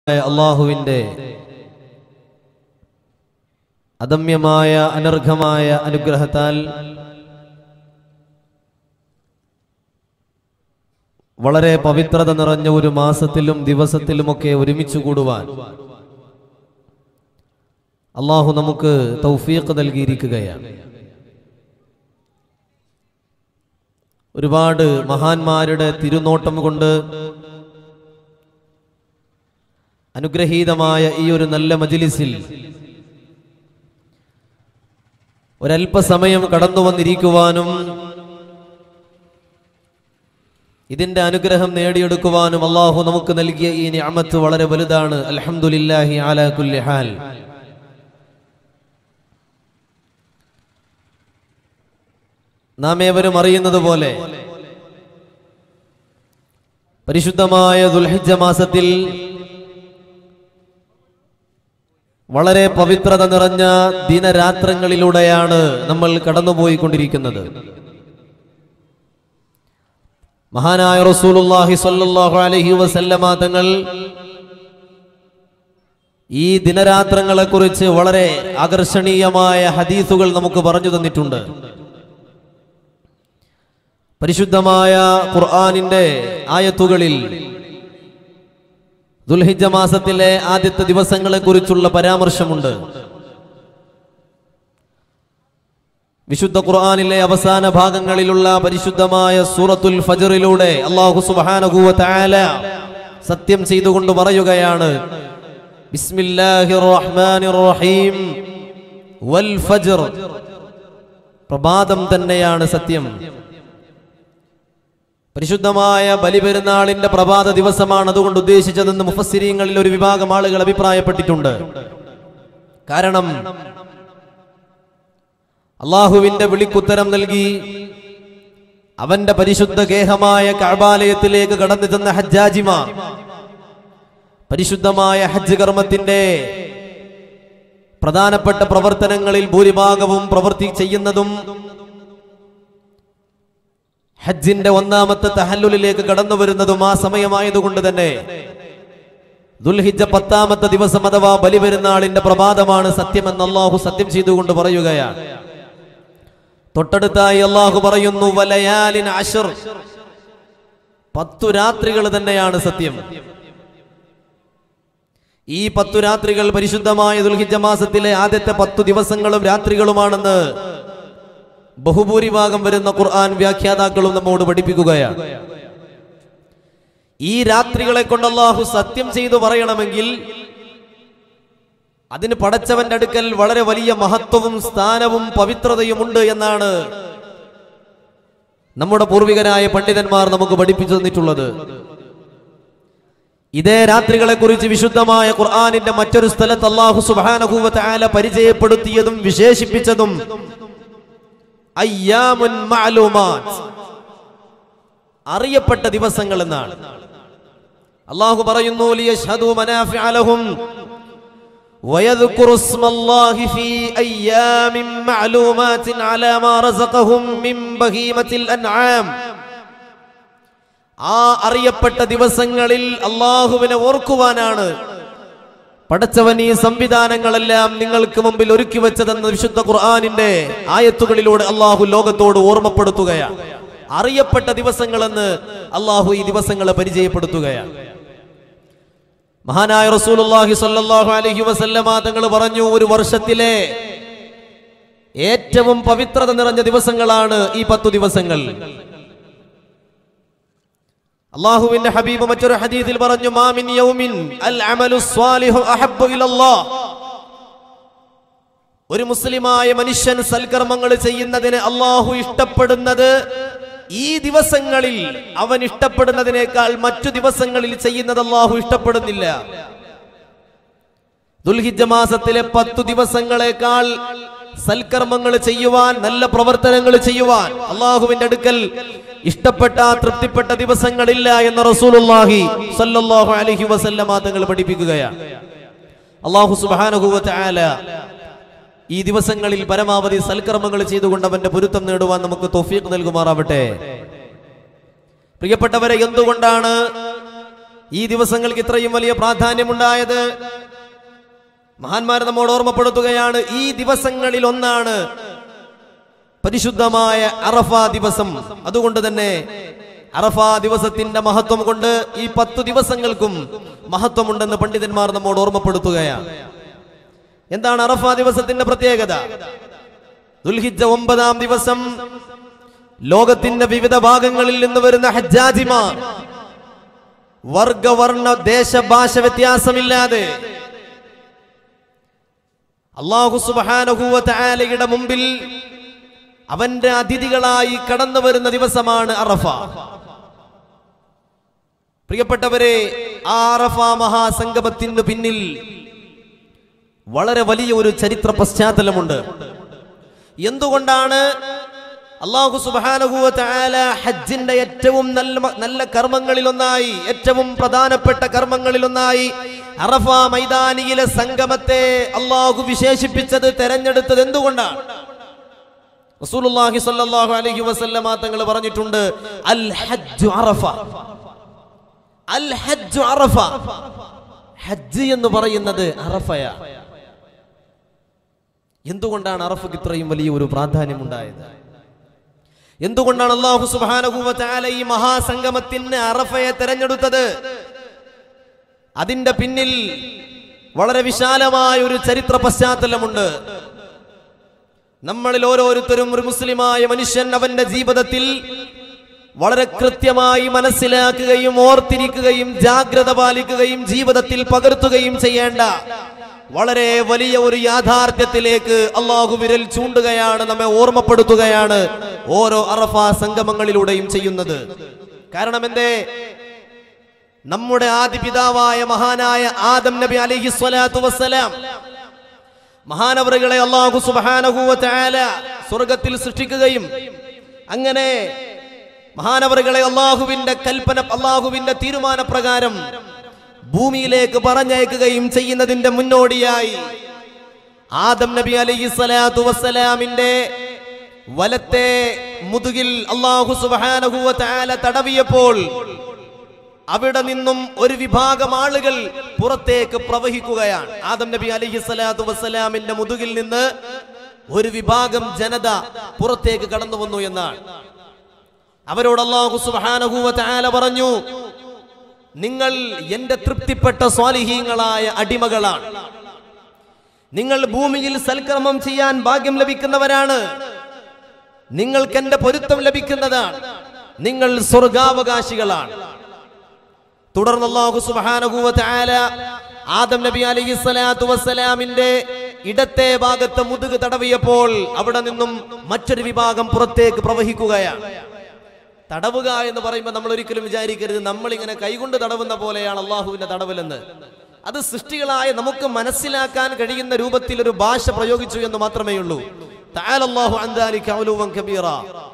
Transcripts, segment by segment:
അള്ളാഹുവിൻ്റെ അദമ്യമായ അനർഘമായ അനുഗ്രഹത്താൽ വളരെ പവിത്രത നിറഞ്ഞ ഒരു മാസത്തിലും ദിവസത്തിലുമൊക്കെ ഒരുമിച്ച് കൂടുവാൻ അള്ളാഹു നമുക്ക് തൗഫീഖ് നൽകിയിരിക്കുകയാണ് ഒരുപാട് മഹാന്മാരുടെ തിരുനോട്ടം കൊണ്ട് അനുഗ്രഹീതമായ ഈ ഒരു നല്ല മജിലിസിൽ ഒരല്പസമയം കടന്നു വന്നിരിക്കുവാനും ഇതിന്റെ അനുഗ്രഹം നേടിയെടുക്കുവാനും അള്ളാഹു നമുക്ക് നൽകിയ ഈ ഞാമത്ത് വളരെ വലുതാണ് അൽഹംദുലില്ലാഹി അലാ കുല്ലി ഹാൽ നാം ഏവരും അറിയുന്നത് പോലെ പരിശുദ്ധമായ ദുൽഹിജ മാസത്തിൽ വളരെ പവിത്രത നിറഞ്ഞ ദിനരാത്രങ്ങളിലൂടെയാണ് നമ്മൾ കടന്നുപോയിക്കൊണ്ടിരിക്കുന്നത് മഹാനായ റസൂലുള്ളാഹി സ്വല്ലല്ലാഹു അലൈഹി വസല്ലമ തങ്ങൾ ഈ ദിനരാത്രങ്ങളെ കുറിച്ച് വളരെ ആകർഷണീയമായ ഹദീസുകൾ നമുക്ക് പറഞ്ഞു തന്നിട്ടുണ്ട് പരിശുദ്ധമായ ഖുർആനിന്റെ ആയത്തുകളിൽ ദുൽഹിജ മാസത്തിലെ ആദ്യത്തെ ദിവസങ്ങളെ കുറിച്ചുള്ള പരാമർശമുണ്ട് വിശുദ്ധ ഖുർആനിലെ അവസാന ഭാഗങ്ങളിലുള്ള പരിശുദ്ധമായ സൂറത്തുൽ ഫജറിലൂടെ അള്ളാഹു സുബ്ഹാനഹു വ തആല സത്യം ചെയ്തുകൊണ്ട് പറയുകയാണ് ബിസ്മില്ലാഹിർ റഹ്മാനിർ റഹീം വൽ ഫജ്ർ പ്രഭാതം തന്നെയാണ് സത്യം പരിശുദ്ധമായ ബലിപെരുന്നാളിന്റെ പ്രഭാത ദിവസമാണ് അതുകൊണ്ട് ഉദ്ദേശിച്ചതെന്ന് മുഫസ്സിരീങ്ങളിൽ ഒരു വിഭാഗം ആളുകൾ അഭിപ്രായപ്പെട്ടിട്ടുണ്ട് കാരണം അള്ളാഹുവിന്റെ വിളിക്കുത്തരം നൽകി അവന്റെ പരിശുദ്ധ ഗേഹമായ കഅബാലയത്തിലേക്ക് കടന്നു ചെന്ന ഹജ്ജാജിമാർ പരിശുദ്ധമായ ഹജ്ജ് കർമ്മത്തിന്റെ പ്രധാനപ്പെട്ട പ്രവർത്തനങ്ങളിൽ ഭൂരിഭാഗവും പ്രവർത്തി ചെയ്യുന്നതും ഹജ്ജിന്റെ ഒന്നാമത്തെ തഹല്ലുലിലേക്ക് കടന്നു വരുന്നതും ആ സമയമായതുകൊണ്ട് തന്നെ ദുൽഹിജ പത്താമത്തെ ദിവസം അഥവാ ബലിപെരുന്നാളിന്റെ പ്രഭാതമാണ് സത്യമെന്ന് അള്ളാഹു സത്യം ചെയ്തുകൊണ്ട് പറയുകയാണ് തൊട്ടടുത്തായി അള്ളാഹു പറയുന്നു വലയാലിൻ അഷർ പത്തു രാത്രികൾ തന്നെയാണ് സത്യം ഈ പത്തു രാത്രികൾ പരിശുദ്ധമായ ദുൽഹിജ മാസത്തിലെ ആദ്യത്തെ പത്തു ദിവസങ്ങളും രാത്രികളുമാണെന്ന് ബഹുഭൂരിഭാഗം വരുന്ന ഖുർആൻ വ്യാഖ്യാതാക്കളും നമ്മോട് പഠിപ്പിക്കുകയാണ് ഈ രാത്രികളെ കൊണ്ട് അള്ളാഹു സത്യം ചെയ്തു പറയണമെങ്കിൽ അതിന് പടച്ചവന്റെ അടുക്കൽ വളരെ വലിയ മഹത്വവും സ്ഥാനവും പവിത്രതയും ഉണ്ട് എന്നാണ് നമ്മുടെ പൂർവികരായ പണ്ഡിതന്മാർ നമുക്ക് പഠിപ്പിച്ചു തന്നിട്ടുള്ളത് ഇതേ രാത്രികളെ കുറിച്ച് വിശുദ്ധമായ ഖുർആാനിന്റെ മറ്റൊരു സ്ഥലത്ത് അള്ളാഹു സുബാനഹൂവത്ത് ആല പരിചയപ്പെടുത്തിയതും വിശേഷിപ്പിച്ചതും അയ്യാമുൻ മഅലൂമാത്ത് അറിയപ്പെട്ട ദിവസങ്ങൾ എന്നാണ് അള്ളാഹു പറയുന്നു ലിയശ്ഹദു മനാഫിഅ ലഹും ويذكروا اسم الله في أيام معلومات على ما رزقهم من بهيمة الأنعام ആ അറിയപ്പെട്ട ദിവസങ്ങളിൽ അള്ളാഹുവിനെ ഓർക്കുവാനാണ് പടച്ചവൻ ഈ സംവിധാനങ്ങളെല്ലാം നിങ്ങൾക്ക് മുമ്പിൽ ഒരുക്കി വെച്ചതെന്ന് വിശുദ്ധ ഖുർആാനിന്റെ ആയത്തുകളിലൂടെ അള്ളാഹു ലോകത്തോട് ഓർമ്മപ്പെടുത്തുകയാണ് അറിയപ്പെട്ട ദിവസങ്ങളെന്ന് അള്ളാഹു ഈ ദിവസങ്ങളെ പരിചയപ്പെടുത്തുകയാണ് മഹാനായ റസൂലുള്ളാഹി സ്വല്ലല്ലാഹു അലൈഹി വസല്ലമ തങ്ങൾ പറഞ്ഞു ഒരു വർഷത്തിലെ ഏറ്റവും പവിത്രത നിറഞ്ഞ ദിവസങ്ങളാണ് ഈ പത്തു ദിവസങ്ങൾ അള്ളാഹുവിന്റെ ഹബീബ് മറ്റൊരു ഹദീസിൽ പറഞ്ഞു മാമിൻ യൗമിൻ അൽ അമലു സ്വാലിഹു അഹബ്ബു ഇലല്ലാഹ് ഒരു മുസ്ലിമായ മനുഷ്യൻ സൽക്കർമ്മങ്ങൾ ചെയ്യുന്നതിന് അള്ളാഹു ഇഷ്ടപ്പെടുന്നത് ഈ ദിവസങ്ങളിൽ അവൻ ഇഷ്ടപ്പെടുന്നതിനേക്കാൾ മറ്റു ദിവസങ്ങളിൽ ചെയ്യുന്നത് അള്ളാഹു ഇഷ്ടപ്പെടുന്നില്ല ദുൽഹിജ മാസത്തിലെ പത്തു ദിവസങ്ങളെക്കാൾ സൽക്കർമ്മങ്ങൾ ചെയ്യുവാൻ നല്ല പ്രവർത്തനങ്ങൾ ചെയ്യുവാൻ അള്ളാഹുവിന്റെ അടുക്കൽ ഇഷ്ടപ്പെട്ട തൃപ്തിപ്പെട്ട ദിവസങ്ങളില്ല എന്ന് റസൂലുള്ളാഹി സല്ലല്ലാഹു അലൈഹി വസല്ലമ തങ്ങൾ പഠിപ്പിക്കുകയാണ് അള്ളാഹു സുബ്ഹാനഹു വ തആല ഈ ദിവസങ്ങളിൽ പരമാവധി സൽക്കർമ്മങ്ങൾ ചെയ്തുകൊണ്ട് അവന്റെ പൊരുത്തം നേടുവാൻ നമുക്ക് തൊഫീഖ് നൽകുമാറാവട്ടെ പ്രിയപ്പെട്ടവരെ എന്തുകൊണ്ടാണ് ഈ ദിവസങ്ങൾക്ക് ഇത്രയും വലിയ പ്രാധാന്യമുണ്ടായത് മഹാന്മാർ നമ്മോട് ഓർമ്മപ്പെടുത്തുകയാണ് ഈ ദിവസങ്ങളിൽ ഒന്നാണ് പരിശുദ്ധമായ അറഫ ദിവസം അതുകൊണ്ട് തന്നെ അറഫ ദിവസത്തിന്റെ മഹത്വം കൊണ്ട് ഈ പത്തു ദിവസങ്ങൾക്കും മഹത്വമുണ്ടെന്ന് പണ്ഡിതന്മാർ നമ്മോട് ഓർമ്മപ്പെടുത്തുകയാണ് എന്താണ് അറഫ ദിവസത്തിന്റെ പ്രത്യേകത ദുൽഹിജ്ജ ഒമ്പതാം ദിവസം ലോകത്തിന്റെ വിവിധ ഭാഗങ്ങളിൽ നിന്ന് വരുന്ന ഹജ്ജാജിമാർ വർഗവർണ്ണ ദേശഭാഷ വ്യത്യാസമില്ലാതെ അള്ളാഹു സുബാനഹുവ തആലയുടെ മുമ്പിൽ അവന്റെ അതിഥികളായി കടന്നു വരുന്ന ദിവസമാണ് അറഫ പ്രിയപ്പെട്ടവരെ ആ അറഫ മഹാസംഗമത്തിന് പിന്നിൽ വളരെ വലിയ ഒരു ചരിത്ര പശ്ചാത്തലമുണ്ട് എന്തുകൊണ്ടാണ് അള്ളാഹു സുബാനഹുവ തആല ഹജ്ജിന്റെ ഏറ്റവും നല്ല നല്ല കർമ്മങ്ങളിലൊന്നായി ഏറ്റവും പ്രധാനപ്പെട്ട കർമ്മങ്ങളിലൊന്നായി അറഫ മൈതാനിയിലെ സംഗമത്തെ അള്ളാഹു വിശേഷിപ്പിച്ചത് തെരഞ്ഞെടുത്തത് എന്തുകൊണ്ടാണ് റസൂലുള്ളാഹി സ്വല്ലല്ലാഹു അലൈഹി വസല്ലമ തങ്ങൾ പറഞ്ഞിട്ടുണ്ട് അൽ ഹജ്ജു അറഫ അൽ ഹജ്ജു അറഫ ഹജ്ജ് എന്ന് പറയുന്നത് അറഫയാ എന്തുകൊണ്ടാണ് അറഫക്ക് ഇത്രയും വലിയ ഒരു പ്രാധാന്യം ഉണ്ടായത് എന്തുകൊണ്ടാണ് അള്ളാഹു സുബ്ഹാനഹു വ തആല ഈ മഹാസംഗമത്തിന് അറഫയെ തെരഞ്ഞെടുത്തത് അതിന്റെ പിന്നിൽ വളരെ വിശാലമായ ഒരു ചരിത്ര പശ്ചാത്തലമുണ്ട് നമ്മളിൽ ഓരോരുത്തരും ഒരു മുസ്ലിമായ മനുഷ്യൻ അവന്റെ ജീവിതത്തിൽ വളരെ കൃത്യമായി മനസ്സിലാക്കുകയും ഓർത്തിരിക്കുകയും ജാഗ്രത പാലിക്കുകയും ജീവിതത്തിൽ പകർത്തുകയും ചെയ്യേണ്ട വളരെ വലിയ ഒരു യാഥാർത്ഥ്യത്തിലേക്ക് അള്ളാഹു വിരൽ ചൂണ്ടുകയാണ് നമ്മെ ഓർമ്മപ്പെടുത്തുകയാണ് ഓരോ അറഫ സംഗമങ്ങളിലൂടെയും ചെയ്യുന്നത് കാരണം എന്തേ നമ്മുടെ ആദ്യ പിതാവായ മഹാനായ ആദം നബി അലൈഹി സ്വലാത്തു വസ്സലാം മഹാനവറുകളെ അള്ളാഹു സുബാനഹുവ തആല സ്വർഗത്തിൽ സൃഷ്ടിക്കുകയും അങ്ങനെ മഹാനവറുകളെ അള്ളാഹുവിന്റെ കൽപ്പന അള്ളാഹുവിന്റെ തീരുമാനപ്രകാരം ഭൂമിയിലേക്ക് പറഞ്ഞയക്കുകയും ചെയ്യുന്നതിന്റെ മുന്നോടിയായി ആദം നബി അലൈഹി സ്വലാത്തു വസ്സലാമിന്റെ വലത്തെ മുതുകിൽ അള്ളാഹു സുബാനഹുവ തആല തടവിയപ്പോൾ അവിടെ നിന്നും ഒരു വിഭാഗം ആളുകൾ പുറത്തേക്ക് പ്രവഹിക്കുകയാണ് ആദം നബി അലൈഹി സ്വലാത്തു വസ്സലാമിന്റെ മുതുകിൽ നിന്ന് ഒരു വിഭാഗം ജനത പുറത്തേക്ക് കടന്നു വന്നു എന്നാണ് അവരോട് അള്ളാഹു സുബ്ഹാനഹു വ തആല പറഞ്ഞു നിങ്ങൾ എന്റെ തൃപ്തിപ്പെട്ട സ്വാലിഹീങ്ങളായ അടിമകളാണ് നിങ്ങൾ ഭൂമിയിൽ സൽക്കർമ്മം ചെയ്യാൻ ഭാഗ്യം ലഭിക്കുന്നവരാണ് നിങ്ങൾക്ക് എന്റെ പൊരുത്തം ലഭിക്കുന്നതാണ് നിങ്ങൾ സ്വർഗാവകാശികളാണ് തുടർന്ന് അല്ലാഹു സുബ്ഹാനഹു വ തആല ആദം നബി അലൈഹി സ്വലാത്തു വസ്സലാമിന്റെ ഇടത്തെ ഭാഗത്ത് മുതുക് തടവിയപ്പോൾ അവിടെ നിന്നും മറ്റൊരു വിഭാഗം പുറത്തേക്ക് പ്രവഹിക്കുകയാണ് തടവുക എന്ന് പറയുമ്പോൾ നമ്മൾ ഒരിക്കലും വിചാരിക്കരുത് നമ്മൾ ഇങ്ങനെ കൈകൊണ്ട് തടവുന്ന പോലെയാണ് അള്ളാഹുവിന്റെ തടവലെന്ന് അത് സൃഷ്ടികളായ നമുക്ക് മനസ്സിലാക്കാൻ കഴിയുന്ന രൂപത്തിൽ ഒരു ഭാഷ പ്രയോഗിച്ചു എന്ന് മാത്രമേ ഉള്ളൂ തആല അല്ലാഹു അൻ ദാലിക ഉലുവൻ കബീറ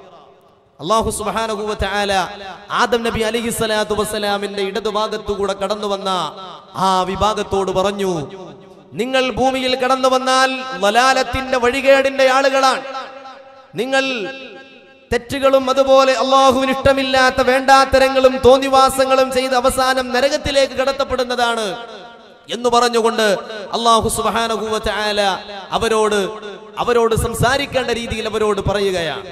അള്ളാഹു സുബ്ഹാനഹു വ തആല ആദം നബി അലൈഹി സ്വലാത്തു വസ്സലാമിന്റെ ഇടതുഭാഗത്തു കൂടെ കടന്നു വന്ന ആ വിഭാഗത്തോട് പറഞ്ഞു നിങ്ങൾ ഭൂമിയിൽ കടന്നു വന്നാൽ വലാലത്തിന്റെ വഴികേടിന്റെ ആളുകളാണ് നിങ്ങൾ തെറ്റുകളും അതുപോലെ അള്ളാഹുവിന് ഇഷ്ടമില്ലാത്ത വേണ്ടാത്തരങ്ങളും തോന്നിവാസങ്ങളും ചെയ്ത് അവസാനം നരകത്തിലേക്ക് കടത്തപ്പെടുന്നതാണ് എന്ന് പറഞ്ഞുകൊണ്ട് അള്ളാഹു സുബ്ഹാനഹു വ തആല അവരോട് അവരോട് സംസാരിക്കേണ്ട രീതിയിൽ അവരോട് പറയുകയാണ്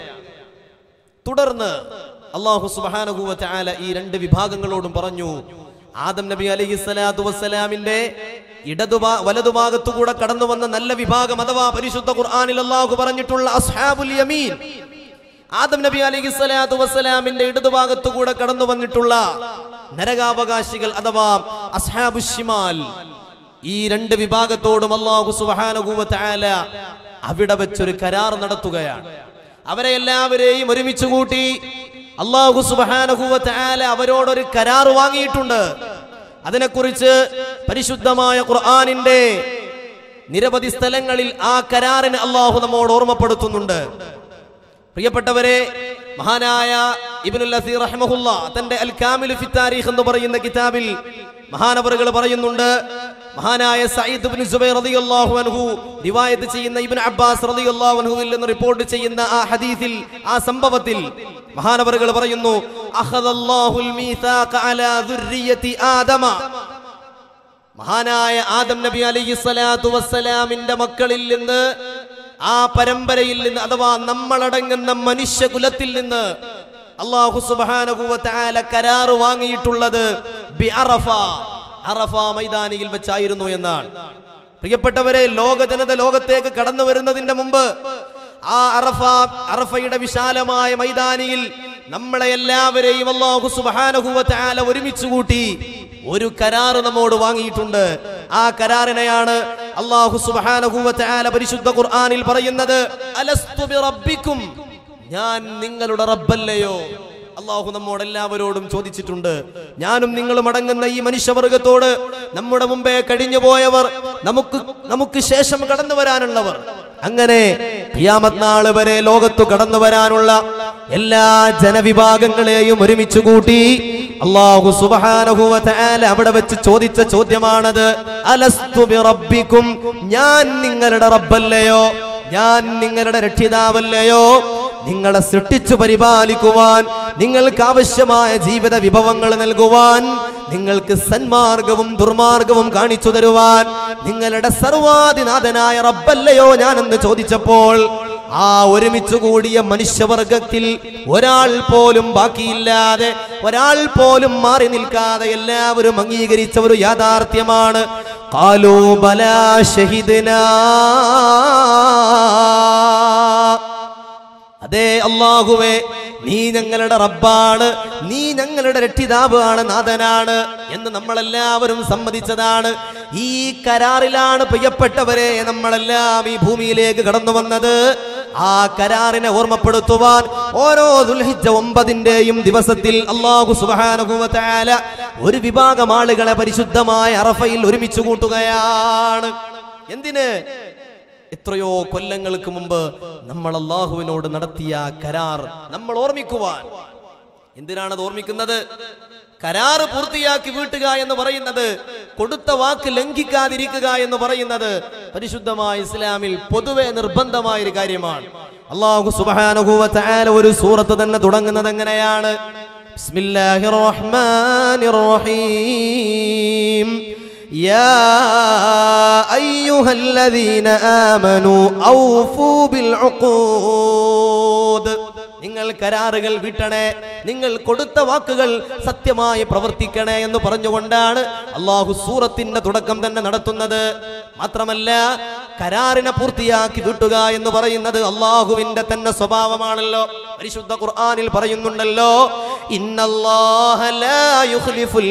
തുടർന്ന് അള്ളാഹു സുബ്ഹാനഹു വ തആല ഈ രണ്ട് വിഭാഗങ്ങളോടും പറഞ്ഞു ആദം നബി അലൈഹി സ്വലാത്തു വസ്സലാമിന്റെ ഇടതുഭാ വലതുഭാഗത്തുകൂടെ കടന്നു വന്ന നല്ല വിഭാഗം അഥവാ പരിശുദ്ധ ഖുർആനിൽ അള്ളാഹു പറഞ്ഞിട്ടുള്ള അസ്ഹാബുൽ യമീൻ ആദം നബി അലൈഹി സ്വലാത്തു വസ്സലാമിന്റെ ഇടതുഭാഗത്തുകൂടെ കടന്നു വന്നിട്ടുള്ള നരകാവകാശികൾ അഥവാ അസ്ഹാബു ഷിമാൽ ഈ രണ്ട് വിഭാഗത്തോടും അള്ളാഹു സുബ്ഹാനഹു വ തആല അവിടെ വെച്ചൊരു കരാർ നടത്തുകയാണ് അവരെ എല്ലാവരെയും ഒരുമിച്ച് കൂട്ടി അള്ളാഹു സുബ്ഹാനഹു വ തആല അവരോടൊരു കരാർ വാങ്ങിയിട്ടുണ്ട് അതിനെക്കുറിച്ച് പരിശുദ്ധമായ ഖുർആനിന്റെ നിരവധി സ്ഥലങ്ങളിൽ ആ കരാറിന് അള്ളാഹു നമ്മോട് ഓർമ്മപ്പെടുത്തുന്നുണ്ട് പ്രിയപ്പെട്ടവരെ മഹാനായ ഇബ്നുൽ അസീർ റഹ്മഹുല്ല തന്റെ അൽ കാമിലു ഫി താരീഖ് എന്ന് പറയുന്ന കിതാബിൽ മഹാനവറുകൾ പറയുന്നുണ്ട് മഹാനായ സയ്യിദ് ഇബ്നു സുബൈർ റളിയല്ലാഹു അൻഹു റിവായത്ത് ചെയ്യുന്ന ഇബ്നു അബ്ബാസ് റളിയല്ലാഹു അൻഹുവിൽ നിന്ന് റിപ്പോർട്ട് ചെയ്യുന്ന ആ ഹദീസിൽ ആ സംഭവത്തിൽ മഹാനവറുകൾ പറയുന്നു അഖദല്ലാഹുൽ മീസാഖ അലാ ദുർരിയതി ആദമ മഹാനായ ആദം നബി അലൈഹി സ്വലാത്തു വസ്സലാമിന്റെ മക്കളിൽ നിന്ന് ആ പരമ്പരയിൽ നിന്ന് അഥവാ നമ്മളടങ്ങുന്ന മനുഷ്യകുലത്തിൽ നിന്ന് അള്ളാഹു സുബ്ഹാനഹു വ തആല കരാറ് വാങ്ങിയിട്ടുള്ളത് ബി അറഫ അറഫ മൈതാനിയിൽ വെച്ചായിരുന്നു എന്നാണ് പ്രിയപ്പെട്ടവരെ ലോക ജനത ലോകത്തേക്ക് കടന്നു വരുന്നതിന്റെ മുമ്പ് ആ അറഫ അറഫയുടെ വിശാലമായ മൈതാനിയിൽ നമ്മളെ എല്ലാവരെയും അള്ളാഹു സുബ്ഹാനഹു വ തആല ഒരുമിച്ച് കൂട്ടി ഒരു കരാറ് നമ്മോട് വാങ്ങിയിട്ടുണ്ട് ആ കരാറിനെയാണ് അള്ളാഹു സുബ്ഹാനഹു വ തആല പരിശുദ്ധ ഖുർആനിൽ പറയുന്നത് അലസ്തു ബിറബ്ബിക്കും ഞാൻ നിങ്ങളുടെ റബ്ബല്ലയോ അള്ളാഹു നമ്മോട് എല്ലാവരോടും ചോദിച്ചിട്ടുണ്ട് ഞാനും നിങ്ങളും അടങ്ങുന്ന ഈ മനുഷ്യവർഗത്തോട് നമ്മുടെ മുമ്പേ കഴിഞ്ഞു പോയവർ നമുക്ക് നമുക്ക് ശേഷം കടന്നു വരാനുള്ളവർ അങ്ങനെ ഖിയാമത്ത് നാള് വരെ ലോകത്തു കടന്നു വരാനുള്ള എല്ലാ ജനവിഭാഗങ്ങളെയും ഒരുമിച്ച് കൂട്ടി അള്ളാഹു സുബ്ഹാനഹു വ തആല അവിടെ വെച്ച് ചോദിച്ച ചോദ്യമാണത് അലസ്തു ബിറബ്ബിക്കും ഞാൻ നിങ്ങളുടെ റബ്ബല്ലയോ ഞാൻ നിങ്ങളുടെ രക്ഷിതാവല്ലയോ നിങ്ങളെ സൃഷ്ടിച്ചു പരിപാലിക്കുവാൻ നിങ്ങൾക്ക് ആവശ്യമായ ജീവിത വിഭവങ്ങൾ നൽകുവാൻ നിങ്ങൾക്ക് സന്മാർഗവും ദുർമാർഗവും കാണിച്ചു തരുവാൻ നിങ്ങളുടെ സർവാധിനാഥനായ റബ്ബല്ലയോ ഞാനെന്ന് ചോദിച്ചപ്പോൾ ആ ഒരുമിച്ച് കൂടിയ മനുഷ്യവർഗത്തിൽ ഒരാൾ പോലും ബാക്കിയില്ലാതെ ഒരാൾ പോലും മാറി നിൽക്കാതെ എല്ലാവരും അംഗീകരിച്ച ഒരു യാഥാർത്ഥ്യമാണ് കാലൂ ബലാ ഷഹിദിനാ അതേ അള്ളാഹുവേ നീ ഞങ്ങളുടെ റബ്ബാണ് നീ ഞങ്ങളുടെ രക്ഷിതാവാണ് നാഥനാണ് എന്ന് നമ്മളെല്ലാവരും സമ്മതിച്ചതാണ് ഈ കരാറിലാണ് പ്രിയപ്പെട്ടവരെ നമ്മളെല്ലാം ഈ ഭൂമിയിലേക്ക് കടന്നു വന്നത് ആ കരാറിനെ ഓർമ്മപ്പെടുത്തുവാൻ ഓരോ ദുൽഹിജ്ജ ഒമ്പതിന്റെയും ദിവസത്തിൽ അള്ളാഹു സുബ്ഹാനഹു വ തആല ഒരു വിഭാഗം ആളുകളെ പരിശുദ്ധമായ അറഫയിൽ ഒരുമിച്ച് കൂട്ടുകയാണ് എന്തിന് എത്രയോ കൊല്ലങ്ങൾക്ക് മുമ്പ് നമ്മൾ അള്ളാഹുവിനോട് നടത്തിയ കരാർ നമ്മൾ ഓർമ്മിക്കുവാൻ എന്തിനാണത് ഓർമ്മിക്കുന്നത് കരാറ് പൂർത്തിയാക്കി വീട്ടുക എന്ന് പറയുന്നത് കൊടുത്ത വാക്ക് ലംഘിക്കാതിരിക്കുക എന്ന് പറയുന്നത് പരിശുദ്ധമായ ഇസ്ലാമിൽ പൊതുവെ നിർബന്ധമായ ഒരു കാര്യമാണ് അള്ളാഹു സുബ്ഹാനഹു വ തആല ഒരു സൂറത്ത് തന്നെ തുടങ്ങുന്നത് എങ്ങനെയാണ് ബിസ്മില്ലാഹിർ റഹ്മാനിർ റഹീം يا أيها الذين آمنوا أوفوا بالعقود നിങ്ങൾ കരാറുകൾ വിട്ടണേ നിങ്ങൾ കൊടുത്ത വാക്കുകൾ സത്യമായി പ്രവർത്തിക്കണേ എന്ന് പറഞ്ഞുകൊണ്ടാണ് അള്ളാഹു സൂറത്തിന്റെ തുടക്കം തന്നെ നടത്തുന്നത് മാത്രമല്ല കരാറിനെ പൂർത്തിയാക്കി വിട്ടുക എന്ന് പറയുന്നത് അള്ളാഹുവിന്റെ തന്നെ സ്വഭാവമാണല്ലോ പരിശുദ്ധ ഖുർആനിൽ പറയുന്നുണ്ടല്ലോ ഇന്നല്ലാഹ ലാ യുഖ്ലിഫുൽ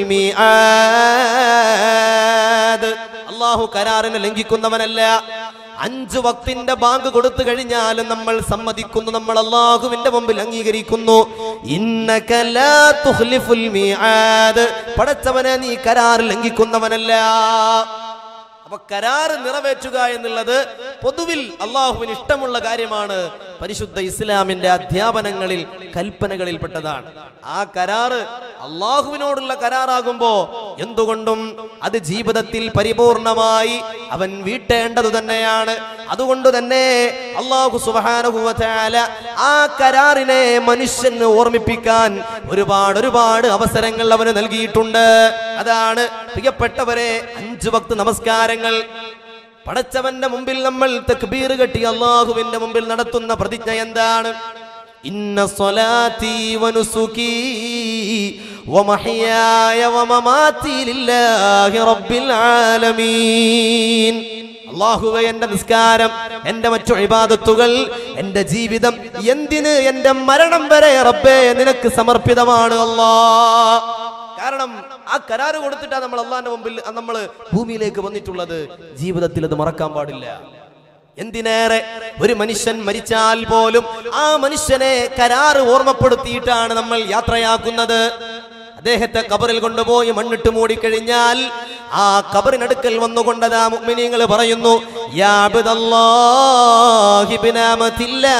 മീആദ് അള്ളാഹു കരാറിനെ ലംഘിക്കുന്നവനല്ല അഞ്ചു വക്തിന്റെ ബാങ്ക് കൊടുത്തു കഴിഞ്ഞാലും നമ്മൾ സമ്മതിക്കുന്നു നമ്മൾ അള്ളാഹുവിന്റെ മുമ്പിൽ അംഗീകരിക്കുന്നു ഇന്നക ലാ തുഖ്ലിഫുൽ മീആദ് പടച്ചവനെ നീ കരാർ ലംഘിക്കുന്നവനല്ല അപ്പൊ കരാറ് നിറവേറ്റുക എന്നുള്ളത് പൊതുവിൽ അള്ളാഹുവിന് ഇഷ്ടമുള്ള കാര്യമാണ് പരിശുദ്ധ ഇസ്ലാമിന്റെ അധ്യാപനങ്ങളിൽ കൽപ്പനകളിൽപ്പെട്ടതാണ് ആ കരാറ് അള്ളാഹുവിനോടുള്ള കരാറാകുമ്പോ എന്തുകൊണ്ടും അത് ജീവിതത്തിൽ പരിപൂർണമായി അവൻ വീട്ടേണ്ടതു തന്നെയാണ് അതുകൊണ്ട് തന്നെ അള്ളാഹു സുബാനുഭവത്താല ആ കരാറിനെ മനുഷ്യന് ഓർമ്മിപ്പിക്കാൻ ഒരുപാട് ഒരുപാട് അവസരങ്ങൾ അവന് നൽകിയിട്ടുണ്ട് അതാണ് പ്രിയപ്പെട്ടവരെ അഞ്ചു ഭക്ത് നമസ്കാരങ്ങൾ പടച്ചവന്റെ മുമ്പിൽ നമ്മൾ തക്ബീർ കെട്ടി അള്ളാഹുവിന്റെ മുമ്പിൽ നടത്തുന്ന പ്രതിജ്ഞ എന്താണ് ഇന്ന സ്വലാത്തി വനുസുകി വമഹിയായ വമമാതി ലില്ലാഹി റബ്ബിൽ ആലമീൻ അള്ളാഹുവെ എന്റെ നിസ്കാരം എന്റെ മറ്റു ഇബാദത്തുകൾ എന്റെ ജീവിതം എന്തിന് എന്റെ മരണം വരെ റബ്ബേ നിനക്ക് സമർപ്പിതമാണ് അല്ലാ കാരണം ആ കരാറ് കൊടുത്തിട്ടാണ് നമ്മൾ അള്ളാന്റെ മുമ്പിൽ നമ്മൾ ഭൂമിയിലേക്ക് വന്നിട്ടുള്ളത് ജീവിതത്തിൽ അത് മറക്കാൻ പാടില്ല എന്തിനേറെ ഒരു മനുഷ്യൻ മരിച്ചാൽ പോലും ആ മനുഷ്യനെ കരാറ് ഓർമ്മപ്പെടുത്തിയിട്ടാണ് നമ്മൾ യാത്രയാക്കുന്നത് അദ്ദേഹത്തെ കബറിൽ കൊണ്ടുപോയി മണ്ണിട്ട് മൂടിക്കഴിഞ്ഞാൽ ആ കബറിനടുക്കൽ വന്നുകൊണ്ടതാ മുഅ്മിനീങ്ങൾ പറയുന്നു യാ അബ്ദല്ലാഹി ബിനാമത്തില്ലാ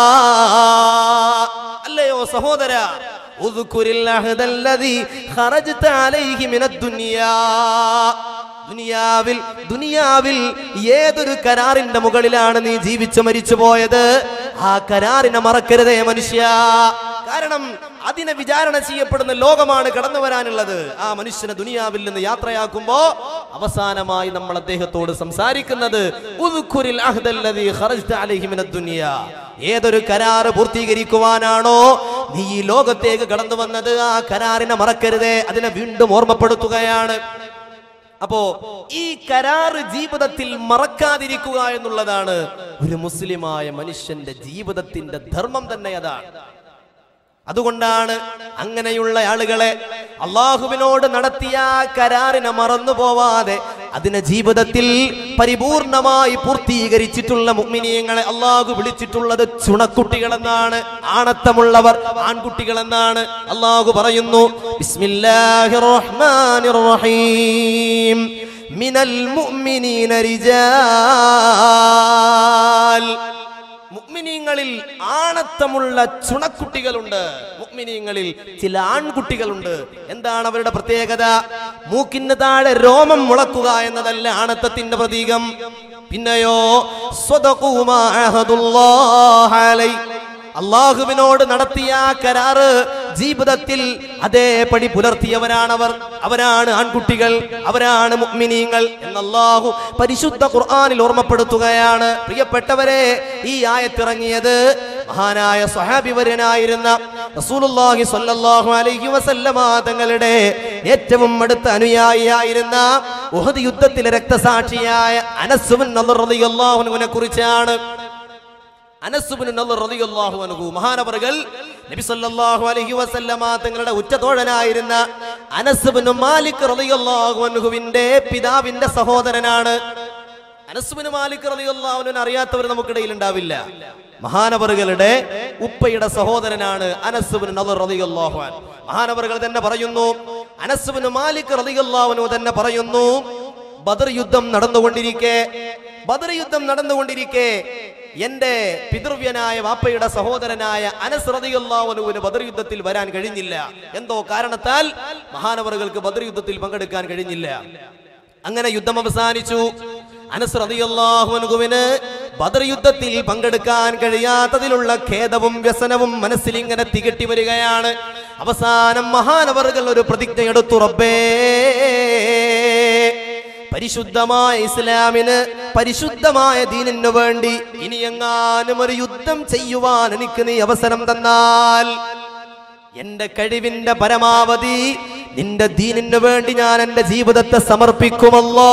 അല്ലയോ സഹോദര ഉദ്കുരിൽ അഹ്ദല്ലദി ഖറജ്ത അലൈഹി മിനദ് ദുനിയാ ദുനിയാവിൽ ദുനിയാവിൽ ഏതൊരു കരാറിന്റെ മുകളിലാണ് നീ ജീവിച്ചു മരിച്ചു പോയത് ആ കരാറിനെ മറക്കരുതേ മനുഷ്യ കാരണം അതിനെ വിചാരണ ചെയ്യപ്പെടുന്ന ലോകമാണ് കടന്നു വരാനുള്ളത് ആ മനുഷ്യനെ ദുനിയാവിൽ നിന്ന് യാത്രയാക്കുമ്പോ അവസാനമായി നമ്മൾ അദ്ദേഹത്തോട് സംസാരിക്കുന്നത് ഉദ്ഖുരിൽ അഹ്ദല്ലദീ ഖറജ്ത അലൈഹി മിനദ് ദുനിയ. ഏതൊരു കരാറ് പൂർത്തീകരിക്കുവാനാണോ നീ ഈ ലോകത്തേക്ക് കടന്നു വന്നത് ആ കരാറിനെ മറക്കരുതേ അതിനെ വീണ്ടും ഓർമ്മപ്പെടുത്തുകയാണ് അപ്പോ ഈ കരാറ് ജീവിതത്തിൽ മറക്കാതിരിക്കുക എന്നുള്ളതാണ് ഒരു മുസ്ലിമായ മനുഷ്യന്റെ ജീവിതത്തിന്റെ ധർമ്മം തന്നെ അതാണ് അതുകൊണ്ടാണ് അങ്ങനെയുള്ള ആളുകളെ അള്ളാഹുവിനോട് നടത്തിയ ആ കരാറിനെ മറന്നു പോവാതെ അതിനെ ജീവിതത്തിൽ പരിപൂർണമായി പൂർത്തീകരിച്ചിട്ടുള്ള മുഗ്മിനീയങ്ങളെ അള്ളാഹു വിളിച്ചിട്ടുള്ളത് ചുണക്കുട്ടികളെന്നാണ് ആണത്തമുള്ളവർ ആൺകുട്ടികളെന്നാണ് അള്ളാഹു പറയുന്നു ബിസ്മില്ലാഹിർ റഹ്മാനിർ റഹീം മിനൽ മുഅ്മിനീന റിജാൽ മുഅ്മിനീങ്ങളിൽ ആണത്തമുള്ള ചുണക്കുട്ടികളുണ്ട് മുഅ്മിനീങ്ങളിൽ ചില ആൺകുട്ടികളുണ്ട് എന്താണ് അവരുടെ പ്രത്യേകത മൂക്കിന് താഴെ രോമം മുളക്കുക എന്നതല്ല ആണത്തത്തിന്റെ പ്രതീകം പിന്നെയോ സ്വതഖൂ മാ അഹദുല്ലാഹ് അലൈഹി. അള്ളാഹുവിനോട് നടത്തിയ ആ കരാറ് ജീവിതത്തിൽ അതേപടി പുലർത്തിയവരാണവർ അവരാണ് ആൺകുട്ടികൾ അവരാണ് മുഅ്മിനീങ്ങൾ എന്ന് അള്ളാഹു പരിശുദ്ധ ഖുർആനിൽ ഓർമ്മപ്പെടുത്തുകയാണ് പ്രിയപ്പെട്ടവരെ ഈ ആയത്തിറങ്ങിയത് മഹാനായ സ്വഹാബിവരനായിരുന്ന റസൂലുള്ളാഹി സ്വല്ലല്ലാഹു അലൈഹി വസല്ലമ തങ്ങളുടെ ഏറ്റവും അടുത്ത അനുയായിയായിരുന്ന ഉഹദ് യുദ്ധത്തിലെ രക്തസാക്ഷിയായ അനസ് ബിൻ നദർ റളിയല്ലാഹു അൻഹുവിനെ കുറിച്ചാണ് അനസുബിന് റളിയല്ലാഹു അൻഹു മഹാനവറുകൾ നബി സല്ലല്ലാഹു അലൈഹി വസല്ലമ തങ്ങളുടെ ഉറ്റതോഴനായിരുന്ന അനസുബിന് മാലിക് റളിയല്ലാഹു അൻഹുവിന്റെ പിതാവിന്റെ സഹോദരനാണ് അനസുബിന് മാലിക് റളിയല്ലാഹു അൻഹുവിനെ അറിയാത്തവർ നമുക്കിടയിൽ ഉണ്ടാവില്ല മഹാനവറുകളുടെ ഉപ്പയുടെ സഹോദരനാണ് അനസുബിന് നദർ റളിയല്ലാഹു അൻഹു മഹാനവറുകൾ തന്നെ പറയുന്നു അനസുബിന് മാലിക് റളിയല്ലാഹു അൻഹു തന്നെ പറയുന്നു ബദർ യുദ്ധം നടന്നുകൊണ്ടിരിക്കെ ബദർ യുദ്ധം നടന്നുകൊണ്ടിരിക്കെ എന്റെ പിതൃവ്യനായ വാപ്പയുടെ സഹോദരനായ അനസ് റളിയല്ലാഹുവിന് ബദർ യുദ്ധത്തിൽ വരാൻ കഴിഞ്ഞില്ല എന്തോ കാരണത്താൽ മഹാനവറുകൾക്ക് ബദർ യുദ്ധത്തിൽ പങ്കെടുക്കാൻ കഴിഞ്ഞില്ല അങ്ങനെ യുദ്ധം അവസാനിച്ചു അനസ് റളിയല്ലാഹുവിന് ബദർ യുദ്ധത്തിൽ പങ്കെടുക്കാൻ കഴിയാത്തതിലുള്ള ഖേദവും വ്യസനവും മനസ്സിൽ ഇങ്ങനെ തികട്ടി വരികയാണ് അവസാനം മഹാനവറുകൾ ഒരു പ്രതിജ്ഞ എടുത്തു റബ്ബേ പരിശുദ്ധമായ ഇസ്ലാമിന് പരിശുദ്ധമായ ദീനിനു വേണ്ടി ഇനി എങ്ങാനും ഒരു യുദ്ധം ചെയ്യുവാൻ എനിക്ക് നീ അവസരം തന്നാൽ എന്റെ കഴിവിന്റെ പരമാവധി നിന്റെ ദീനിനു വേണ്ടി ഞാൻ എന്റെ ജീവിതത്തെ സമർപ്പിക്കുമല്ലോ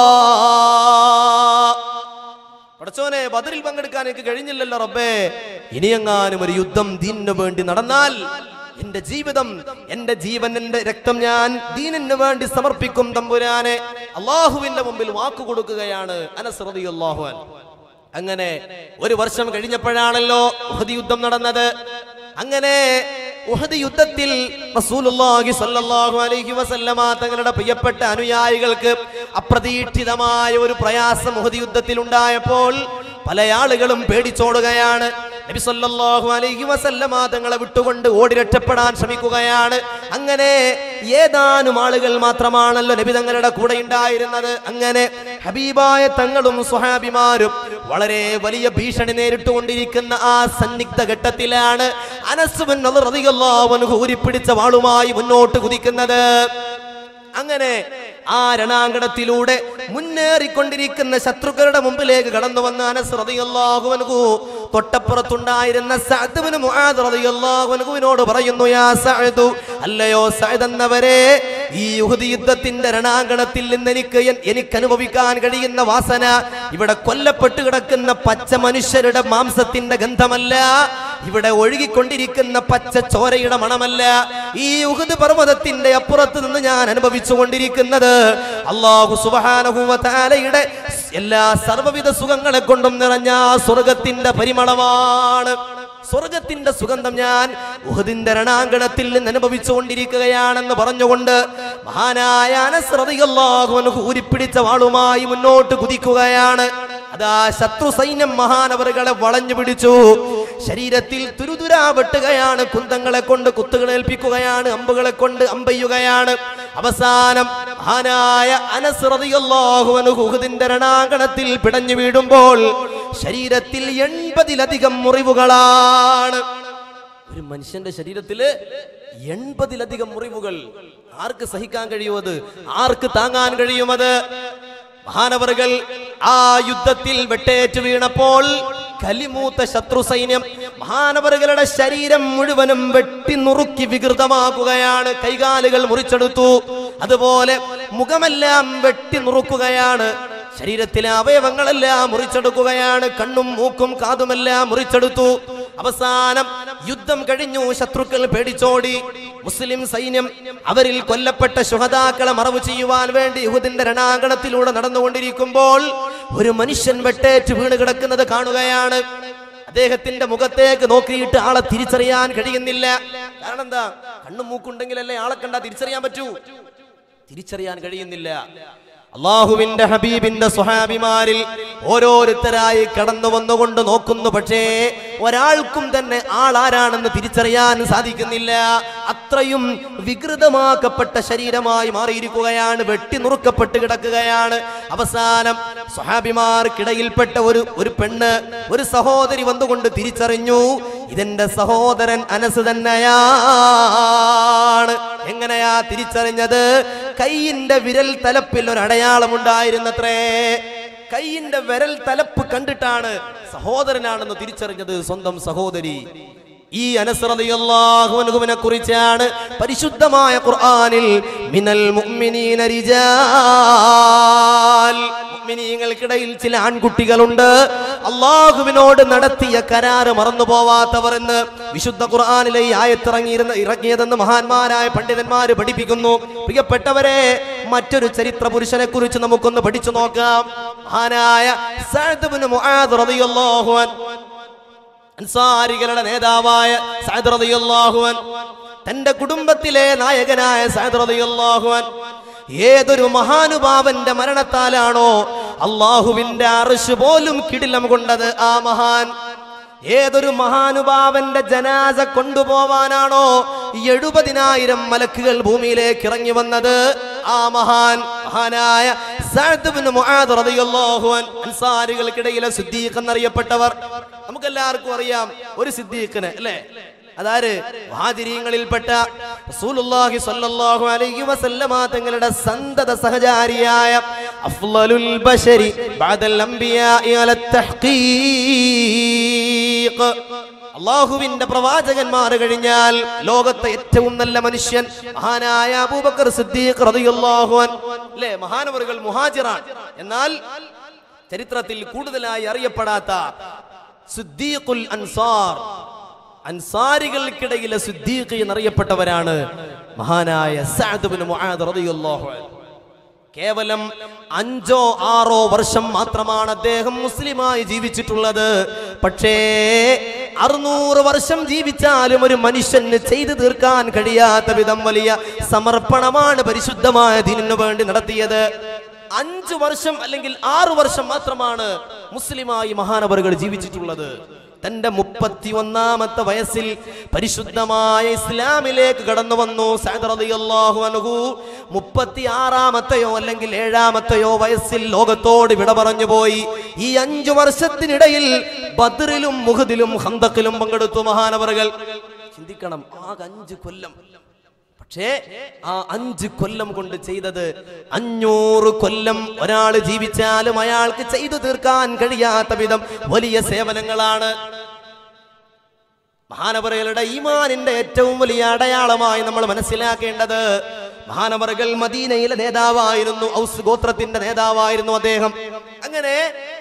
പടച്ചോനെ ബദറിൽ പങ്കെടുക്കാൻ എനിക്ക് കഴിഞ്ഞില്ലല്ലോ റബ്ബേ ഇനിയെങ്ങാനും ഒരു യുദ്ധം ദീനിനു വേണ്ടി നടന്നാൽ എന്റെ ജീവിതം എന്റെ ജീവൻ എന്റെ രക്തം ഞാൻ ദീനിന് വേണ്ടി സമർപ്പിക്കും തമ്പുരാനെ അള്ളാഹുവിന്റെ മുമ്പിൽ വാക്കു കൊടുക്കുകയാണ് അനസ്രതി അള്ളാഹുൻ അങ്ങനെ ഒരു വർഷം കഴിഞ്ഞപ്പോഴാണല്ലോ ഉഹദ് യുദ്ധം നടന്നത് അങ്ങനെ ഉഹദ് യുദ്ധത്തിൽ റസൂലുള്ളാഹി സ്വല്ലല്ലാഹു അലൈഹി വസല്ലമ തങ്ങളുടെ പ്രിയപ്പെട്ട അനുയായികൾക്ക് അപ്രതീക്ഷിതമായ ഒരു പ്രയാസം ഉഹദ് യുദ്ധത്തിൽ ഉണ്ടായപ്പോൾ പല ആളുകളും പേടിച്ചോടുകയാണ് നബി സല്ലല്ലാഹു അലൈഹി വസല്ലമ തങ്ങളെ വിട്ടുകൊണ്ട് ഓടി രക്ഷപ്പെടാൻ ശ്രമിക്കുകയാണ് അങ്ങനെ ഏതാനും ആളുകൾ മാത്രമാണല്ലോ നബി തങ്ങളുടെ കൂടെ ഉണ്ടായിരുന്നത് അങ്ങനെ ഹബീബായ തങ്ങളും സ്വഹാബിമാരും വളരെ വലിയ ഭീഷണി നേരിട്ടുകൊണ്ടിരിക്കുന്ന ആ സന്നിഗ്ധ ഘട്ടത്തിലാണ് അനസുബൻ ഊരിപ്പിടിച്ച വാളുമായി മുന്നോട്ട് കുതിക്കുന്നത് അങ്ങനെ ആ രണാങ്കണത്തിലൂടെ മുന്നേറിക്കൊണ്ടിരിക്കുന്ന ശത്രുക്കളുടെ മുമ്പിലേക്ക് കടന്നു വന്ന അനസ് റളിയല്ലാഹു അൻഹു തൊട്ടപ്പുറത്തുണ്ടായിരുന്ന സഅദ് ഇബ്നു മുആദ് റളിയല്ലാഹു അൻഹുവിനോട് പറയുന്നു യാ സഅദു അല്ലയോ സഅദ് എന്നവരെ ഈ യുഹദ് യുദ്ധത്തിന്റെ രണാങ്കണത്തിൽ നിന്ന് എനിക്ക് എൻ- എനിക്ക് അനുഭവിക്കാൻ കഴിയുന്ന വാസന ഇവിടെ കൊല്ലപ്പെട്ട് കിടക്കുന്ന പച്ച മനുഷ്യരുടെ മാംസത്തിന്റെ ഗന്ധമല്ല ഇവിടെ ഒഴുകിക്കൊണ്ടിരിക്കുന്ന പച്ച ചോരയുടെ മണമല്ല ഈ ഉഹദ് പർവ്വതത്തിന്റെ അപ്പുറത്ത് നിന്ന് ഞാൻ അനുഭവിച്ചു കൊണ്ടിരിക്കുന്നത് അള്ളാഹു സുബാനഹുവലയുടെ എല്ലാ സർവ്വവിധ സുഖങ്ങളെ കൊണ്ടും നിറഞ്ഞ ആ സ്വർഗത്തിന്റെ പരിമളമാണ് സ്വർഗത്തിന്റെ സുഗന്ധം ഞാൻ ഉഹദിന്റെ രണാങ്കണത്തിൽ നിന്ന് അനുഭവിച്ചു കൊണ്ടിരിക്കുകയാണെന്ന് പറഞ്ഞുകൊണ്ട് മഹാനായ അനസ് റളിയല്ലാഹു അൻഹു ഊരിപ്പിടിച്ച വാളുമായി മുന്നോട്ട് കുതിക്കുകയാണ് അതാ ശത്രു സൈന്യം മഹാനവറുകളെ വളഞ്ഞു പിടിച്ചു ശരീരത്തിൽ തുരുതുരാ വെട്ടുകയാണ് കുന്തങ്ങളെ കൊണ്ട് കുത്തുകൾ ഏൽപ്പിക്കുകയാണ് അമ്പുകളെ കൊണ്ട് അമ്പയ്യുകയാണ് അവസാനം മഹാനായ അനസ് റളിയല്ലാഹു അൻഹു ഉഹുദിന്റെ രണാങ്കണത്തിൽ പിടഞ്ഞു വീഴുമ്പോൾ ശരീരത്തിൽ എൺപതിലധികം മുറിവുകളാണ് ഒരു മനുഷ്യന്റെ ശരീരത്തില് എൺപതിലധികം മുറിവുകൾ ആർക്ക് സഹിക്കാൻ കഴിയുമത് ആർക്ക് താങ്ങാൻ കഴിയുമത് മഹാനവറുകൾ ആ യുദ്ധത്തിൽ വെട്ടേറ്റ് വീണപ്പോൾ കലിമൂത്ത ശത്രു സൈന്യം മഹാനവറുകളുടെ ശരീരം മുഴുവനും വെട്ടി നുറുക്കി വികൃതമാക്കുകയാണ് കൈകാലുകൾ മുറിച്ചെടുത്തു അതുപോലെ മുഖമെല്ലാം വെട്ടി നുറുക്കുകയാണ് ശരീരത്തിലെ അവയവങ്ങളെല്ലാം മുറിച്ചെടുക്കുകയാണ് കണ്ണും മൂക്കും കാതുമെല്ലാം മുറിച്ചെടുത്തു അവസാനം യുദ്ധം കഴിഞ്ഞു ശത്രുക്കൾ പേടിച്ചോടി മുസ്ലിം സൈന്യം അവരിൽ കൊല്ലപ്പെട്ട ശുഹതാക്കളെ മറവ് ചെയ്യുവാൻ വേണ്ടി യുഹുദിന്റെ രണാങ്കണത്തിലൂടെ നടന്നുകൊണ്ടിരിക്കുമ്പോൾ ഒരു മനുഷ്യൻ വെട്ടേറ്റ് വീണ് കിടക്കുന്നത് കാണുകയാണ് അദ്ദേഹത്തിന്റെ മുഖത്തേക്ക് നോക്കിയിട്ട് ആളെ തിരിച്ചറിയാൻ കഴിയുന്നില്ല കാരണം എന്താ കണ്ണും മൂക്കുണ്ടെങ്കിലല്ലേ ആളെ കണ്ടാ തിരിച്ചറിയാൻ പറ്റൂ തിരിച്ചറിയാൻ കഴിയുന്നില്ല അള്ളാഹുവിന്റെ ഹബീബിന്റെ സ്വഹാബിമാരിൽ ഓരോരുത്തരായി കടന്നു വന്നുകൊണ്ട് നോക്കുന്നു പക്ഷേ ഒരാൾക്കും തന്നെ ആളാരാണെന്ന് തിരിച്ചറിയാൻ സാധിക്കുന്നില്ല അത്രയും വികൃതമാക്കപ്പെട്ട ശരീരമായി മാറിയിരിക്കുകയാണ് വെട്ടി നുറുക്കപ്പെട്ട് കിടക്കുകയാണ് അവസാനം സ്വഹാബിമാർക്കിടയിൽപ്പെട്ട ഒരു ഒരു പെണ്ണ് ഒരു സഹോദരി വന്നുകൊണ്ട് തിരിച്ചറിഞ്ഞു ഇതെന്റെ സഹോദരൻ അനസ് തന്നെയാണ് എങ്ങനെയാ തിരിച്ചറിഞ്ഞത് കൈയിന്റെ വിരൽ തലപ്പിൽ ഒരു അടയാളമുണ്ടായിരുന്നത്രേ കൈയിന്റെ വിരൽ തലപ്പ് കണ്ടിട്ടാണ് സഹോദരനാണെന്ന് തിരിച്ചറിഞ്ഞത് സ്വന്തം സഹോദരി ഈ അനസ്രതയല്ലാഹുവിനെ കുറിച്ചാണ് പരിശുദ്ധമായ ഖുർആനിൽ മിനൽ മുഅ്മിനീന റിജാൽ മുഅ്മിനീങ്ങൾക്കിടയിൽ ചില ആൺകുട്ടികളുണ്ട് അള്ളാഹുവിനോട് നടത്തിയ കരാറ് മറന്നു പോവാത്തവർ എന്ന് വിശുദ്ധ ഖുർആനിലെ ഈ ആയത്തിറങ്ങിയിരുന്ന ഇറങ്ങിയതെന്ന് മഹാന്മാരായ പണ്ഡിതന്മാര് പഠിപ്പിക്കുന്നു പ്രിയപ്പെട്ടവരെ മറ്റൊരു ചരിത്ര പുരുഷനെ കുറിച്ച് നമുക്കൊന്ന് പഠിച്ചു നോക്കാം മഹാനായ സഅദ് ഇബ്നു മുആദ് റളിയല്ലാഹു അൻഹു അൻസാരികളുടെ നേതാവായ സഅദ് റളിയല്ലാഹു അൻഹു തന്റെ കുടുംബത്തിലെ നായകനായ സഅദ് റളിയല്ലാഹു അൻഹു ഏതൊരു മഹാനുഭാവന്റെ മരണത്താലാണോ അള്ളാഹുവിന്റെ അറിശ് പോലും കിടിലം കൊണ്ടത് ആ മഹാൻ ഏതൊരു മഹാനുഭാവന്റെ ജനാസ കൊണ്ടുപോവാനാണോ എഴുപതിനായിരം മലക്കുകൾ ഭൂമിയിലേക്ക് ഇറങ്ങി വന്നത് ആ മഹാൻ മഹാനായ സഅദ് ഇബ്നു മുആദ് റളിയല്ലാഹു അൻഹു അൻസാരികൾക്കിടയിലെ സിദ്ദീഖ് എന്നറിയപ്പെട്ടവർ നമുക്കെല്ലാവർക്കും അറിയാം ഒരു സിദ്ദീഖിന് അല്ലേ അതാര് മഹാതിരീങ്ങളിൽപ്പെട്ട റസൂലുള്ളാഹി സ്വല്ലല്ലാഹു അലൈഹി വസല്ലമ തങ്ങളുടെ സന്തത സഹചാരിയായ അഫ്ളലുൽ ബശരി ബഅദൽ അംബിയാഇ അല തഹ്ഖീഖ് അള്ളാഹുവിന്റെ പ്രവാചകന്മാർ കഴിഞ്ഞാൽ ലോകത്തെ ഏറ്റവും നല്ല മനുഷ്യൻ മഹാനായ അബൂബക്കർ സിദ്ദീഖ് റളിയല്ലാഹു അൻഹു അല്ലേ മഹാനവറുകൾ മുഹാജിറാൻ എന്നാൽ ചരിത്രത്തിൽ കൂടുതലായി അറിയപ്പെടാത്ത സിദ്ദീഖുൽ അൻസാർ അൻസാരികൾക്കിടയിലെ സിദ്ദീഖ് എന്നറിയപ്പെട്ടവരാണ് മഹാനായ സഅദ് ഇബ്നു മുആദ് റളിയല്ലാഹു അൻഹു കേവലം അഞ്ചോ ആറോ വർഷം മാത്രമാണ് അദ്ദേഹം മുസ്ലിമായി ജീവിച്ചിട്ടുള്ളത് പക്ഷേ അറുന്നൂറ് വർഷം ജീവിച്ചാലും ഒരു മനുഷ്യന് ചെയ്തു തീർക്കാൻ കഴിയാത്ത വിധം വലിയ സമർപ്പണമാണ് പരിശുദ്ധമായ ദീനിനു വേണ്ടി നടത്തിയത് അഞ്ചു വർഷം അല്ലെങ്കിൽ ആറു വർഷം മാത്രമാണ് മുസ്ലിമായി മഹാനവറുകൾ ജീവിച്ചിട്ടുള്ളത് തന്റെ മുപ്പത്തി ഒന്നാമത്തെ വയസ്സിൽ പരിശുദ്ധമായ ഇസ്ലാമിലേക്ക് കടന്നു വന്നു സഅദ് റളിയല്ലാഹു അൻഹു മുപ്പത്തി ആറാമത്തെയോ അല്ലെങ്കിൽ ഏഴാമത്തെയോ വയസ്സിൽ ലോകത്തോട് വിട പറഞ്ഞു പോയി ഈ അഞ്ചു വർഷത്തിനിടയിൽ ബദ്റിലും മുഹദിലും ഹന്തക്കിലും പങ്കെടുത്തു മഹാനവറുകൾ ചിന്തിക്കണം ആകെ അഞ്ച് കൊല്ലം പക്ഷേ ആ അഞ്ച് കൊല്ലം കൊണ്ട് ചെയ്തത് അഞ്ഞൂറ് കൊല്ലം ഒരാൾ ജീവിച്ചാലും അയാൾക്ക് ചെയ്തു തീർക്കാൻ കഴിയാത്ത വിധം വലിയ സേവനങ്ങളാണ് മഹാനവറുകളുടെ ഈമാനിന്റെ ഏറ്റവും വലിയ അടയാളമായി നമ്മൾ മനസ്സിലാക്കേണ്ടത് മഹാനവറുകൾ മദീനയിലെ നേതാവായിരുന്നു ഔസ് ഗോത്രത്തിന്റെ നേതാവായിരുന്നു അദ്ദേഹം അങ്ങനെ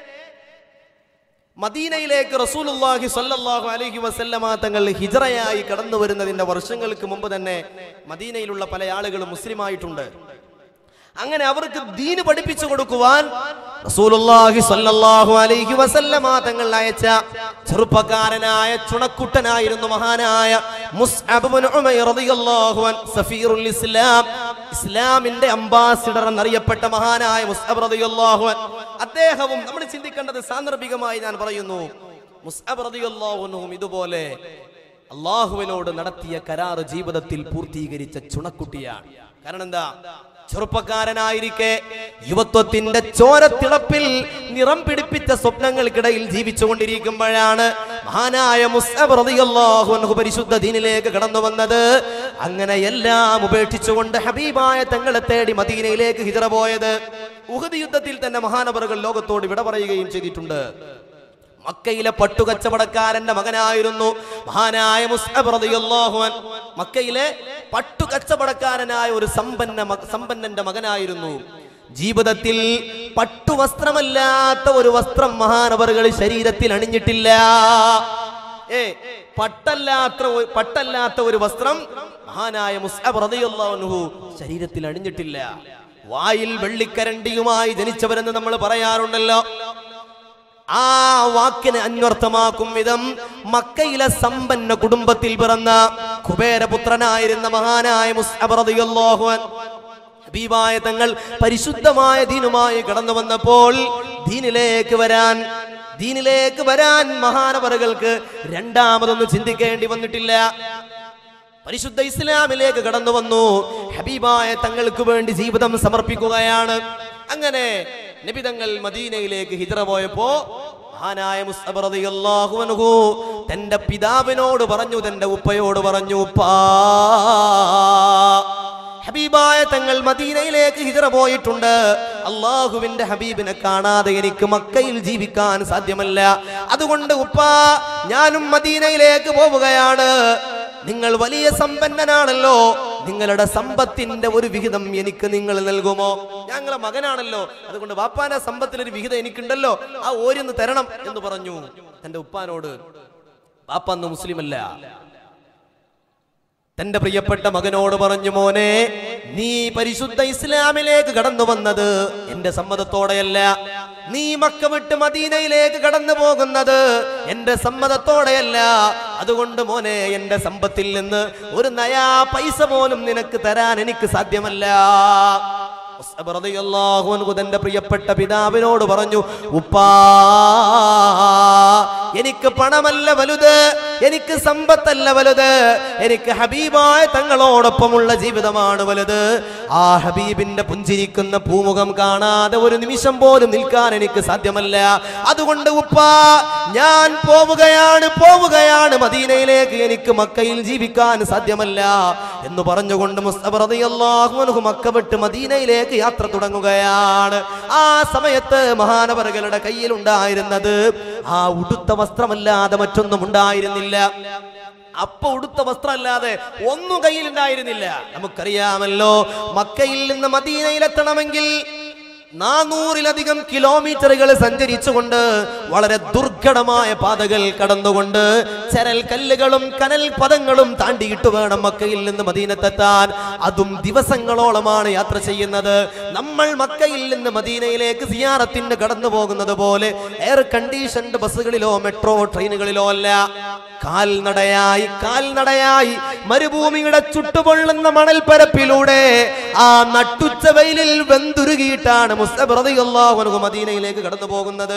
മദീനയിലേക്ക് റസൂലുള്ളാഹി സ്വല്ലല്ലാഹു അലൈഹി വസല്ലമ തങ്ങൾ ഹിജറയായി കടന്നു വരുന്നതിന്റെ വർഷങ്ങൾക്ക് മുമ്പ് തന്നെ മദീനയിലുള്ള പല ആളുകളും മുസ്ലിമായിട്ടുണ്ട് അങ്ങനെ അവർക്ക് ദീന് പഠിപ്പിച്ചു കൊടുക്കുവാൻ റസൂലുള്ളാഹി സ്വല്ലല്ലാഹു അലൈഹി വസല്ലമ തങ്ങൾ അയച്ച ചെറുപ്പക്കാരനായ ചുണക്കുട്ടനായിരുന്നു മഹാനായ മുസ്അബ് ഇബ്നു ഉമൈർ റളിയല്ലാഹു അൻ സഫീറുൽ ഇസ്ലാം ഇസ്ലാമിന്റെ അംബാസിഡർ എന്നറിയപ്പെട്ട മഹാനായ മുസ്അബ് റളിയല്ലാഹു അൻഹു അദ്ദേഹവും നമ്മൾ ചിന്തിക്കേണ്ടത് സാന്ദർഭികമായി ഞാൻ പറയുന്നു മുസ്അബ് റളിയല്ലാഹു അൻഹും ഇതുപോലെ അള്ളാഹുവിനോട് നടത്തിയ കരാറ് ജീവിതത്തിൽ പൂർത്തീകരിച്ച ചുണക്കുട്ടിയാണ് കാരണം എന്താ ചെറുപ്പക്കാരനായിരിക്കെ യുവത്വത്തിന്റെ ചോരത്തിളപ്പിൽ നിറം പിടിപ്പിച്ച സ്വപ്നങ്ങൾക്കിടയിൽ ജീവിച്ചുകൊണ്ടിരിക്കുമ്പോഴാണ് മഹാനായ മുസ്അബ് റളിയല്ലാഹു അൻഹു പരിശുദ്ധ ദീനിലേക്ക് കടന്നു വന്നത് അങ്ങനെ എല്ലാം ഉപേക്ഷിച്ചുകൊണ്ട് ഹബീബായ തങ്ങളെ തേടി മദീനയിലേക്ക് ഹിജറ പോയത് ഉഹദ് യുദ്ധത്തിൽ തന്നെ മഹാനവറുകൾ ലോകത്തോട് വിട പറയുകയും ചെയ്തിട്ടുണ്ട് മക്കയിലെ പട്ടുകച്ചവടക്കാരന്റെ മകനായിരുന്നു മഹാനായ മുസ്അബ് റളിയല്ലാഹു അൻഹു മക്കയിലെ പട്ടുകച്ചവടക്കാരനായ ഒരു സമ്പന്ന മക- സമ്പന്നന്റെ മകനായിരുന്നു ജീവിതത്തിൽ പട്ടുവസ്ത്രമല്ലാത്ത ഒരു വസ്ത്രം മഹാനവറുകൾ ശരീരത്തിൽ അണിഞ്ഞിട്ടില്ല ഏ പട്ടല്ലാത്ത ഒരു- പട്ടല്ലാത്ത ഒരു വസ്ത്രം മഹാനായ മുസ്അബ് റളിയല്ലാഹു അൻഹു ശരീരത്തിൽ അണിഞ്ഞിട്ടില്ല വായിൽ വെള്ളിക്കരണ്ടിയുമായി ജനിച്ചവരെന്ന് നമ്മൾ പറയാറുണ്ടല്ലോ ആ വാക്കിനെ അന്വർത്ഥമാക്കും വിധം മക്കയിലെ സമ്പന്ന കുടുംബത്തിൽ പിറന്ന കുബേരപുത്രനായിരുന്ന മഹാനായ മുസ്അബ് റളിയല്ലാഹു അൻഹു ഹബീബായ തങ്ങൾ പരിശുദ്ധമായ ദീനുമായി കടന്നു വന്നപ്പോൾ ദീനിലേക്ക് വരാൻ ദീനിലേക്ക് വരാൻ മഹാനവറുകൾക്ക് രണ്ടാമതൊന്നും ചിന്തിക്കേണ്ടി വന്നിട്ടില്ല പരിശുദ്ധ ഇസ്ലാമിലേക്ക് കടന്നു വന്നു ഹബീബായ തങ്ങൾക്ക് വേണ്ടി ജീവിതം സമർപ്പിക്കുകയാണ് അങ്ങനെ നബി തങ്ങൾ മദീനയിലേക്ക് ഹിജറ പോയപ്പോ മഹാനായ മുസ്തഫ റളിയല്ലാഹു അൻഹു തന്റെ പിതാവിനോട് പറഞ്ഞു തന്റെ ഉപ്പയോട് പറഞ്ഞു ഉപ്പാ ഹബീബായ തങ്ങൾ മദീനയിലേക്ക് ഹിജറ പോയിട്ടുണ്ട് അള്ളാഹുവിന്റെ ഹബീബിനെ കാണാതെ എനിക്ക് മക്കയിൽ ജീവിക്കാൻ സാധ്യമല്ല അതുകൊണ്ട് ഉപ്പാ ഞാനും മദീനയിലേക്ക് പോവുകയാണ് നിങ്ങൾ വലിയ സമ്പന്നനാണല്ലോ നിങ്ങളുടെ സമ്പത്തിന്റെ ഒരു വിഹിതം എനിക്ക് നിങ്ങൾ നൽകുമോ ഞങ്ങളെ മകനാണല്ലോ അതുകൊണ്ട് വാപ്പാന്റെ സമ്പത്തിൽ ഒരു വിഹിതം എനിക്കുണ്ടല്ലോ ആ ഓരോന്ന് തരണം എന്ന് പറഞ്ഞു തന്റെ ഉപ്പാനോട് വാപ്പ അന്ന് മുസ്ലിമല്ല തന്റെ പ്രിയപ്പെട്ട മകനോട് പറഞ്ഞു മോനെ നീ പരിശുദ്ധ ഇസ്ലാമിലേക്ക് കടന്നു വന്നത് എന്റെ സമ്മതത്തോടെയല്ല നീ മക്ക വിട്ട് മദീനയിലേക്ക് കടന്നു പോകുന്നത് എന്റെ സമ്മതത്തോടെയല്ല അതുകൊണ്ട് മോനെ എന്റെ സമ്പത്തിൽ നിന്ന് ഒരു നയാ പൈസ പോലും നിനക്ക് തരാൻ എനിക്ക് സാധ്യമല്ല മുസ്അബ് റളിയല്ലാഹു അൻഹു തന്റെ പ്രിയപ്പെട്ട പിതാവിനോട് പറഞ്ഞു ഉപ്പാ എനിക്ക് പണമല്ല വലുത് എനിക്ക് സമ്പത്തല്ല വലുത് എനിക്ക് ഹബീബായ തങ്ങളോടൊപ്പമുള്ള ജീവിതമാണ് വലുത് ആ ഹബീബിന്റെ പുഞ്ചിരിക്കുന്ന പൂമുഖം കാണാതെ ഒരു നിമിഷം പോലും നിൽക്കാൻ എനിക്ക് സാധ്യമല്ല അതുകൊണ്ട് ഉപ്പാ ഞാൻ പോവുകയാണ് പോവുകയാണ് മദീനയിലേക്ക് എനിക്ക് മക്കയിൽ ജീവിക്കാൻ സാധ്യമല്ല എന്ന് പറഞ്ഞുകൊണ്ട് മുസ്തഫ റളിയല്ലാഹു അൻഹു മക്ക വിട്ട് മദീനയിലേക്ക് യാത്ര തുടങ്ങുകയാണ് ആ സമയത്ത് മഹാനവറുകളുടെ കയ്യിൽ ഉണ്ടായിരുന്നത് ആ ഉടുത്ത വസ്ത്രമല്ലാതെ മറ്റൊന്നും ഉണ്ടായിരുന്നില്ല അപ്പൊ ഉടുത്ത വസ്ത്രമല്ലാതെ ഒന്നും കയ്യിലുണ്ടായിരുന്നില്ല നമുക്കറിയാമല്ലോ മക്കയിൽ നിന്ന് മദീനയിലെത്തണമെങ്കിൽ നാനൂറിലധികം കിലോമീറ്ററുകൾ സഞ്ചരിച്ചുകൊണ്ട് വളരെ ദുർഘടമായ പാതകൾ കടന്നുകൊണ്ട് ചരൽ കല്ലുകളും കനൽ പദങ്ങളും താണ്ടിയിട്ട് വേണം മക്കയിൽ നിന്ന് മദീനത്തെത്താൻ അതും ദിവസങ്ങളോളമാണ് യാത്ര ചെയ്യുന്നത് നമ്മൾ മക്കയിൽ നിന്ന് മദീനയിലേക്ക് സിയാറത്തിന് കടന്നു പോകുന്നത് പോലെ എയർ കണ്ടീഷൻഡ് ബസ്സുകളിലോ മെട്രോ ട്രെയിനുകളിലോ അല്ല കാൽനടയായി കാൽനടയായി മരുഭൂമിയുടെ ചുട്ടുപൊള്ളുന്ന മണൽപ്പരപ്പിലൂടെ ആ നട്ടുച്ച വെയിലിൽ വെന്തുരുകിയിട്ടാണ് മുസ്തബ് റളിയല്ലാഹു അൻഹു മദീനയിലേക്ക് കടന്നു പോകുന്നത്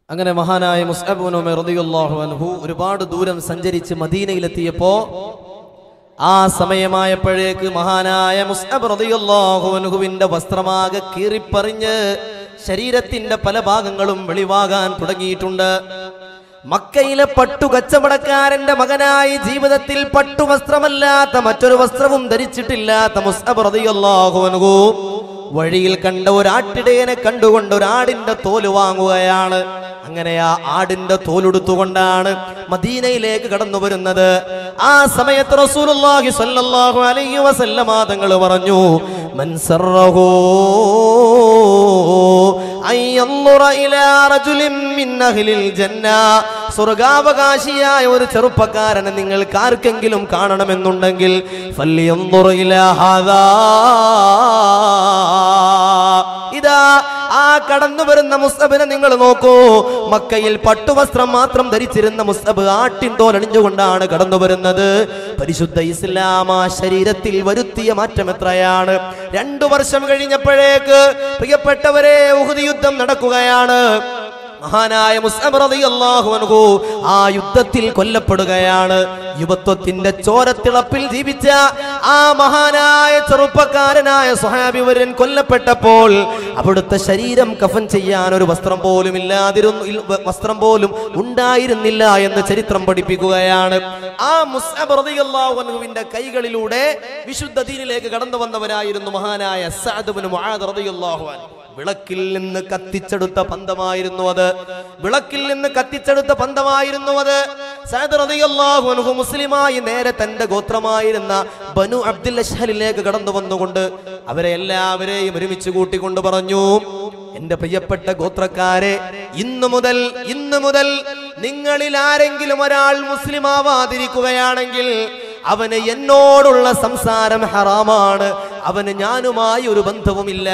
അങ്ങനെ മഹാനായ മുസ്അബുനുമെ റളിയല്ലാഹു അൻഹു ഒരുപാട് ദൂരം സഞ്ചരിച്ച് മദീനയിലെത്തിയപ്പോ ആ സമയമായപ്പോഴേക്ക് മഹാനായ മുസ്അബ് റളിയല്ലാഹു അൻഹുവിന്റെ വസ്ത്രമാകെ കീറിപ്പറിഞ്ഞ് ശരീരത്തിന്റെ പല ഭാഗങ്ങളും വെളിവാകാൻ തുടങ്ങിയിട്ടുണ്ട് മക്കയിലെ പട്ടു കച്ചവടക്കാരന്റെ മകനായി ജീവിതത്തിൽ പട്ടുവസ്ത്രമല്ലാത്ത മറ്റൊരു വസ്ത്രവും ധരിച്ചിട്ടില്ലാത്ത മുസ്അബ് റളിയല്ലാഹു അൻഹു വഴിയിൽ കണ്ട ഒരാട്ടിടയനെ കണ്ടുകൊണ്ട് ഒരാടിന്റെ തോല് വാങ്ങുകയാണ് അങ്ങനെ ആ ആടിന്റെ തോലെടുത്തുകൊണ്ടാണ് മദീനയിലേക്ക് കടന്നു വരുന്നത് ആ സമയത്ത് റസൂലുള്ളാഹി സ്വല്ലല്ലാഹു അലൈഹി വസല്ലമ തങ്ങൾ പറഞ്ഞു മൻ സറഹു അൻ യൻദുറ ഇലാ റജുലിൻ മിൻ അഹ്ലിൽ ജന്ന സ്വർഗാവകാശിയായ ഒരു ചെറുപ്പക്കാരനെ നിങ്ങൾക്ക് ആർക്കെങ്കിലും കാണണമെന്നുണ്ടെങ്കിൽ ഫല്യൻദുറ ഇലാ ഹാദാ ഇതാ ആ കടന്നു വരുന്ന മുസ്തബിനെ നിങ്ങൾ നോക്കൂ മക്കയിൽ പട്ടുവസ്ത്രം മാത്രം ധരിച്ചിരുന്ന മുസ്തബ് ആട്ടിൻ തോലണിഞ്ഞുകൊണ്ടാണ് കടന്നു വരുന്നത് പരിശുദ്ധ ഇസ്ലാം ആ ശരീരത്തിൽ വരുത്തിയ മാറ്റം എത്രയാണ് രണ്ടു വർഷം കഴിഞ്ഞപ്പോഴേക്ക് പ്രിയപ്പെട്ടവരെ ഉഹുദ് യുദ്ധം നടക്കുകയാണ് മഹാനായ മുസ്അബ് റളിയല്ലാഹു അൻഹു ആ യുദ്ധത്തിൽ കൊല്ലപ്പെടുകയാണ് യുവത്വത്തിന്റെ ചോരത്തിളപ്പിൽ ജീവിച്ച ആ മഹാനായ ചെറുപ്പക്കാരനായ സ്വഹാബിവരൻ കൊല്ലപ്പെട്ടപ്പോൾ അവിടുത്തെ ശരീരം കഫൻ ചെയ്യാൻ ഒരു വസ്ത്രം പോലും ഇല്ലാതിരുന്നു ഇൽ- വസ്ത്രം പോലും ഉണ്ടായിരുന്നില്ല എന്ന് ചരിത്രം പഠിപ്പിക്കുകയാണ് ആ മുസ്അബ് റളിയല്ലാഹു അൻഹുവിന്റെ കൈകളിലൂടെ വിശുദ്ധ ദീനിലേക്ക് കടന്നു വന്നവരായിരുന്നു മഹാനായ സഅദ് ഇബ്നു മുആദ് റളിയല്ലാഹു അൻഹു വിളക്കിൽ നിന്ന് കത്തിച്ചെടുത്ത പന്തമായിരുന്നു അത് വിളക്കിൽ നിന്ന് കത്തിച്ചെടുത്ത പന്തമായിരുന്നു അത് സഅദ് റളിയല്ലാഹു അൻഹു മുസ്ലിമായി നേരെ തന്റെ ഗോത്രമായിരുന്ന ബനു അബ്ദുൽ അഷ്ഹലിലേക്ക് കടന്നു വന്നുകൊണ്ട് അവരെ എല്ലാവരെയും ഒരുമിച്ച് കൂട്ടിക്കൊണ്ട് പറഞ്ഞു എന്റെ പ്രിയപ്പെട്ട ഗോത്രക്കാരെ ഇന്നു മുതൽ ഇന്നു മുതൽ നിങ്ങളിൽ ആരെങ്കിലും ഒരാൾ മുസ്ലിം ആവാതിരിക്കുകയാണെങ്കിൽ അവന് എന്നോടുള്ള സംസാരം ഹറാമാണ് അവന് ഞാനുമായി ഒരു ബന്ധവുമില്ല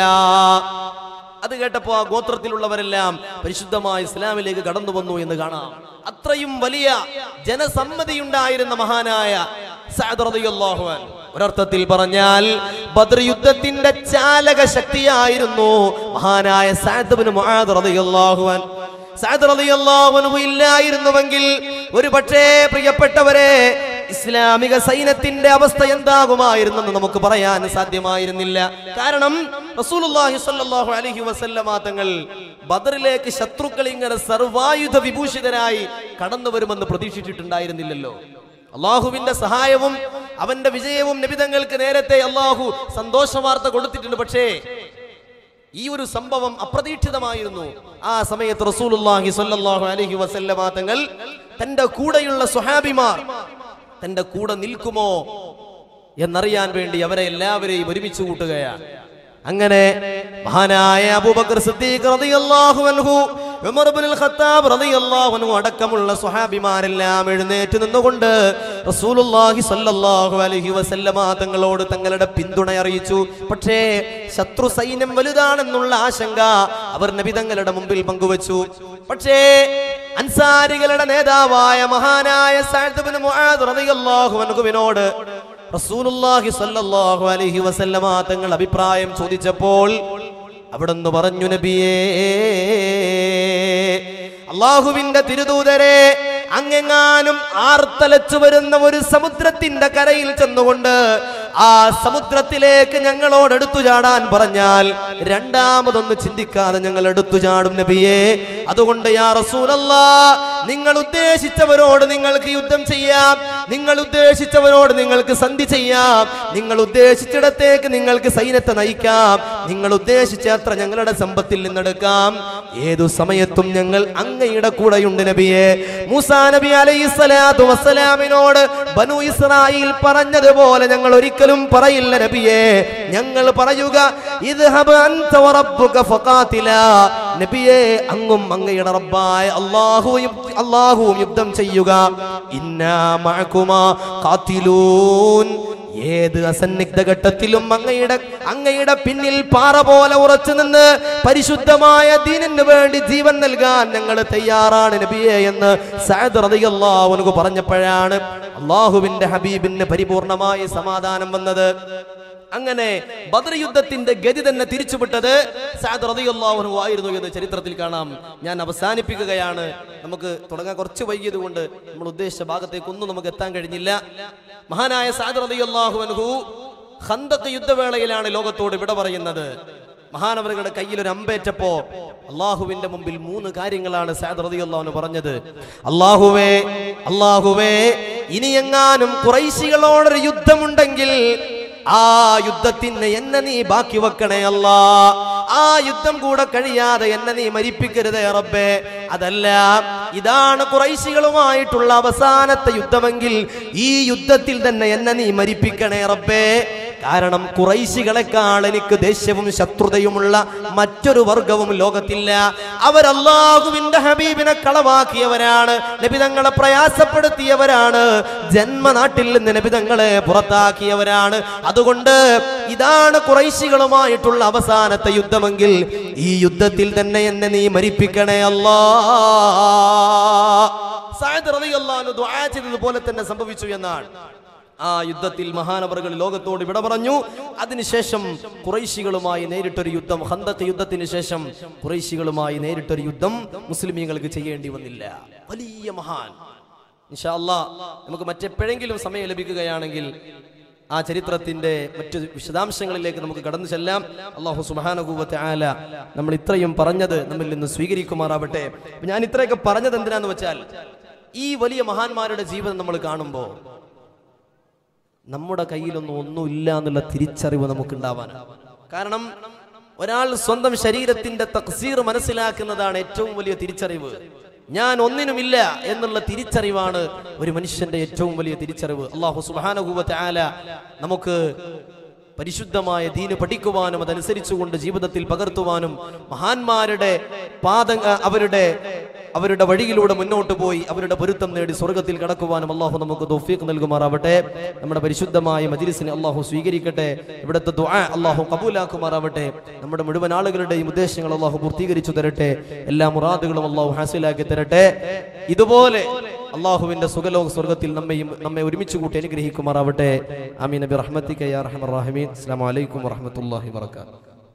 അത് കേട്ടപ്പോ ആ ഗോത്രത്തിലുള്ളവരെല്ലാം പരിശുദ്ധമായ ഇസ്ലാമിലേക്ക് കടന്നു വന്നു എന്ന് കാണാം അത്രയും വലിയ ജനസമ്മതിയുണ്ടായിരുന്ന മഹാനായ സഅദ് റളിയല്ലാഹു അൻഹു. ഒരർത്ഥത്തിൽ പറഞ്ഞാൽ ബദ്ർ യുദ്ധത്തിന്റെ ചാലക ശക്തിയായിരുന്നു മഹാനായ സഅദ് ഇബ്നു മുആദ് റളിയല്ലാഹു അൻഹു. സഅദ് റളിയല്ലാഹു അൻഹു ഇല്ലായിരുന്നുവെങ്കിൽ ഒരു പക്ഷേ പ്രിയപ്പെട്ടവരെ ഇസ്ലാമിക സൈന്യത്തിന്റെ അവസ്ഥ എന്താകുമായിരുന്നെന്ന് നമുക്ക് പറയാൻ സാധ്യമായിരുന്നില്ല കാരണം റസൂലുള്ളാഹി സ്വല്ലല്ലാഹു അലൈഹി വസല്ലമ തങ്ങൾ ബദറിലേക്ക് ശത്രുക്കൾ ഇങ്ങനെ സർവായുധ വിഭൂഷിതരായി കടന്നു വരുമെന്ന് പ്രതീക്ഷിച്ചിട്ടുണ്ടായിരുന്നില്ലല്ലോ അള്ളാഹുവിന്റെ സഹായവും അവന്റെ വിജയവും നബിതങ്ങൾക്ക് നേരത്തെ അള്ളാഹു സന്തോഷ വാർത്ത കൊടുത്തിട്ടുണ്ട് പക്ഷേ ഈ ഒരു സംഭവം അപ്രതീക്ഷിതമായിരുന്നു ആ സമയത്ത് റസൂലുള്ളാഹി സ്വല്ലല്ലാഹു അലൈഹി വസല്ലമ തങ്ങൾ തന്റെ കൂടെയുള്ള സ്വഹാബിമാർ തന്റെ കൂടെ നിൽക്കുമോ എന്നറിയാൻ വേണ്ടി അവരെ എല്ലാവരെയും ഒരുമിച്ച് കൂട്ടുകയാണ് അങ്ങനെ മഹാനായ അബൂബക്കർ സിദ്ദീഖ് റളിയല്ലാഹു അൻഹു ഉമർ ഇബ്നുൽ ഖത്താബ് റളിയല്ലാഹു അൻഹു അടക്കമുള്ള സ്വഹാബിമാരെല്ലാം എഴുന്നേറ്റ് നിന്നുകൊണ്ട് റസൂലുള്ളാഹി സ്വല്ലല്ലാഹു അലൈഹി വസല്ലമ തങ്ങളോട് തങ്ങളുടെ പിന്തുണ അറിയിച്ചു പക്ഷേ ശത്രു സൈന്യം വലുതാണെന്നുള്ള ആശങ്ക അവർ നബി തങ്ങളുടെ മുമ്പിൽ പങ്കുവച്ചു പക്ഷേ അൻസാരികളുടെ നേതാവായ മഹാനായ സഅദ് ഇബ്നു മുആദ് റളിയല്ലാഹു അൻഹുവിനോട് റസൂലുള്ളാഹി സ്വല്ലല്ലാഹു അലൈഹി വസല്ലമ തങ്ങൾ അഭിപ്രായം ചോദിച്ചപ്പോൾ അവിടുന്ന് പറഞ്ഞു നബിയേ അള്ളാഹുവിന്റെ തിരുദൂതരെ അങ്ങെങ്ങാനും ആർത്തലച്ചു വരുന്ന ഒരു സമുദ്രത്തിന്റെ കരയിൽ ചെന്നുകൊണ്ട് ആ സമുദ്രത്തിലേക്ക് ഞങ്ങളോട് എടുത്തു ചാടാൻ പറഞ്ഞാൽ രണ്ടാമതൊന്ന് ചിന്തിക്കാതെ ഞങ്ങൾ എടുത്തു ചാടും നബിയെ അതുകൊണ്ട് യാ റസൂലല്ലാ നിങ്ങൾ ഉദ്ദേശിച്ചവരോട് നിങ്ങൾക്ക് യുദ്ധം ചെയ്യാം നിങ്ങൾ ഉദ്ദേശിച്ചവരോട് നിങ്ങൾക്ക് സന്ധി ചെയ്യാം നിങ്ങൾ ഉദ്ദേശിച്ചിടത്തേക്ക് നിങ്ങൾക്ക് സൈന്യത്തെ നയിക്കാം നിങ്ങൾ ഉദ്ദേശിച്ച അത്ര ഞങ്ങളുടെ സമ്പത്തിൽ നിന്നെടുക്കാം ഏതു സമയത്തും ഞങ്ങൾ അങ്ങയുടെ കൂടെയുണ്ട് നബിയെ മൂസാ നബി അലൈഹി സ്വലാത്തു വസ്സലാമിനോട് ബനു ഇസ്രായേൽ പറഞ്ഞതുപോലെ ഞങ്ങൾ ഒരിക്കലും പറയില്ല നബിയെ ഞങ്ങൾ പറയുക ഇദ്ഹബ് അൻത വറബ്ബുക ഫഖാതിലാ നബിയെ അങ്ങും അങ്ങയുടെ റബ്ബായ അല്ലാഹുവും അല്ലാഹുവും യുദ്ധം ചെയ്യുക ഇന്നാ മഅകുമാ ഖാതിലൂൻ ഏത് അസന്നിഗ്ധ ഘട്ടത്തിലും അങ്ങയുടെ അങ്ങയുടെ പിന്നിൽ പാറ പോലെ ഉറച്ചു നിന്ന് പരിശുദ്ധമായ ദീനിന് വേണ്ടി ജീവൻ നൽകാൻ ഞങ്ങൾ തയ്യാറാണ് നബിയെ എന്ന് സഅദ് റളിയല്ലാഹു അൻഹു പറഞ്ഞപ്പോഴാണ് അള്ളാഹുവിന്റെ ഹബീബിന് പരിപൂർണമായ സമാധാനം വന്നത് അങ്ങനെ ബദർ യുദ്ധത്തിന്റെ ഗതി തന്നെ തിരിച്ചുവിട്ടത് സഅദ് റളിയല്ലാഹു അൻഹു ആയിരുന്നു എന്ന് ചരിത്രത്തിൽ കാണാം ഞാൻ അവസാനിപ്പിക്കുകയാണ് നമുക്ക് തുടങ്ങാൻ കുറച്ച് വൈകിയത് കൊണ്ട് നമ്മൾ ഉദ്ദേശിച്ച ഭാഗത്തേക്കൊന്നും നമുക്ക് എത്താൻ കഴിഞ്ഞില്ല മഹാനായ സഅദ് റളിയല്ലാഹു അൻഹു ഖന്തഖ് യുദ്ധവേളയിലാണ് ലോകത്തോട് വിട പറയുന്നത് മഹാനവറുകളുടെ കയ്യിൽ ഒരു അമ്പേറ്റപ്പോ അള്ളാഹുവിന്റെ മുമ്പിൽ മൂന്ന് കാര്യങ്ങളാണ് സഅദ് റളിയല്ലാഹു പറഞ്ഞത് അള്ളാഹുവേ അള്ളാഹുവേ ഇനി എങ്ങാനും കുറൈശികളോടൊരു യുദ്ധമുണ്ടെങ്കിൽ ആ യുദ്ധത്തിന് എന്നെ നീ ബാക്കി വെക്കണേ അല്ലാ ആ യുദ്ധം കൂടെ കഴിയാതെ എന്നെ നീ മരിപ്പിക്കരുതേ റബ്ബേ അതല്ല ഇതാണ് കുറൈശികളുമായിട്ടുള്ള അവസാനത്തെ യുദ്ധമെങ്കിൽ ഈ യുദ്ധത്തിൽ തന്നെ എന്നെ നീ മരിപ്പിക്കണേ റബ്ബേ കാരണം കുറൈശികളെക്കാൾ എനിക്ക് ദേഷ്യവും ശത്രുതയുമുള്ള മറ്റൊരു വർഗവും ലോകത്തില്ല അവർ അള്ളാഹുവിന്റെ ഹബീബിനെ കളവാക്കിയവരാണ് നബിതങ്ങളെ പ്രയാസപ്പെടുത്തിയവരാണ് ജന്മനാട്ടിൽ നിന്ന് നബിതങ്ങളെ പുറത്താക്കിയവരാണ് അതുകൊണ്ട് ഇതാണ് കുറൈശികളുമായിട്ടുള്ള അവസാനത്തെ യുദ്ധമെങ്കിൽ ഈ യുദ്ധത്തിൽ തന്നെ എന്നെ നീ മരിപ്പിക്കണേ അല്ലാ സഅദ് റളിയല്ലാഹു അൻഹു ദുആ ചെയ്തതുപോലെ തന്നെ സംഭവിച്ചു എന്നാണ് ആ യുദ്ധത്തിൽ മഹാനവറുകൾ ലോകത്തോട് വിട പറഞ്ഞു അതിനുശേഷം കുറൈശികളുമായി നേരിട്ടൊരു യുദ്ധം ഹന്തത്ത് യുദ്ധത്തിന് ശേഷം കുറൈശികളുമായി നേരിട്ടൊരു യുദ്ധം മുസ്ലിമീങ്ങൾക്ക് ചെയ്യേണ്ടി വന്നില്ല വലിയ മഹാൻ ഇൻഷാ അല്ലാ നമുക്ക് മറ്റെപ്പോഴെങ്കിലും സമയം ലഭിക്കുകയാണെങ്കിൽ ആ ചരിത്രത്തിന്റെ മറ്റു വിശദാംശങ്ങളിലേക്ക് നമുക്ക് കടന്നു ചെല്ലാം അള്ളാഹു സുബാനുഭൂവത്തെ ആല നമ്മൾ ഇത്രയും പറഞ്ഞത് നമ്മിൽ നിന്ന് സ്വീകരിക്കുമാറാവട്ടെ അപ്പൊ ഞാൻ ഇത്രയൊക്കെ പറഞ്ഞത് എന്തിനാന്ന് വെച്ചാൽ ഈ വലിയ മഹാന്മാരുടെ ജീവിതം നമ്മൾ കാണുമ്പോൾ നമ്മുടെ കയ്യിലൊന്നും ഒന്നുമില്ല എന്നുള്ള തിരിച്ചറിവ് നമുക്ക് ഉണ്ടാവാനാണ് കാരണം ഒരാൾ സ്വന്തം ശരീരത്തിന്റെ തക്സീർ മനസ്സിലാക്കുന്നതാണ് ഏറ്റവും വലിയ തിരിച്ചറിവ് ഞാൻ ഒന്നിനുമില്ല എന്നുള്ള തിരിച്ചറിവാണ് ഒരു മനുഷ്യന്റെ ഏറ്റവും വലിയ തിരിച്ചറിവ് അള്ളാഹു സുബാനുഭൂവത്തെ ആല നമുക്ക് പരിശുദ്ധമായ ദീന് പഠിക്കുവാനും അതനുസരിച്ചുകൊണ്ട് ജീവിതത്തിൽ പകർത്തുവാനും മഹാന്മാരുടെ പാദ അവരുടെ അവരുടെ വഴിയിലൂടെ മുന്നോട്ട് പോയി അവരുടെ പൊരുത്തം നേടി സ്വർഗത്തിൽ കടക്കുവാനും അള്ളാഹു നമുക്ക് തൗഫീഖ് നൽകുമാറാവട്ടെ നമ്മുടെ പരിശുദ്ധമായ മജിലിസിനെ അള്ളാഹു സ്വീകരിക്കട്ടെ ഇവിടുത്തെ ദുആ അള്ളാഹു കബൂലാക്കുമാറാവട്ടെ നമ്മുടെ മുഴുവൻ ആളുകളുടെയും ഉദ്ദേശങ്ങൾ അള്ളാഹു പൂർത്തീകരിച്ചു തരട്ടെ എല്ലാ മുറാദുകളും അള്ളാഹു ഹാസിലാക്കി തരട്ടെ ഇതുപോലെ അള്ളാഹുവിന്റെ സുഖലോക സ്വർഗത്തിൽ നമ്മയും നമ്മെ ഒരുമിച്ച് കൂട്ടി അനുഗ്രഹിക്കുമാറാവട്ടെ ആമീൻ നബി റഹ്മത്തിക യാ റഹ്മർ റഹീമീൻ അസ്സലാമു അലൈക്കും വറഹ്മത്തുള്ളാഹി വബറകാതുഹു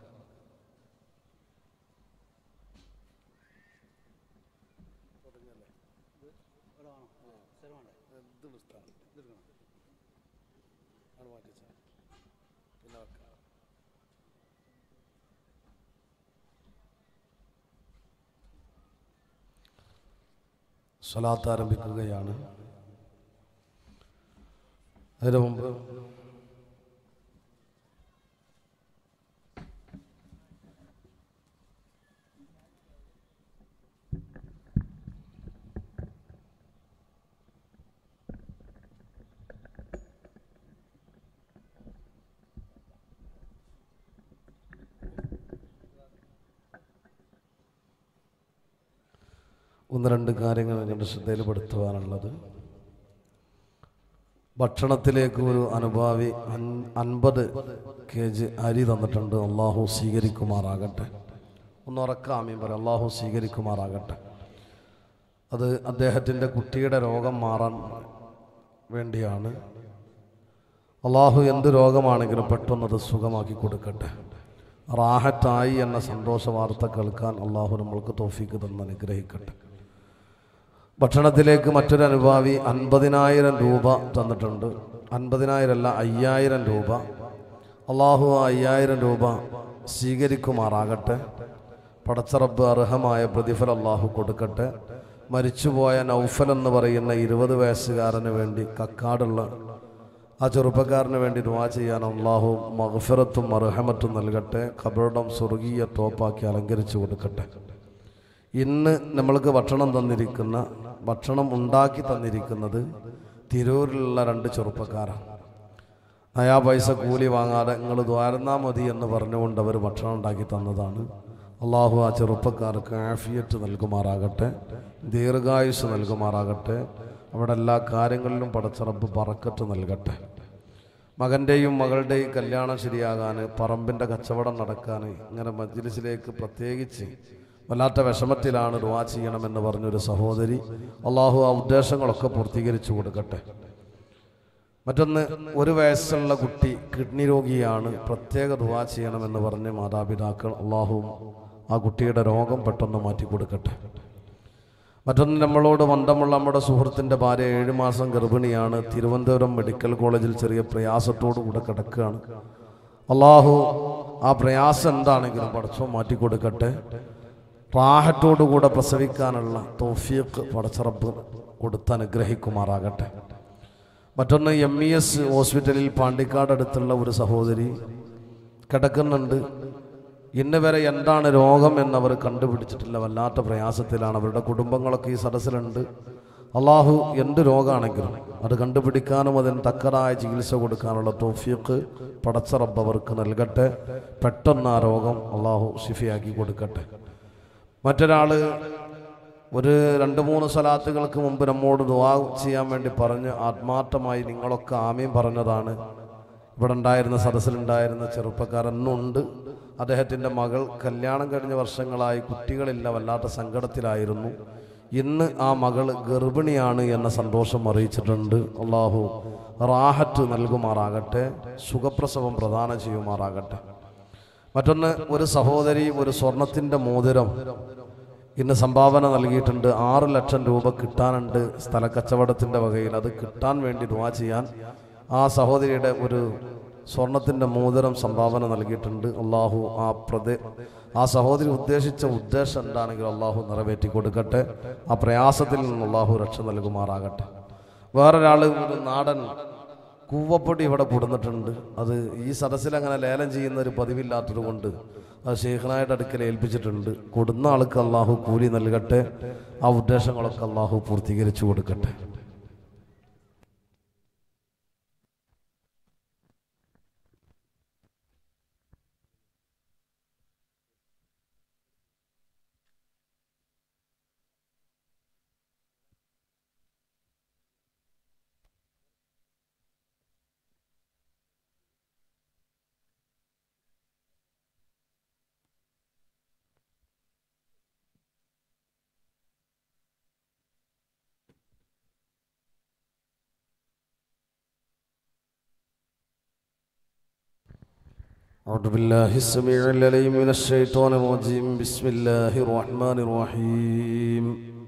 സ്വലാത്ത് ആരംഭിക്കുകയാണ് അതിനു മുമ്പ് ഒന്ന് രണ്ട് കാര്യങ്ങൾ നിങ്ങളുടെ ശ്രദ്ധയിൽപ്പെടുത്തുവാനുള്ളത് ഭക്ഷണത്തിലേക്ക് ഒരു അനുഭാവി അൻ- അൻപത് കെ ജി അരി തന്നിട്ടുണ്ട് അള്ളാഹു സ്വീകരിക്കുമാറാകട്ടെ ഒന്ന് ഉറക്കാമീൻ പറയാം അള്ളാഹു സ്വീകരിക്കുമാറാകട്ടെ അത് അദ്ദേഹത്തിൻ്റെ കുട്ടിയുടെ രോഗം മാറാൻ വേണ്ടിയാണ് അള്ളാഹു എന്ത് രോഗമാണെങ്കിലും പെട്ടെന്നത് സുഖമാക്കി കൊടുക്കട്ടെ റാഹത്തായി എന്ന സന്തോഷ വാർത്ത കേൾക്കാൻ അള്ളാഹു നമ്മൾക്ക് തോഫിക്ക് തന്ന് അനുഗ്രഹിക്കട്ടെ ഭക്ഷണത്തിലേക്ക് മറ്റൊരു അനുഭാവി അൻപതിനായിരം രൂപ തന്നിട്ടുണ്ട് അൻപതിനായിരം അല്ല അയ്യായിരം രൂപ അള്ളാഹു ആ അയ്യായിരം രൂപ സ്വീകരിക്കുമാറാകട്ടെ പടച്ചറബ് അർഹമായ പ്രതിഫലം അള്ളാഹു കൊടുക്കട്ടെ മരിച്ചുപോയ നൗഫൽ എന്ന് പറയുന്ന ഇരുപത് വയസ്സുകാരന് വേണ്ടി കക്കാടുള്ള ആ ചെറുപ്പക്കാരന് വേണ്ടി ദുവാ ചെയ്യാൻ അള്ളാഹു മഗ്ഫിറത്തും അർഹമത്തും നൽകട്ടെ ഖബറിടം സ്വർഗീയ ടോപ്പാക്കി അലങ്കരിച്ചു കൊടുക്കട്ടെ ഇന്ന് നമ്മൾക്ക് ഭക്ഷണം തന്നിരിക്കുന്ന ഭക്ഷണം ഉണ്ടാക്കി തന്നിരിക്കുന്നത് തിരൂരിലുള്ള രണ്ട് ചെറുപ്പക്കാരാണ് നയാ പൈസ കൂലി വാങ്ങാതെ നിങ്ങൾ ദ്വാരന്നാ മതി എന്ന് പറഞ്ഞുകൊണ്ട് അവർ ഭക്ഷണം ഉണ്ടാക്കി തന്നതാണ് അള്ളാഹു ആ ചെറുപ്പക്കാർക്ക് ആഫിയറ്റ് നൽകുമാറാകട്ടെ ദീർഘായുസ് നൽകുമാറാകട്ടെ അവിടെ എല്ലാ കാര്യങ്ങളിലും പടച്ചറപ്പ് പറക്കത്ത് നൽകട്ടെ മകൻ്റെയും മകളുടെയും കല്യാണം ശരിയാകാൻ പറമ്പിൻ്റെ കച്ചവടം നടക്കാൻ ഇങ്ങനെ മജ്ലിസിലേക്ക് പ്രത്യേകിച്ച് വല്ലാത്ത വിഷമത്തിലാണ് ദുവാ ചെയ്യണമെന്ന് പറഞ്ഞൊരു സഹോദരി അള്ളാഹു ആ ഉദ്ദേശങ്ങളൊക്കെ പൂർത്തീകരിച്ചു കൊടുക്കട്ടെ മറ്റൊന്ന് ഒരു വയസ്സുള്ള കുട്ടി കിഡ്നി രോഗിയാണ് പ്രത്യേക ദുവാ ചെയ്യണമെന്ന് പറഞ്ഞ് മാതാപിതാക്കൾ അള്ളാഹു ആ കുട്ടിയുടെ രോഗം പെട്ടെന്ന് മാറ്റി കൊടുക്കട്ടെ മറ്റൊന്ന് നമ്മളോട് ബന്ധമുള്ള നമ്മുടെ സുഹൃത്തിൻ്റെ ഭാര്യ ഏഴ് മാസം ഗർഭിണിയാണ് തിരുവനന്തപുരം മെഡിക്കൽ കോളേജിൽ ചെറിയ പ്രയാസത്തോടു കൂടെ കിടക്കുകയാണ് അള്ളാഹു ആ പ്രയാസം എന്താണെങ്കിലും പടച്ചോ മാറ്റി കൊടുക്കട്ടെ റാഹത്തോടുകൂടെ പ്രസവിക്കാനുള്ള തോഫീക്ക് പടച്ചറപ്പ് കൊടുത്ത് അനുഗ്രഹിക്കുമാറാകട്ടെ മറ്റൊന്ന് എം ഇ എസ് ഹോസ്പിറ്റലിൽ പാണ്ടിക്കാട് അടുത്തുള്ള ഒരു സഹോദരി കിടക്കുന്നുണ്ട് ഇന്ന് വരെ എന്താണ് രോഗം എന്നവർ കണ്ടുപിടിച്ചിട്ടില്ല വല്ലാത്ത പ്രയാസത്തിലാണ് അവരുടെ കുടുംബങ്ങളൊക്കെ ഈ സദസ്സിലുണ്ട് അള്ളാഹു എന്ത് രോഗമാണെങ്കിലും അത് കണ്ടുപിടിക്കാനും അതിന് തക്കതായ ചികിത്സ കൊടുക്കാനുള്ള തോഫീക്ക് പടച്ച റബ്ബ് അവർക്ക് നൽകട്ടെ പെട്ടെന്ന് ആ രോഗം അള്ളാഹു ഷിഫിയാക്കി കൊടുക്കട്ടെ മറ്റൊരാള് ഒരു രണ്ട് മൂന്ന് സ്വലാത്തുകൾക്ക് മുമ്പ് നമ്മോട് ദുവാ ചെയ്യാൻ വേണ്ടി പറഞ്ഞ് ആത്മാർത്ഥമായി നിങ്ങളൊക്കെ ആമയും പറഞ്ഞതാണ് ഇവിടെ ഉണ്ടായിരുന്ന സദസ്സിലുണ്ടായിരുന്ന ചെറുപ്പക്കാരൻ ഇന്നുണ്ട് അദ്ദേഹത്തിൻ്റെ മകൾ കല്യാണം കഴിഞ്ഞ വർഷങ്ങളായി കുട്ടികളില്ല വല്ലാത്ത സങ്കടത്തിലായിരുന്നു ഇന്ന് ആ മകൾ ഗർഭിണിയാണ് എന്ന സന്തോഷം അറിയിച്ചിട്ടുണ്ട് അള്ളാഹു റാഹത്ത് നൽകുമാറാകട്ടെ സുഖപ്രസവം പ്രദാനം ചെയ്യുമാറാകട്ടെ മറ്റൊന്ന് ഒരു സഹോദരി ഒരു സ്വർണത്തിൻ്റെ മോതിരം ഇന്ന് സംഭാവന നൽകിയിട്ടുണ്ട് ആറ് ലക്ഷം രൂപ കിട്ടാനുണ്ട് സ്ഥല കച്ചവടത്തിൻ്റെ വകയിൽ അത് കിട്ടാൻ വേണ്ടി ദുവാ ചെയ്യാൻ ആ സഹോദരിയുടെ ഒരു സ്വർണത്തിൻ്റെ മോതിരം സംഭാവന നൽകിയിട്ടുണ്ട് അള്ളാഹു ആ പ്രദേ ആ സഹോദരി ഉദ്ദേശിച്ച ഉദ്ദേശം എന്താണെങ്കിലും അള്ളാഹു നിറവേറ്റി കൊടുക്കട്ടെ ആ പ്രയാസത്തിൽ നിന്ന് അള്ളാഹു രക്ഷ നൽകുമാറാകട്ടെ വേറൊരാൾ ഒരു നാടൻ കൂവപ്പൊടി ഇവിടെ കൊടുന്നിട്ടുണ്ട് അത് ഈ സദസ്സിൽ അങ്ങനെ ലേലം ചെയ്യുന്ന ഒരു പതിവില്ലാത്തത് കൊണ്ട് അത് ഷെയ്ഖനായിട്ട് അടുക്കൽ ഏൽപ്പിച്ചിട്ടുണ്ട് കൊടുന്ന ആൾക്ക് അള്ളാഹു കൂലി നൽകട്ടെ ആ ഉദ്ദേശങ്ങളൊക്കെ അള്ളാഹു പൂർത്തീകരിച്ചു കൊടുക്കട്ടെ أعوذ بالله السميع العليم من الشيطان الرجيم بسم الله الرحمن الرحيم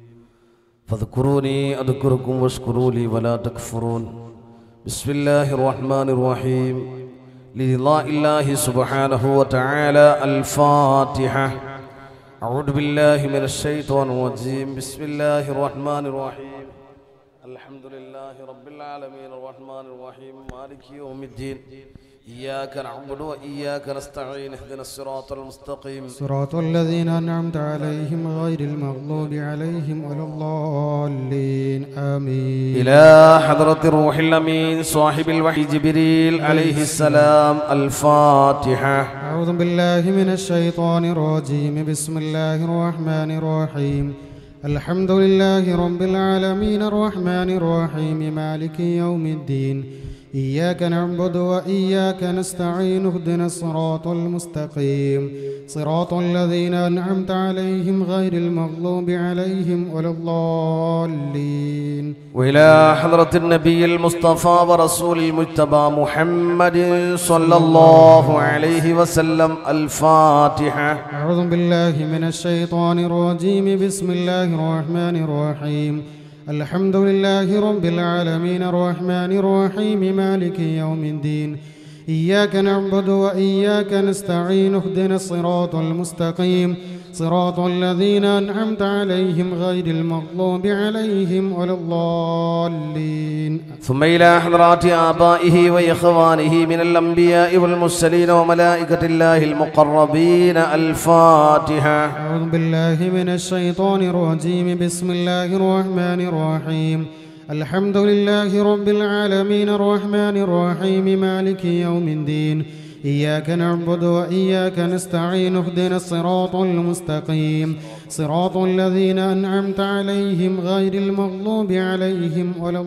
فاذكروني أذكركم واشكروا لي ولا تكفرون بسم الله الرحمن الرحيم لله الله سبحانه وتعالى الفاتحة أعوذ بالله من الشيطان الرجيم بسم الله الرحمن الرحيم الحمد لله رب العالمين الرحمن الرحيم مالك يوم الدين إياك نعبد وإياك نستعين اهدنا الصراط المستقيم صراط الذين أنعمت عليهم غير المغضوب عليهم ولا الضالين آمين إلى حضرة الروح الأمين صاحب الوحي جبريل عليه السلام الفاتحة أعوذ بالله من الشيطان الرجيم بسم الله الرحمن الرحيم الحمد لله رب العالمين الرحمن الرحيم مالك يوم الدين إياك نعبد وإياك نستعين اهدنا الصراط المستقيم صراط الذين أنعمت عليهم غير المغضوب عليهم ولا الضالين وإلى حضرة النبي المصطفى ورسول المجتبى محمد صلى الله عليه وسلم الفاتحة أعوذ بالله من الشيطان الرجيم بسم الله الرحمن الرحيم الحمد لله رب العالمين الرحمن الرحيم مالك يوم الدين إياك نعبد وإياك نستعين اهدنا الصراط المستقيم صراط الذين أنعمت عليهم غير المغضوب عليهم ولا الضالين ثم إلى حضرات آبائه وإخوانه من الأنبياء والمرسلين وملائكة الله المقربين الفاتحة أعوذ بالله من الشيطان الرجيم بسم الله الرحمن الرحيم الحمد لله رب العالمين الرحمن الرحيم مالك يوم الدين إياك نعبد وإياك نستعين اهدنا الصراط المستقيم صراط الذين أنعمت عليهم غير المغضوب عليهم ولا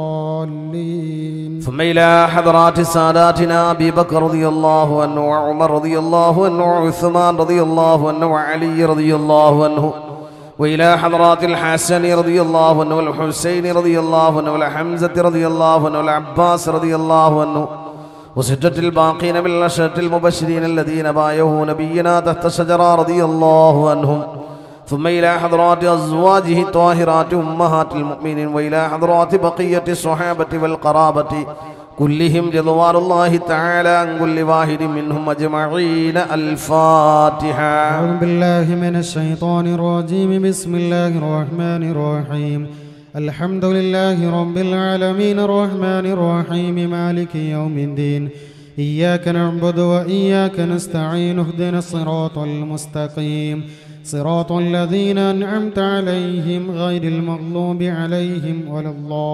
الضالين ثم إلى حضرات ساداتنا أبي بكر رضي الله عنه وعمر رضي الله عنه وعثمان رضي الله عنه وعلي رضي الله عنه وإلى حضرات الحسن رضي الله عنه والحسين رضي الله عنه والحمزة رضي الله عنه والعباس رضي الله عنه وستة الباقين من العشرة المبشرين الذين بايعوا نبينا تحت الشجرة رضي الله عنهم ثم إلى حضرات أزواجه الطاهرات أمهات المؤمنين وإلى حضرات بقية الصحابة والقرابة كلهم رضوان الله تعالى عن كل واحد منهم أجمعين الفاتحة أعوذ بالله من الشيطان الرجيم بسم الله الرحمن الرحيم الحمد لله رب العالمين الرحمن الرحيم مالك يوم الدين إياك نعبد وإياك نستعين اهدنا الصراط المستقيم صراط الذين أنعمت عليهم غير المغضوب عليهم ولا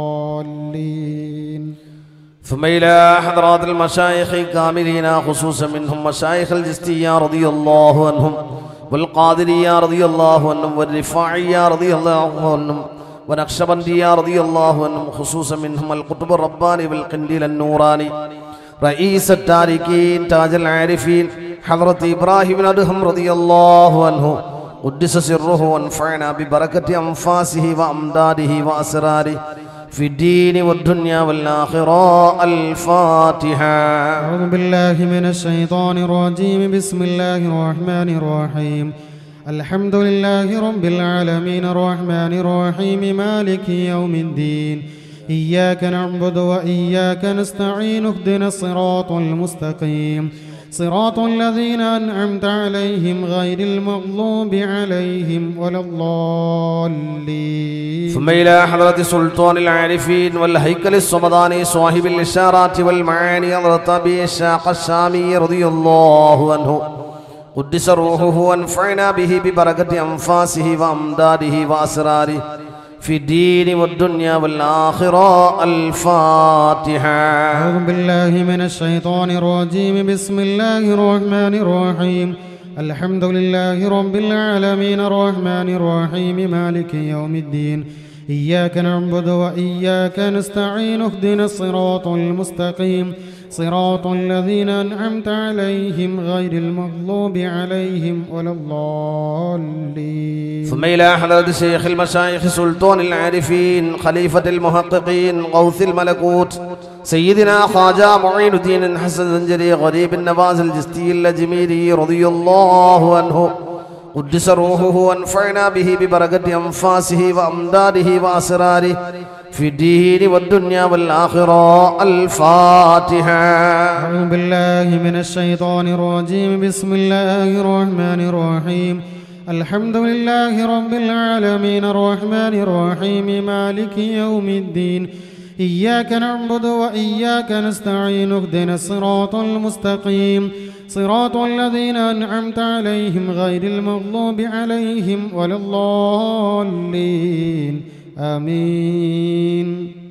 الضالين ثم إلى حضرات المشايخ الكاملين خصوصا منهم مشايخ الجستية رضي الله عنهم والقادرية رضي الله عنهم والرفاعية رضي الله عنهم ونقشبندية رضي الله عنهم خصوصا منهم القطب الرباني والقنديل النوراني رئيس التاركين تاج العارفين حضرة إبراهيم بن أدهم رضي الله عنه قدس سره وانفعنا ببركة أنفاسه وأمداده وأسراره في الدين والدنيا والآخرة الفاتحة أعوذ بالله من الشيطان الرجيم بسم الله الرحمن الرحيم الحمد لله رب العالمين الرحمن الرحيم مالك يوم الدين إياك نعبد وإياك نستعين اهدنا الصراط المستقيم صراط الذين أنعمت عليهم غير المغضوب عليهم ولا الضالين ثم إلى حضرة سلطان العارفين والهيكل الصمداني صاحب الإشارات والمعاني حضرة أبي إسحاق الشامي رضي الله عنه قدس روحه وانفعنا به ببركة أنفاسه وأمداده وأسراره في الدين والدنيا والآخرة الفاتحة أعوذ بالله من الشيطان الرجيم بسم الله الرحمن الرحيم الحمد لله رب العالمين الرحمن الرحيم مالك يوم الدين إياك نعبد وإياك نستعين اهدنا الصراط المستقيم صراط الذين أنعمت عليهم غير المغضوب عليهم ولا الضالين ثم إلى حضرة شيخ المشايخ سلطان العارفين خليفة المحققين غوث الملكوت سيدنا خواجة معين الدين حسن زنجري غريب النواز الجستي الأجميري رضي الله عنه قدس روحه وانفعنا به ببركة أنفاسه وأمداده وأسراره في الدين والدنيا والآخرة الفاتحة أعوذ بالله من الشيطان الرجيم بسم الله الرحمن الرحيم الحمد لله رب العالمين الرحمن الرحيم مالك يوم الدين إياك نعبد وإياك نستعين اهدنا الصراط المستقيم صراط الذين أنعمت عليهم غير المغضوب عليهم ولا الضالين آمين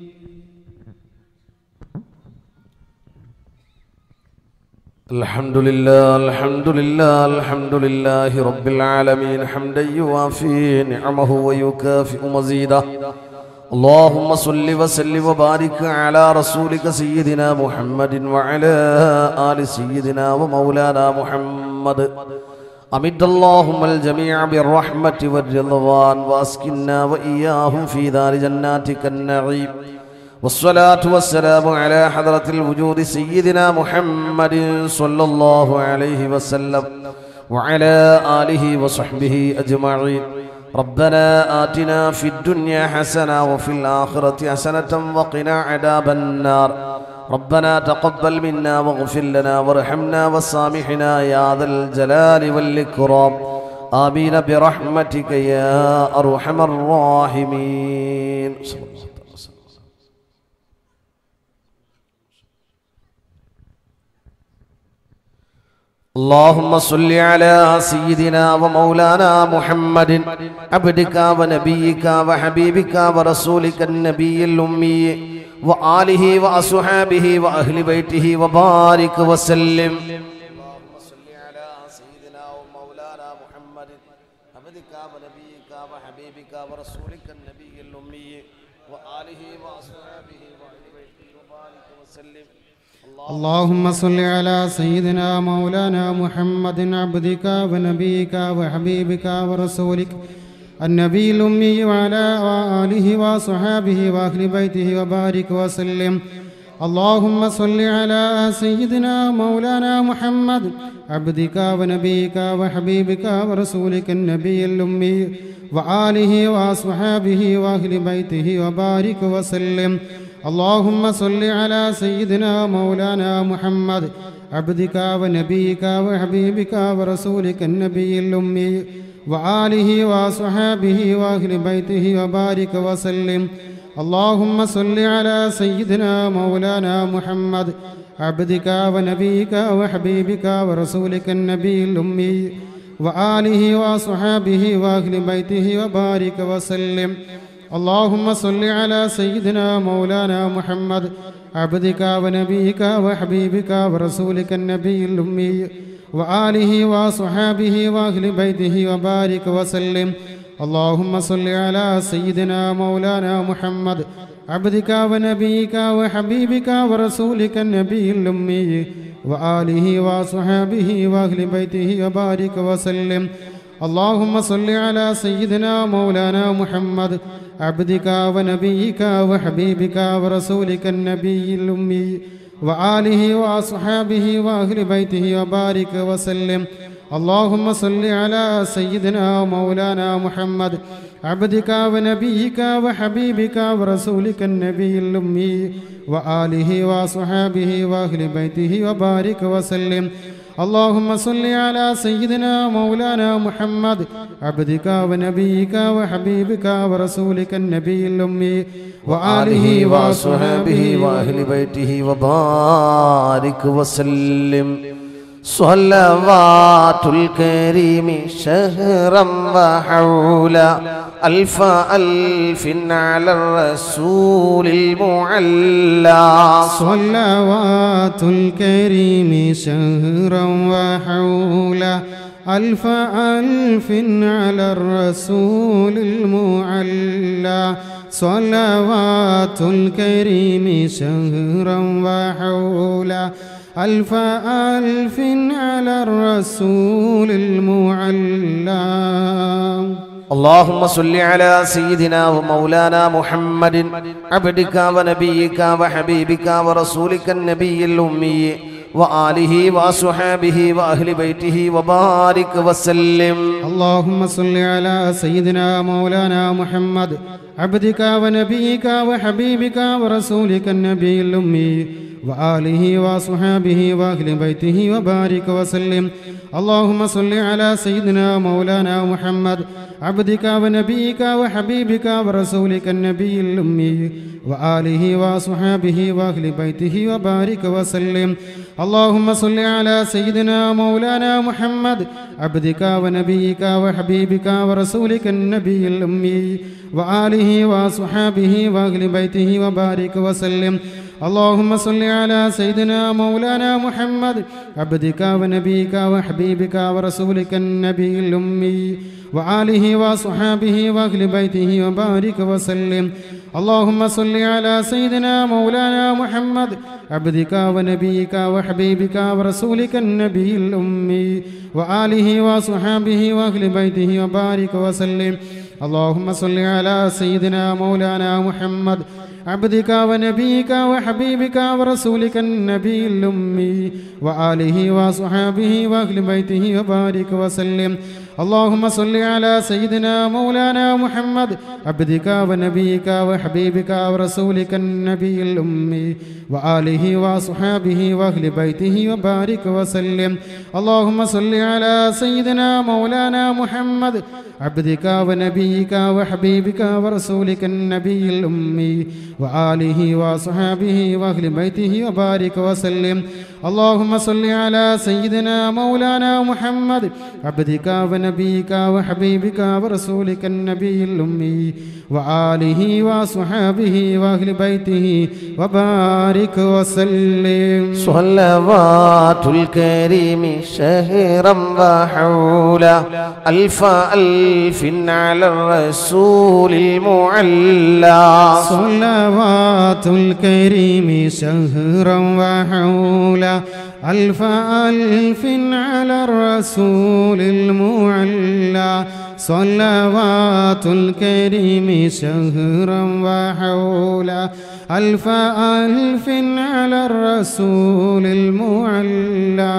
الحمد لله الحمد لله الحمد لله رب العالمين حمدا يوافي نعمه ويكافئ مزيده اللهم صل وسلم وبارك على رسولك سيدنا محمد وعلى آل سيدنا ومولانا محمد أمد اللهم الجميع بالرحمة والرضوان وأسكننا وإياهم في دار جناتك النعيم والصلاة والسلام على حضرة الوجود سيدنا محمد صلى الله عليه وسلم وعلى آله وصحبه أجمعين ربنا آتنا في الدنيا حسنة وفي الآخرة حسنة وقنا عذاب النار ربنا تقبل منا واغفر لنا وارحمنا وسامحنا يا ذا الجلال والإكرام آمين برحمتك يا أرحم الراحمين صلى الله عليه وسلم اللهم صل على سيدنا ومولانا محمد عبدك ونبيك وحبيبك ورسولك النبي الأمي وآله وأصحابه وأهل بيته وبارك وسلم اللهم صل على سيدنا ومولانا محمد عبدك ونبيك وحبيبك ورسولك النبي الأمي وآله وأصحابه وأهل بيته وبارك وسلم اللهم صل على سيدنا مولانا محمد عبدك ونبيك وحبيبك ورسولك النبي الأمي وعلى آله وصحابه وأهل بيته وبارك وسلم اللهم صل على سيدنا مولانا محمد عبدك ونبيك وحبيبك ورسولك النبي الأمي وآله وأصحابه وأهل بيته وبارك وسلم اللهم صل على سيدنا مولانا محمد عبدك ونبيك وحبيبك ورسولك النبي الأمي وآله وأصحابه وأهل بيته وبارك وسلم اللهم صل على سيدنا مولانا محمد عبدك ونبيك وحبيبك ورسولك النبي الأمي وآله وصحابه وأهل بيته وبارك وسلم اللهم صل على سيدنا مولانا محمد عبدك ونبيك وحبيبك ورسولك النبي الأمي وآله وصحابه وأهل بيته وبارك وسلم اللهم صل على سيدنا مولانا محمد عبدك ونبيك وحبيبك ورسولك النبي الأمي وآله وصحابه وأهل بيته وبارك وسلم اللهم صل على سيدنا مولانا محمد عبدك ونبيك وحبيبك ورسولك النبي الأمي وآله وأصحابه وأهل بيته وبارك وسلم اللهم صل على سيدنا مولانا محمد عبدك ونبيك وحبيبك ورسولك النبي الأمي وآله وصحابه وأهل بيته وبارك وسلم اللهم صل على سيدنا مولانا محمد عبدك ونبيك وحبيبك ورسولك النبي الأمي وآله وصحبه وأهل بيته وبارك وسلم صلوات الكريم شهرا وحولا ألف ألف على الرسول المعلى صلوات الكريم شهرا وحولا ألف ألف على الرسول المعلى صلوات الكريم شهرا وحولا ألف ألف على الرسول المعلى اللهم صل على سيدنا ومولانا محمد عبدك ونبيك وحبيبك ورسولك النبي الأمي وآله وصحابه وأهل بيته وبارك وسلم اللهم صل على سيدنا مولانا محمد عبدك ونبيك وحبيبك ورسولك النبي الأمي وآله وصحابه وأهل بيته وبارك وسلم اللهم صل على سيدنا مولانا محمد عبدك ونبيك وحبيبك ورسولك النبي الأمي وآله وصحابه وأهل بيته وبارك وسلم اللهم صل على سيدنا مولانا محمد عبدك ونبيك وحبيبك ورسولك النبي الأمي وآله وصحابه وأهل بيته وبارك وسلم اللهم صل على سيدنا مولانا محمد عبدك ونبيك وحبيبك ورسولك النبي الأمي وآله وصحابه وأهل بيته وبارك وسلم اللهم صل على سيدنا مولانا محمد عبدك ونبيك وحبيبك ورسولك النبي الأمي وآله وصحابه وأهل بيته وبارك وسلم اللهم صل على سيدنا مولانا محمد عبدك ونبيك وحبيبك ورسولك النبي الأمي وآله وصحابه وأهل بيته وبارك وسلم اللهم صل على سيدنا مولانا محمد عبدك ونبيك وحبيبك ورسولك النبي الأمي وآله وصحابه وأهل بيته وبارك وسلم اللهم صل على سيدنا مولانا محمد عبدك ونبيك وحبيبك ورسولك النبي الأمي وآله وصحابه وأهل بيته وبارك وسلم اللهم صل على سيدنا مولانا محمد عبدك ونبيك وحبيبك ورسولك النبي الأمي وآله وصحابه وأهل بيته وبارك وسلم صلوات الكريم شهرا وحولا ألف ألف على الرسول المعلى صلوات الكريم شهرا وحولا ألف ألف على الرسول المعلى صلوات الكريم شهرا وحولا ألف ألف على الرسول المعلى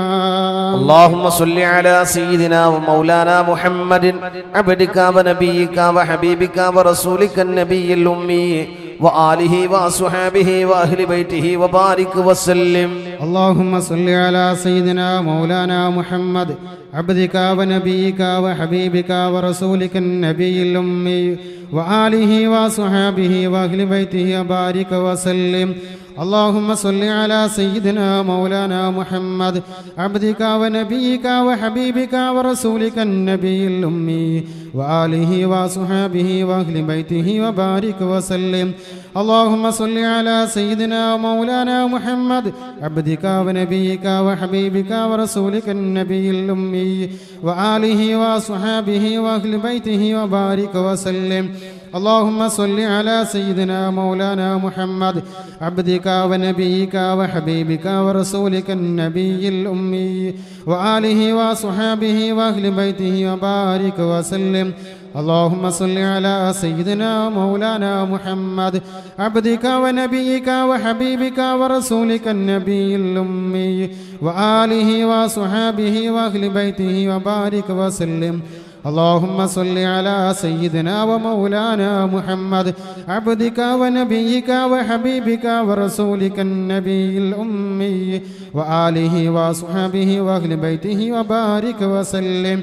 اللهم صل على سيدنا ومولانا محمد عبدك ونبيك وحبيبك ورسولك النبي الأمي وآله وأصحابه وأهل بيته وبارك وسلم اللهم صل على سيدنا مولانا محمد عبدك ونبيك وحبيبك ورسولك النبي الأمي وآله وصحابه وأهل بيته وبارك وسلم اللهم صل على سيدنا مولانا محمد عبدك ونبيك وحبيبك ورسولك النبي الأمي وآله وصحابه وأهل بيته وبارك وسلم اللهم صل على سيدنا مولانا محمد عبدك ونبيك وحبيبك ورسولك النبي الأمي وآله وصحابه وأهل بيته وبارك وسلم اللهم صل على سيدنا مولانا محمد عبدك ونبيك وحبيبك ورسولك النبي الأمي وآله وصحابه وأهل بيته وبارك وسلم اللهم صل على سيدنا مولانا محمد عبدك ونبيك وحبيبك ورسولك النبي الأمي وآله وصحابه وأهل بيته وبارك وسلم اللهم صل على سيدنا ومولانا محمد عبدك ونبيك وحبيبك ورسولك النبي الأمي وآله وصحبه وأهل بيته وبارك وسلم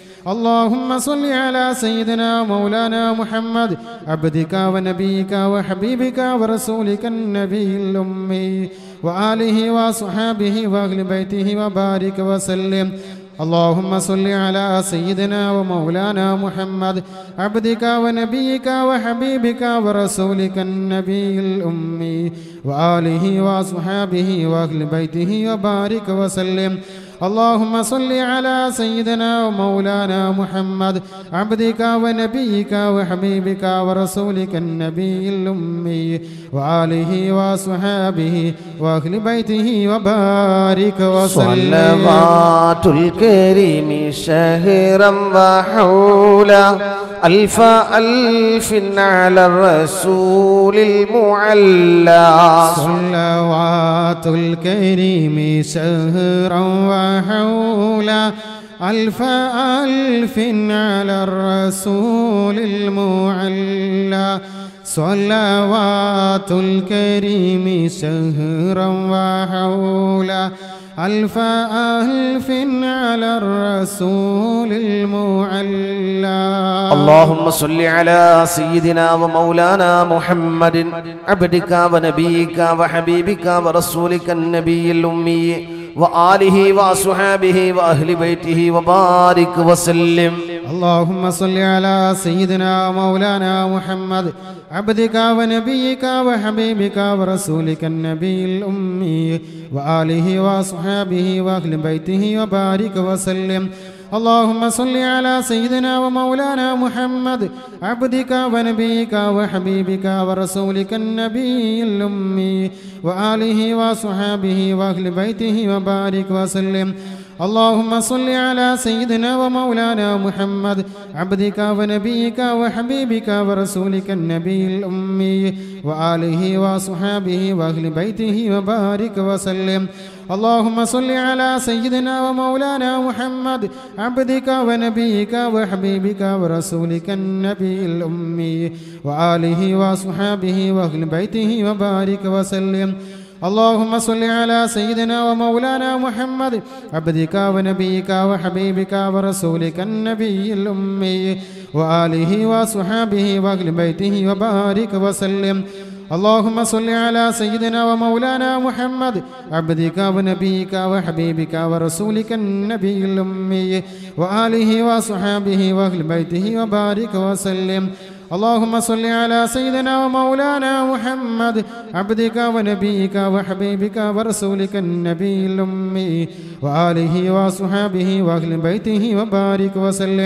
اللهم صل على سيدنا مولانا محمد عبدك ونبيك وحبيبك ورسولك النبي الأمي وآله وصحابه وأهل بيته وبارك وسلم اللهم صل على سيدنا ومولانا محمد عبدك ونبيك وحبيبك ورسولك النبي الأمي وآله وصحابه وأهل بيته وبارك وسلم اللهم صل على سيدنا ومولانا محمد عبدك ونبيك وحبيبك ورسولك النبي الأمي وآله وصحابه وأهل بيته وبارك وسلم صلوات الكريم شهرا وحولا ألف ألف على الرسول المعلى صلوات الكريم سهرا وحولا ألف ألف على الرسول المعلى صلوات الكريم سهرا وحولا ألف ألف على الرسول المعلى اللهم صل على سيدنا ومولانا محمد عبدك ونبيك وحبيبك ورسولك النبي الأمي وآله وأصحابه وأهل بيته وبارك وسلم اللهم صل على سيدنا مولانا محمد عبدك ونبيك وحبيبك ورسولك النبي الأمي وآله وصحابه وأهل بيته وبارك وسلم اللهم صل على سيدنا ومولانا محمد عبدك ونبيك وحبيبك ورسولك النبي الأمي وآله وصحابه وأهل بيته وبارك وسلم اللهم صل على سيدنا ومولانا محمد عبدك ونبيك وحبيبك ورسولك النبي الأمي وآله وصحابه وأهل بيته وبارك وسلم اللهم صل على سيدنا ومولانا محمد عبدك ونبيك وحبيبك ورسولك النبي الأمي وآله وصحابه وأهل بيته وبارك وسلم اللهم صل على سيدنا ومولانا محمد عبدك ونبيك وحبيبك ورسولك النبي الأمي وآله وصحابه وأهل بيته وبارك وسلم اللهم صل على سيدنا ومولانا محمد عبدك ونبيك وحبيبك ورسولك النبي الأمي وآله وصحابه وأهل بيته وبارك وسلم اللهم صل على سيدنا ومولانا محمد عبدك ونبيك وحبيبك ورسولك النبي الأمي وآله وصحابه وأهل بيته وبارك وسلم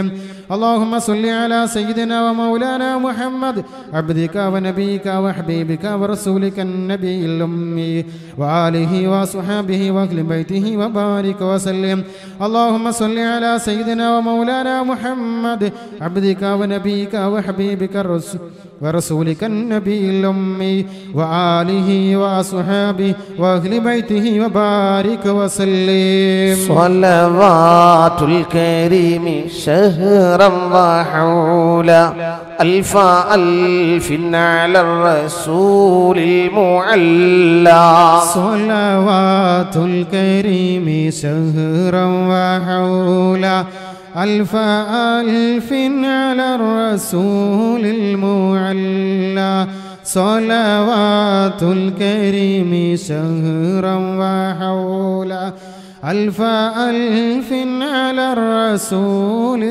اللهم صل على سيدنا ومولانا محمد عبدك ونبيك وحبيبك ورسولك النبي الأمي وآله وصحابه وأهل بيته وبارك وسلم اللهم صل على سيدنا ومولانا محمد عبدك ونبيك وحبيبك الرسول ورسولك النبي الأمي وآله وأصحابه وأهل بيته وبارك وسلم صلوات الكريم شهرا وحولا ألف ألف على الرسول المعلى صلوات الكريم شهرا وحولا ألف ألف على الرسول المعلى صلوات الكريم شهرا وحولا ألف ألف على الرسول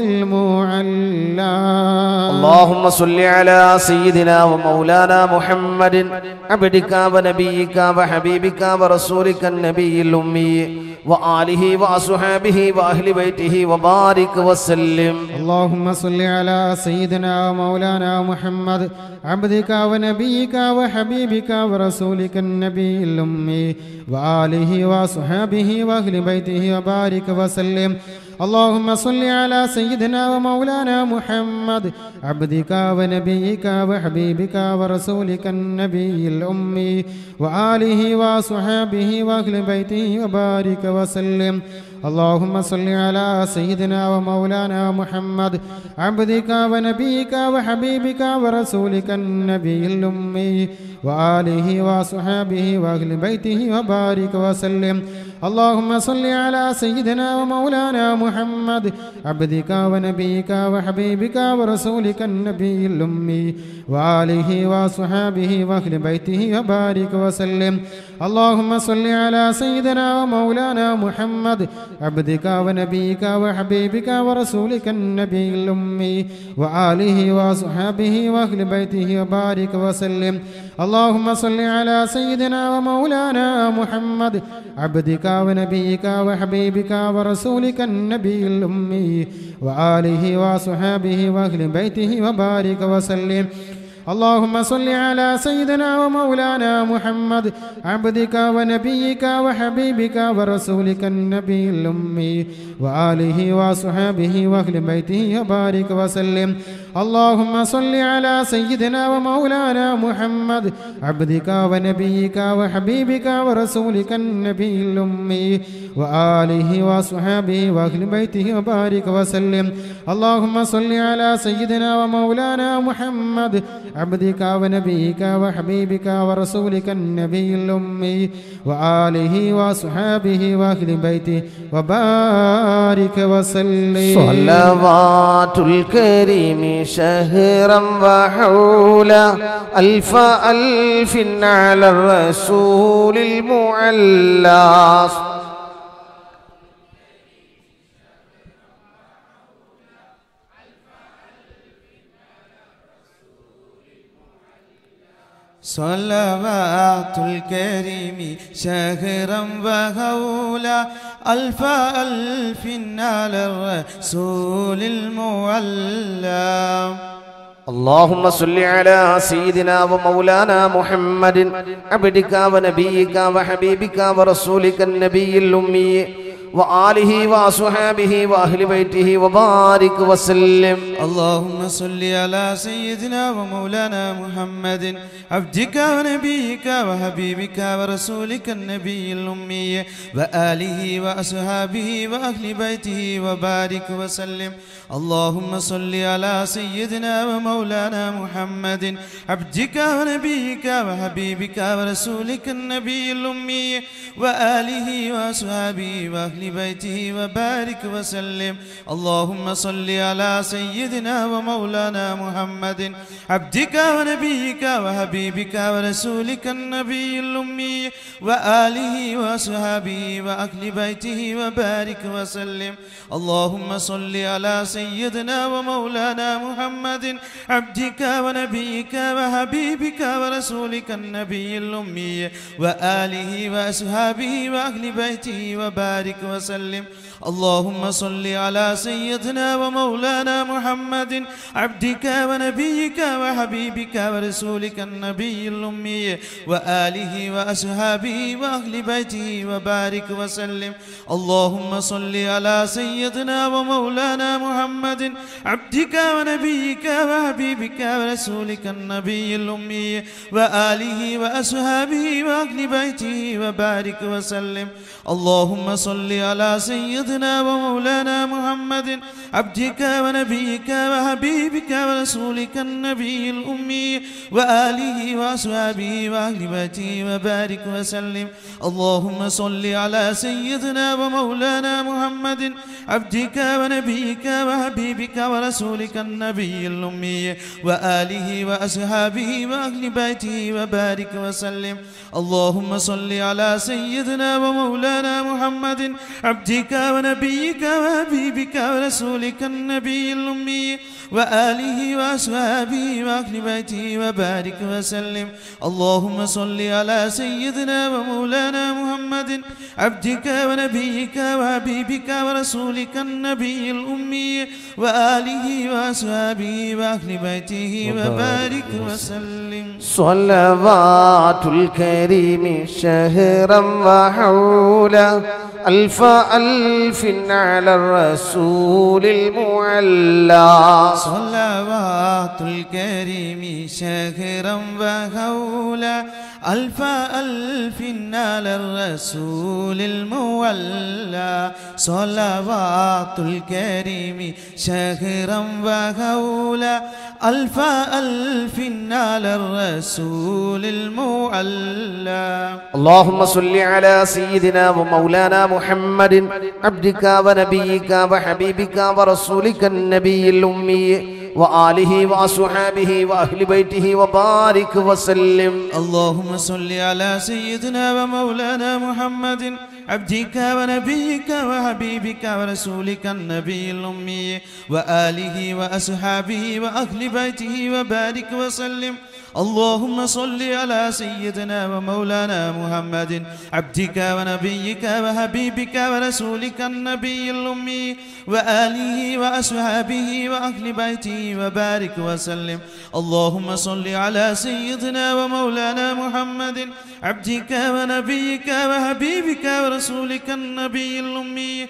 المعلى اللهم صل على سيدنا ومولانا محمد عبدك ونبيك وحبيبك ورسولك النبي الأمي وآله وأصحابه وأهل بيته وبارك وسلم اللهم صل على سيدنا ومولانا محمد عبدك ونبيك وحبيبك ورسولك النبي الأمي وآله وصحابه وأهل بيته وبارك وسلم اللهم صل على سيدنا ومولانا محمد عبدك ونبيك وحبيبك ورسولك النبي الأمي وآله وصحابه وأهل بيته وبارك وسلم اللهم صل على سيدنا ومولانا محمد عبدك ونبيك وحبيبك ورسولك النبي الأمي وآله وصحابه وأهل بيته وبارك وسلم اللهم صل على سيدنا ومولانا محمد عبدك ونبيك وحبيبك ورسولك النبي الأمي وآله وصحابه وأهل بيته وبارك وسلم اللهم صل على سيدنا ومولانا محمد عبدك ونبيك وحبيبك ورسولك النبي الأمي وآله وصحابه وأهل بيته وبارك وسلم اللهم صل على سيدنا ومولانا محمد عبدك ونبيك وحبيبك ورسولك النبي الأمي وآله وصحابه وأهل بيته وبارك وسلم اللهم صل على سيدنا ومولانا محمد عبدك ونبيك وحبيبك ورسولك النبي الأمي وآله وصحابه وأهل بيته وبارك وسلم اللهم صل على سيدنا ومولانا محمد عبدك ونبيك وحبيبك ورسولك النبي الأمي وآله وصحابه وأهل بيته وبارك وسلم اللهم صل على سيدنا ومولانا محمد عبدك ونبيك وحبيبك ورسولك النبي الأمي وآله وصحابه وأهل بيته وبارك وسلم صلوات الكريم شهرا وحولا ألف ألف على الرسول المعلى صلوات الكريم شهرا وهولا ألف ألف على الرسول المولى اللهم صل على سيدنا ومولانا محمد عبدك ونبيك وحبيبك ورسولك النبي الأمي وآله وصحابه وأهل بيته وبارك وسلم اللهم صل على سيدنا ومولانا محمد عبدك ونبيك وحبيبك ورسولك النبي الأمي وآله وأصحابه وأهل بيته وبارك وسلم اللهم صل على سيدنا ومولانا محمد عبدك ونبيك وحبيبك ورسولك النبي الأمي وآله وأصحابه وأهل بيته وبارك وسلم اللهم صل على سيدنا ومولانا محمد عبدك ونبيك وحبيبك ورسولك النبي الأمي وآله وأصحابه وأهل بيته وبارك وسلم اللهم صل على سيدنا ومولانا محمد عبدك ونبيك وحبيبك ورسولك النبي الأمي وآله وأصحابه وأهل بيته وبارك وسلم اللهم صل على سيدنا ومولانا محمد عبدك ونبيك وحبيبك ورسولك النبي الأمي وآله وأصحابه وأهل بيته وبارك وسلم اللهم صل على سيدنا ومولانا محمد عبدك ونبيك وحبيبك ورسولك النبي الأمي وآله وأصحابه وأهل بيته وبارك وسلم اللهم صل على سيدنا ومولانا محمد عبدك ونبيك وحبيبك ورسولك النبي الأمي وآله وأصحابه وأهل بيته وبارك وسلم اللهم صل على سيدنا ومولانا محمد عبدك ونبيك وحبيبك ورسولك النبي الأمي وآله وأصحابه وأهل بيته وبارك وسلم اللهم صل على سيدنا ومولانا محمد عبدك ونبيك وحبيبك ورسولك النبي الأمي وآله وأصحابه وأهل بيته وبارك وسلم اللهم صل على سيدنا ومولانا محمد عبدك ونبيك وحبيبك ورسولك النبي الأمي وآله وأصحابه وأهل بيته وبارك وسلم صلوات الكريم شهرا وحولا ألف ألف على الرسول المعلى صلوات الكريم شهرا وهولا ألف ألف على الرسول المولى صلوات الكريم شهرا وهولا ألف ألف على الرسول المولى اللهم صل على سيدنا ومولانا محمد عبدك ونبيك وحبيبك ورسولك النبي الأمي وآله وأصحابه وأهل بيته وبارك وسلم اللهم صل على سيدنا ومولانا محمد عبدك ونبيك وحبيبك ورسولك النبي الأمي وآله وأصحابه وأهل بيته وبارك وسلم اللهم صل على سيدنا ومولانا محمد عبدك ونبيك وحبيبك ورسولك النبي الأمي وآله وأصحابه وأهل بيته وبارك وسلم اللهم صل على سيدنا ومولانا محمد عبدك ونبيك وحبيبك ورسولك النبي الأمي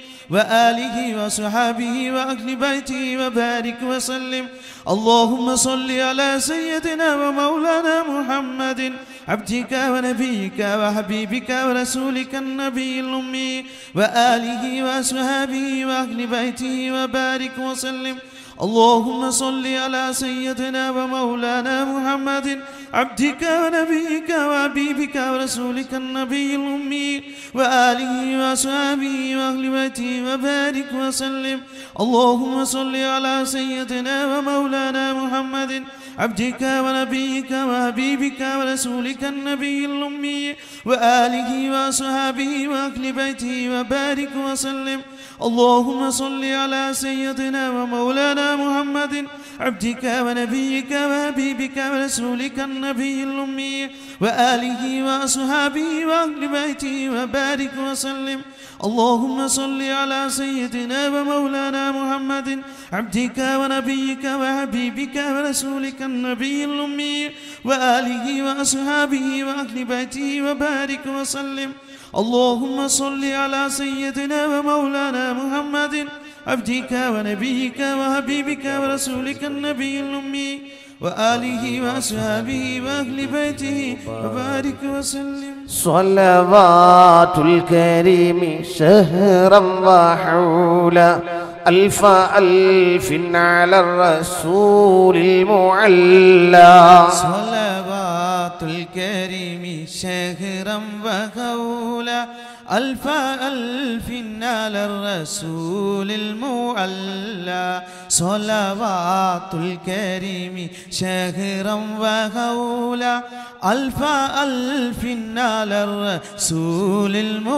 وآله وصحابه وأهل بيته وبارك وسلم اللهم صل على سيدنا ومولانا محمد عبدك ونبيك وحبيبك ورسولك النبي الأمي وآله وأصحابه وأهل بيته وبارك وسلم اللهم صل على سيدنا ومولانا محمد عبدك ونبيك وحبيبك ورسولك النبي الأمي وآله وأصحابه وأهل بيته وبارك وسلم اللهم صل على سيدنا ومولانا محمد عبدك ونبيك وحبيبك ورسولك النبي الأمي وآله وأصحابه وأهل بيته وبارك وسلم اللهم صل على سيدنا ومولانا محمد عبدك ونبيك وحبيبك ورسولك النبي الأمي وآله وأصحابه وأهل بيته وبارك وسلم اللهم صل على سيدنا ومولانا محمد عبدك ونبيك وحبيبك ورسولك النبي الأمي وآله وأصحابه وأهل بيته وبارك وسلم اللهم صل على سيدنا ومولانا محمد عبدك ونبيك وحبيبك ورسولك النبي الأمي وآله وأصحابه وأهل بيته وبارك وسلم صلوات الكريم شهرا وحولا ألف ألف على الرسول المعلى صلوات الكريم شهرا وهولا ألف ألف على الرسول المعلى صلوات الكريم شهرا وهولا ألف ألف على الرسول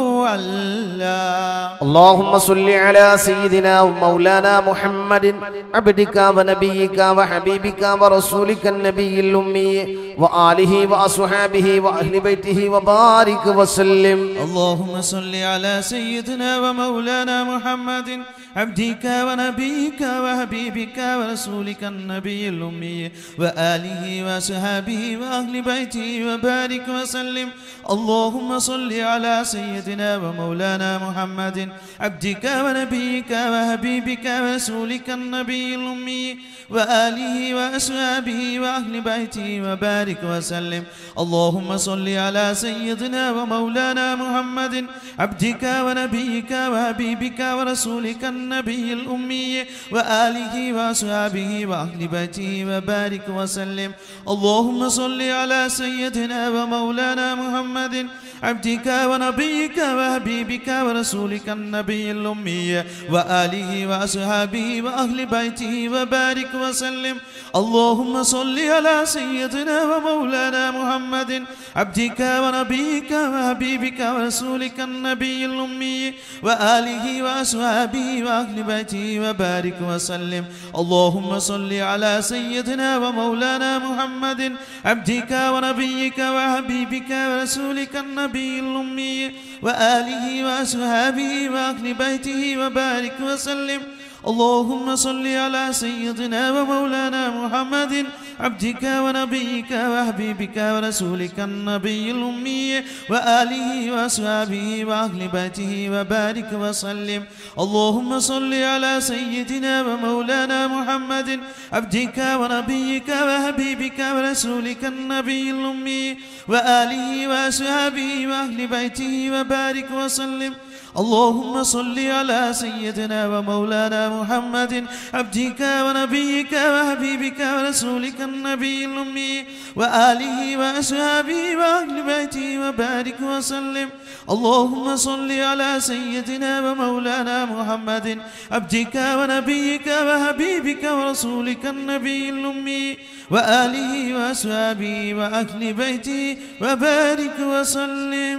المولى اللهم صل على سيدنا ومولانا محمد عبدك ونبيك وحبيبك ورسولك النبي الأمي وآله وأصحابه وأهل بيته وبارك وسلم اللهم صل على سيدنا ومولانا محمد عبدك ونبيك وحبيبك ورسولك النبي الأمي وآله وصحابه وأهل بيته وبارك وسلم اللهم صل على سيدنا ومولانا محمد عبدك ونبيك وحبيبك ورسولك النبي الأمي وآله وأصحابه وأهل بيته وبارك وسلم اللهم صل على سيدنا ومولانا محمد عبدك ونبيك وحبيبك ورسولك النبي الأمي وآله وأصحابه وأهل بيته وبارك وسلم اللهم صل على سيدنا ومولانا محمد عبدك ونبيك وحبيبك ورسولك النبي الأمي وآله وأصحابه وأهل بيته وبارك وسلم اللهم صل على سيدنا ومولانا محمد عبدك ونبيك وحبيبك ورسولك النبي الأمي وآله وأصحابه وأهل بيته وبارك وسلم اللهم صل على سيدنا ومولانا محمد عبدك ونبيك وحبيبك ورسولك النبي الأمي وآله وأصحابه وأهل بيته وبارك وسلم اللهم صل على سيدنا ومولانا محمد عبدك ونبيك وحبيبك ورسولك النبي الأمي وآله وأصحابه وأهل بيته وبارك وسلم اللهم صل على سيدنا ومولانا محمد عبدك ونبيك وحبيبك ورسولك النبي الأمي وآله وأصحابه وأهل بيته وبارك وسلم اللهم صل على سيدنا ومولانا محمد عبدك ونبيك وحبيبك ورسولك النبي الأمي وآله وأصحابه وأهل بيته وبارك وسلم اللهم صل على سيدنا ومولانا محمد عبدك ونبيك وحبيبك ورسولك النبي الأمي وآله وأصحابه وأهل بيته وبارك وسلم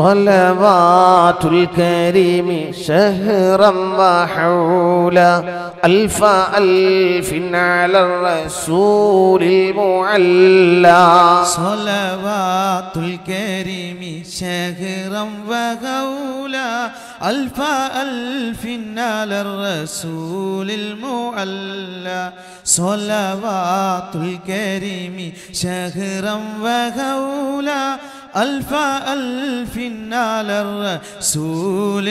صلوات الكريم شهرا وحولا ألف ألف على الرسول المعلى صلوات الكريم شهرا وغولا ألف ألف على الرسول المعلى صلوات الكريم شهرا وغولا ألف ألف على الرسول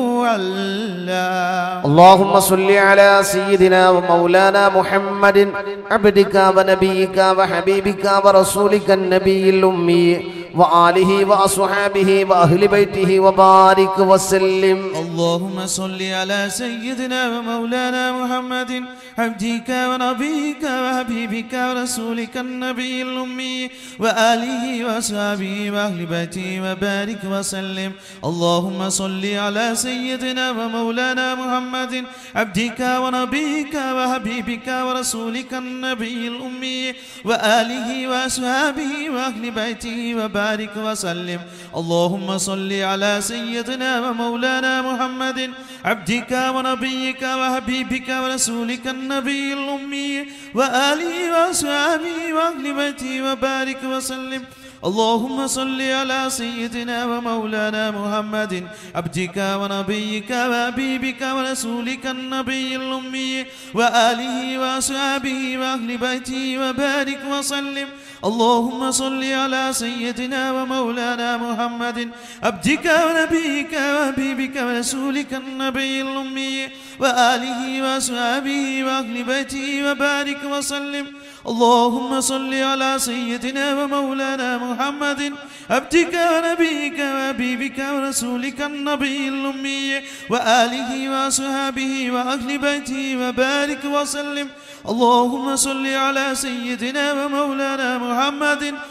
المعلى اللهم صل على سيدنا ومولانا محمد عبدك ونبيك وحبيبك ورسولك النبي الأمي وآله وأصحابه وأهل بيته وبارك وسلم اللهم صل على سيدنا ومولانا محمد عبدك ونبيك وحبيبك ورسولك النبي الأمي وآله وأصحابه وأهل بيته وبارك وسلم اللهم صل على سيدنا ومولانا محمد عبدك ونبيك وحبيبك ورسولك النبي الأمي وآله وأصحابه وأهل بيته وبارك وسلم اللهم صل على سيدنا ومولانا محمد عبدك ونبيك وحبيبك ورسولك النبي الأمي وآله وأصحابه وأهل بيته وبارك وسلم اللهم صل على سيدنا ومولانا محمد عبدك ونبيك وحبيبك ورسولك النبي الأمي وآله وأصحابه وأهل بيته وبارك وسلم اللهم صل على سيدنا ومولانا محمد عبدك ونبيك وحبيبك ورسولك النبي الأمي وآله وأصحابه وأهل بيته وبارك وسلم اللهم صل على سيدنا ومولانا محمد عبدك ونبيك وحبيبك ورسولك النبي الأمي وآله وأصحابه وأهل بيته وبارك وسلم اللهم صل على سيدنا ومولانا محمد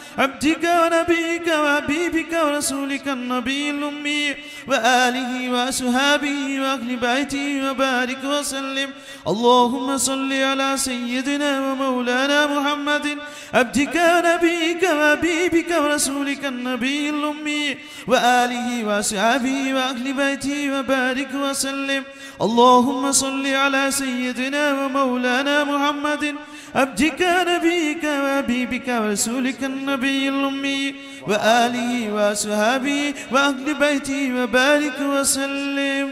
عبدك ونبيك وحبيبك ورسولك النبي الأمي وآله وأصحابه وأهل بيته وبارك وسلم اللهم صل على سيدنا ومولانا محمد عبدك ونبيك وحبيبك ورسولك النبي الأمي وآله وأصحابه وأهل بيته وبارك وسلم اللهم صل على سيدنا ومولانا محمد عبدك نبيك وحبيبك ورسولك النبي الأمي وآله وأصحابه وأهل بيته وبارك وسلم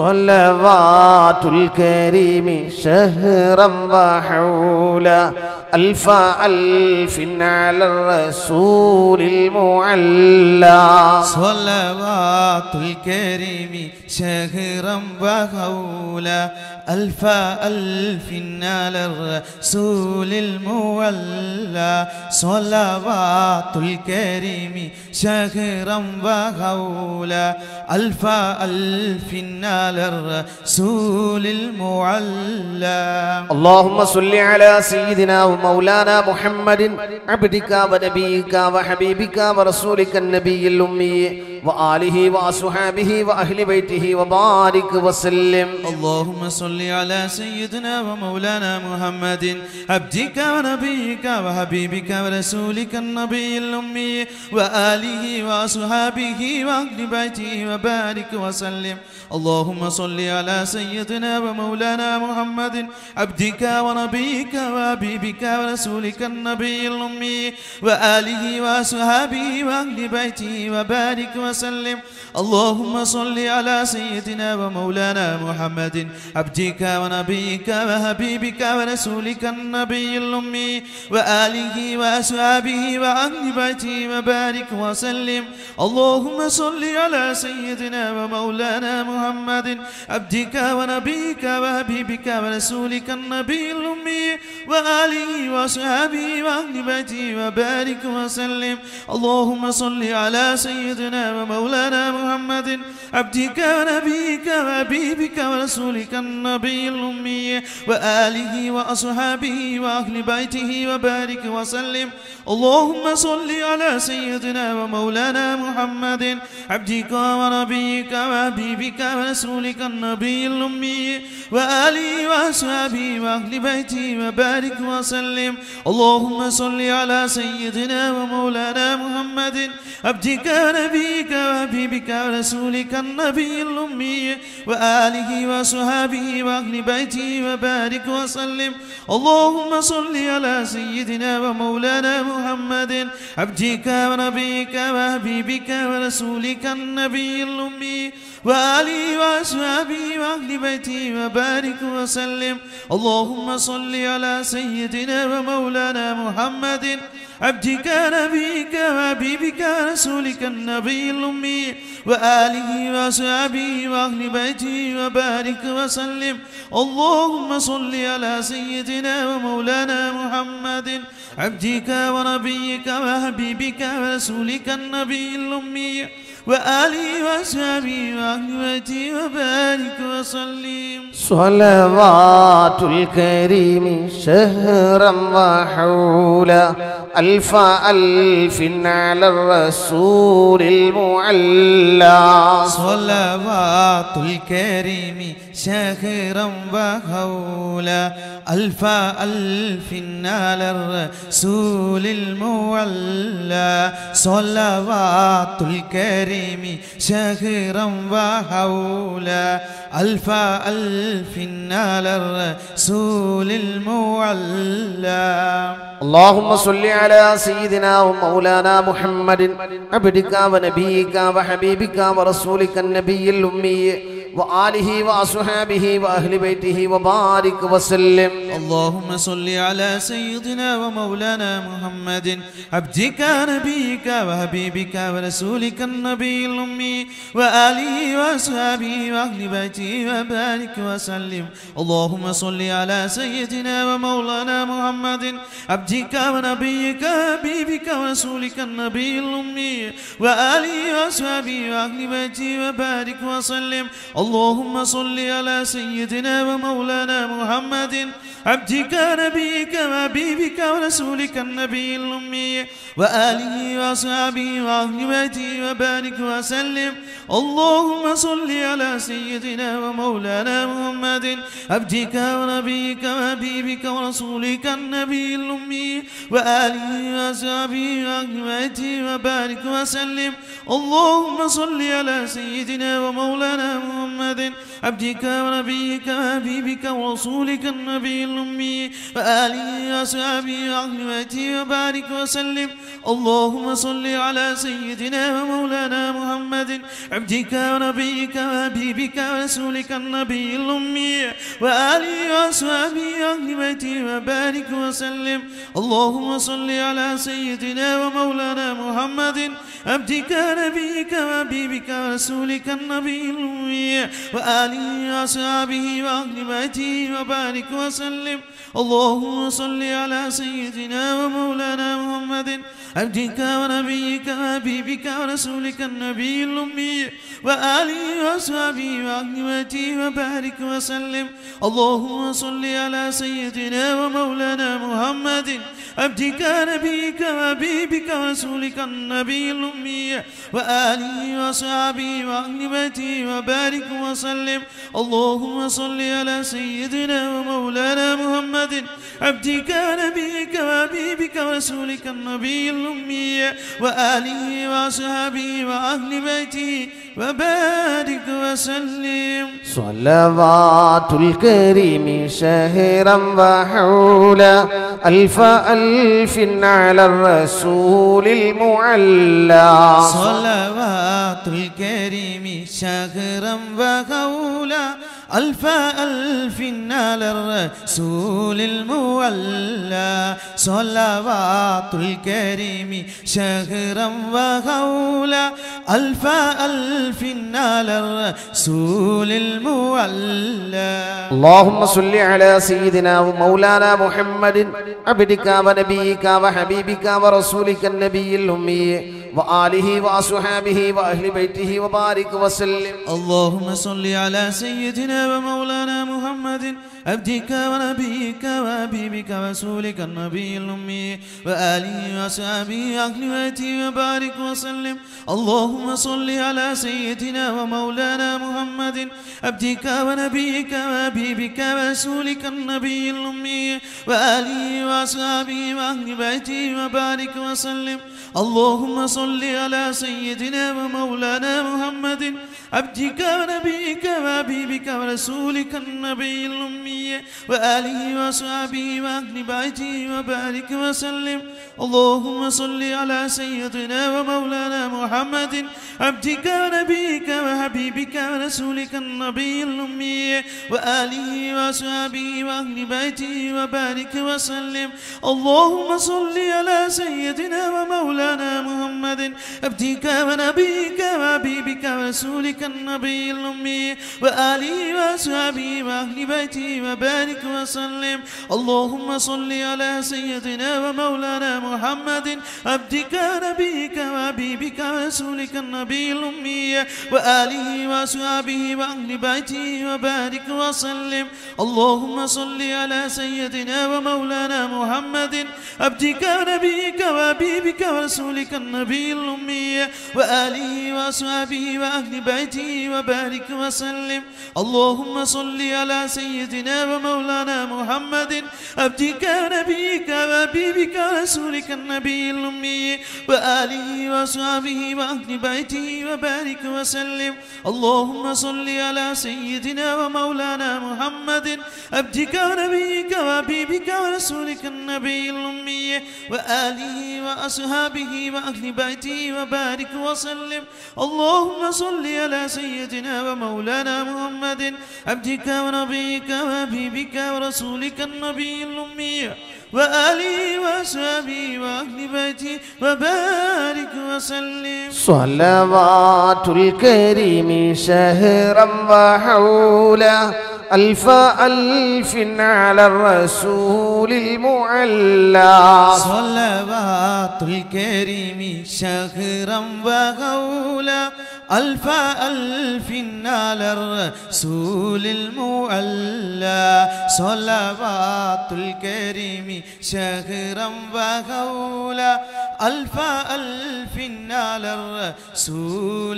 صلوات الكريم شهرا وحولا ألف ألف على الرسول المعلى صلوات الكريم شهرا وهولا ألف ألف على الرسول المولى صلوات الكريم شهرا وهولا ألف ألف على الرسول المعلى اللهم صل على سيدنا ومولانا محمد عبدك ونبيك وحبيبك ورسولك النبي الأمي وآله وأصحابه وأهل بيته وبارك وسلم اللهم صل على سيدنا ومولانا محمد عبدك ونبيك وحبيبك ورسولك النبي الأمي وآله وأصحابه وأهل بيته وبارك وسلم اللهم صل على سيدنا ومولانا محمد عبدك ونبيك وحبيبك ورسولك النبي الأمي وآله وأصحابه وأهل بيته وبارك وسلم اللهم صل على سيدنا ومولانا محمد عبدك ونبيك وحبيبك ورسولك النبي الأمي وآله وأصحابه وأهل بيته وبارك وسلم اللهم صل على سيدنا ومولانا محمد عبدك ونبيك وحبيبك ورسولك النبي الأمي وآله وأصحابه وأهل بيته وبارك وسلم اللهم صل على سيدنا ومولانا محمد عبدك ونبيك وحبيبك ورسولك النبي الأمي وآله وأصحابه وأهل بيته وبارك وسلم اللهم صل على سيدنا ومولانا محمد عبدك ونبيك وحبيبك ورسولك النبي الأمي وآله وأصحابه وأهل بيته وبارك وسلم اللهم صل على سيدنا ومولانا محمد عبدك ونبيك وحبيبك ورسولك النبي الأمي وآله وصحابه وأهل بيته وبارك وسلم اللهم صل على سيدنا ومولانا محمد عبدك ونبيك وحبيبك ورسولك النبي الأمي وآله وأصحابه وأهل بيته وبارك وسلم اللهم صل على سيدنا ومولانا محمد عبدك نبيك وحبيبك ورسولك النبي الأمي وآله وأصحابه وأهل بيته وبارك وسلم اللهم صل على سيدنا ومولانا محمد عبدك ونبيك وحبيبك ورسولك النبي الأمي وآله وأصحابه وأهل بيته وبارك وسلم صلوات الكريم شهرا وحولا ألف ألف على الرسول المعلى صلوات الكريم شهرا وهولا ألف ألف على الرسول المولى صلوات الكريم شهرا وهولا ألف ألف على الرسول المولى اللهم صل على سيدنا ومولانا محمد عبدك ونبيك وحبيبك ورسولك النبي الأمي وآله وأصحابه وأهل بيته وبارك وسلم اللهم صل على سيدنا ومولانا محمد عبدك نبيك وحبيبك ورسولك النبي الأمي وآله وأصحابه وأهل بيته وبارك وسلم اللهم صل على سيدنا ومولانا محمد عبدك ونبيك حبيبك ورسولك النبي الأمي وآله وأصحابه وأهل بيته وبارك وسلم اللهم صل على سيدنا ومولانا محمد عبدك نبيك وحبيبك ورسولك النبي الأمي وآله وأصحابه وأهل بيته وبارك وسلم اللهم صل على سيدنا ومولانا محمد عبدك ونبيك وحبيبك ورسولك النبي الأمي وآله وأصحابه وأهل بيته وبارك وسلم اللهم صل على سيدنا ومولانا محمد عبدك ونبيك وحبيبك ورسولك النبي الأمي وآله وأصحابه وأهل بيته وبارك وسلم اللهم صل على سيدنا ومولانا محمد عبدك ونبيك وحبيبك ورسولك النبي الأمي وآله وأصحابه وأهل بيته وبارك وسلم اللهم صل على سيدنا ومولانا محمد عبدك نبيك وحبيبك ورسولك النبي الأمي وآله وأصحابه وأهل بيته وبارك وسلم اللهم صل على سيدنا ومولانا محمد عبدك ونبيك وحبيبك ورسولك النبي الأمي وآله وأصحابه وأهل بيته وبارك وسلم اللهم صل على سيدنا ومولانا محمد عبدك نبيك وحبيبك ورسولك النبي الأمي وآله وأصحابه وأهل بيته وبارك وسلم اللهم صل على سيدنا ومولانا محمد عبدك نبيك وحبيبك ورسولك النبي الأمي وآله وأصحابه وأهل بيته وبارك وسلم صلوات الكريم شهرا وحولا ألف ألف على الرسول المعلى صلوات الكريم شهرا وغولا ألف ألف على الرسول المولى صلوات الكريم شهرا وغولا ألف ألف على الرسول المولى اللهم صل على سيدنا ومولانا محمد عبدك ونبيك وحبيبك ورسولك النبي الأمي وآله وأصحابه وأهل بيته وبارك وسلم اللهم صل على سيدنا ومولانا محمد عبدك ونبيك وحبيبك ورسولك النبي الأمي وآله وصحبه أهل بيته وبارك وسلم اللهم صل على سيدنا ومولانا محمد عبدك ونبيك وحبيبك ورسولك النبي الأمي وآله وأصحابه وأهل بيته وبارك وسلم اللهم صل على سيدنا ومولانا محمد عبدك ونبيك وحبيبك ورسولك النبي الأمي وآله وصحبه وأهل بيته وبارك وسلم اللهم صل على سيدنا ومولانا محمد عبدك ونبيك وحبيبك ورسولك النبي الأمي وآله وصحبه وأهل بيته وبارك وسلم اللهم صل على سيدنا ومولانا محمد عبدك ونبيك وحبيبك ورسولك النبي الأمي وآله وصحبه وأهل بيته وبارك وسلم اللهم صل على سيدنا ومولانا محمد عبدك نبيك وحبيبك ورسولك النبي الأمي وآله وصحبه وأهل بيته وبارك وسلم اللهم صل على سيدنا ومولانا محمد عبدك نبيك وحبيبك ورسولك النبي الأمي وآله وصحبه وأهل بيته وبارك وسلم اللهم صل على سيدنا ومولانا محمد عبدك نبيك وحبيبك ورسولك النبي الأمي وآله وصحبه وأهل بيته وبارك وسلم اللهم صل على سيدنا ومولانا محمد عبدك ونبيك وحبيبك ورسولك النبي الأمي وآله وأصحابه وأهل بيته وبارك وسلم اللهم صل على سيدنا ومولانا محمد عبدك ونبيك وحبيبك ورسولك النبي الأمي وآله وأصحابه وأهل بيته وبارك وسلم صلوات الكريم شهرا وحولا ألف ألف على الرسول المعلى صلوات الكريم شهرا وهولا ألف ألف على الرسول المعلى صلوات الكريم شهرا وهولا ألف ألف على الرسول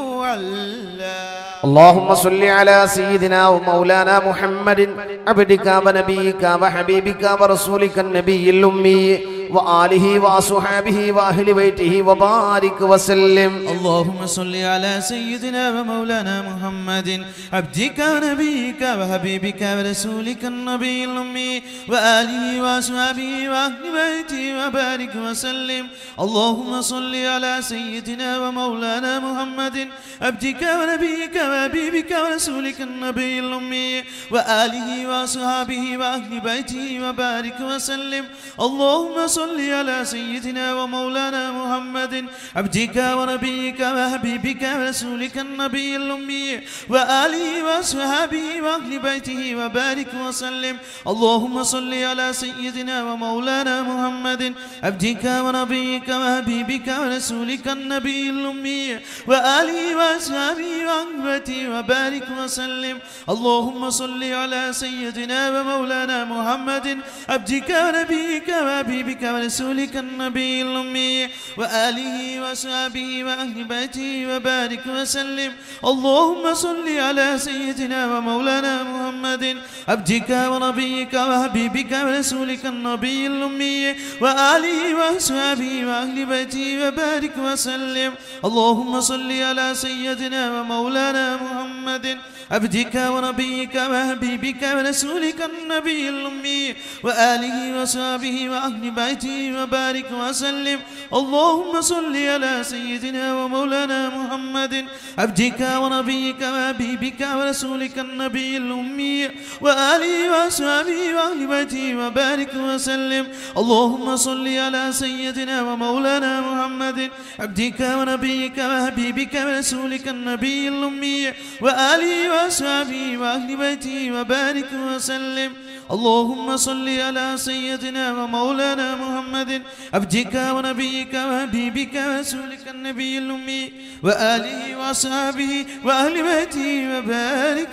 المعلى اللهم صل على سيدنا ومولانا محمد عبدك ونبيك وحبيبك ورسولك النبي الأمي وآله وأصحابه وأهل بيته وبارك وسلم اللهم صل على سيدنا ومولانا محمد عبدك ونبيك وحبيبك ورسولك النبي الأمي وآله وأصحابه وأهل بيته وبارك وسلم اللهم صل على سيدنا ومولانا محمد عبدك ونبيك وحبيبك ورسولك النبي الأمي وآله وأصحابه وأهل بيته وبارك وسلم اللهم صل على سيدنا ومولانا محمد عبدك ونبيك وحبيبك ورسولك النبي الأمي وآله وأصحابه وأهل بيته وبارك وسلم اللهم صل على سيدنا ومولانا محمد عبدك ونبيك وحبيبك ورسولك النبي الأمي وآله وأصحابه وأهل بيته وبارك وسلم اللهم صل على سيدنا ومولانا محمد عبدك ونبيك وحبيبك ورسولك النبي الأمي وآله وأصحابه وأهل بيته وبارك وسلم اللهم صل على سيدنا ومولانا محمد عبدك ونبيك وحبيبك ورسولك النبي الأمي وآله وأصحابه وأهل بيته وبارك وسلم اللهم صل على سيدنا ومولانا محمد عبدك ونبيك وحبيبك ورسولك النبي الأمي وآله وصحبه وأهل بيته وبارك وسلم اللهم صل على سيدنا ومولانا محمد عبدك ونبيك وحبيبك ورسولك النبي الأمي وآله وصحبه وأهل بيته وبارك وسلم اللهم صل على سيدنا ومولانا محمد عبدك ونبيك وحبيبك ورسولك النبي الأمي وآله وأصحابه وأهل بيته وبارك وسلم اللهم صل على سيدنا ومولانا محمد عبدك ونبيك وحبيبك ورسولك النبي الأمي وآله وأصحابه وأهل بيته وبارك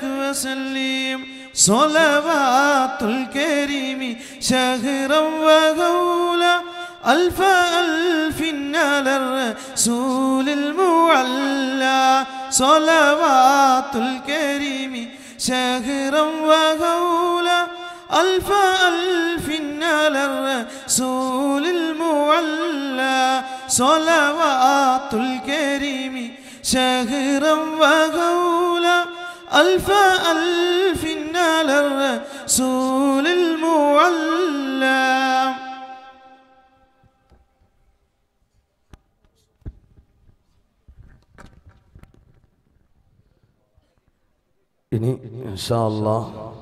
وسلم صلوات الكريم شهرا وغولا ألف ألف على الرسول المعلى صلوات الكريم شهرا وغولا ألف ألف على الرسول المعلى صلوات الكريم شهرا وغولا ألف ألف على الرسول المعلى ഇനി ഇൻഷാ അല്ലാ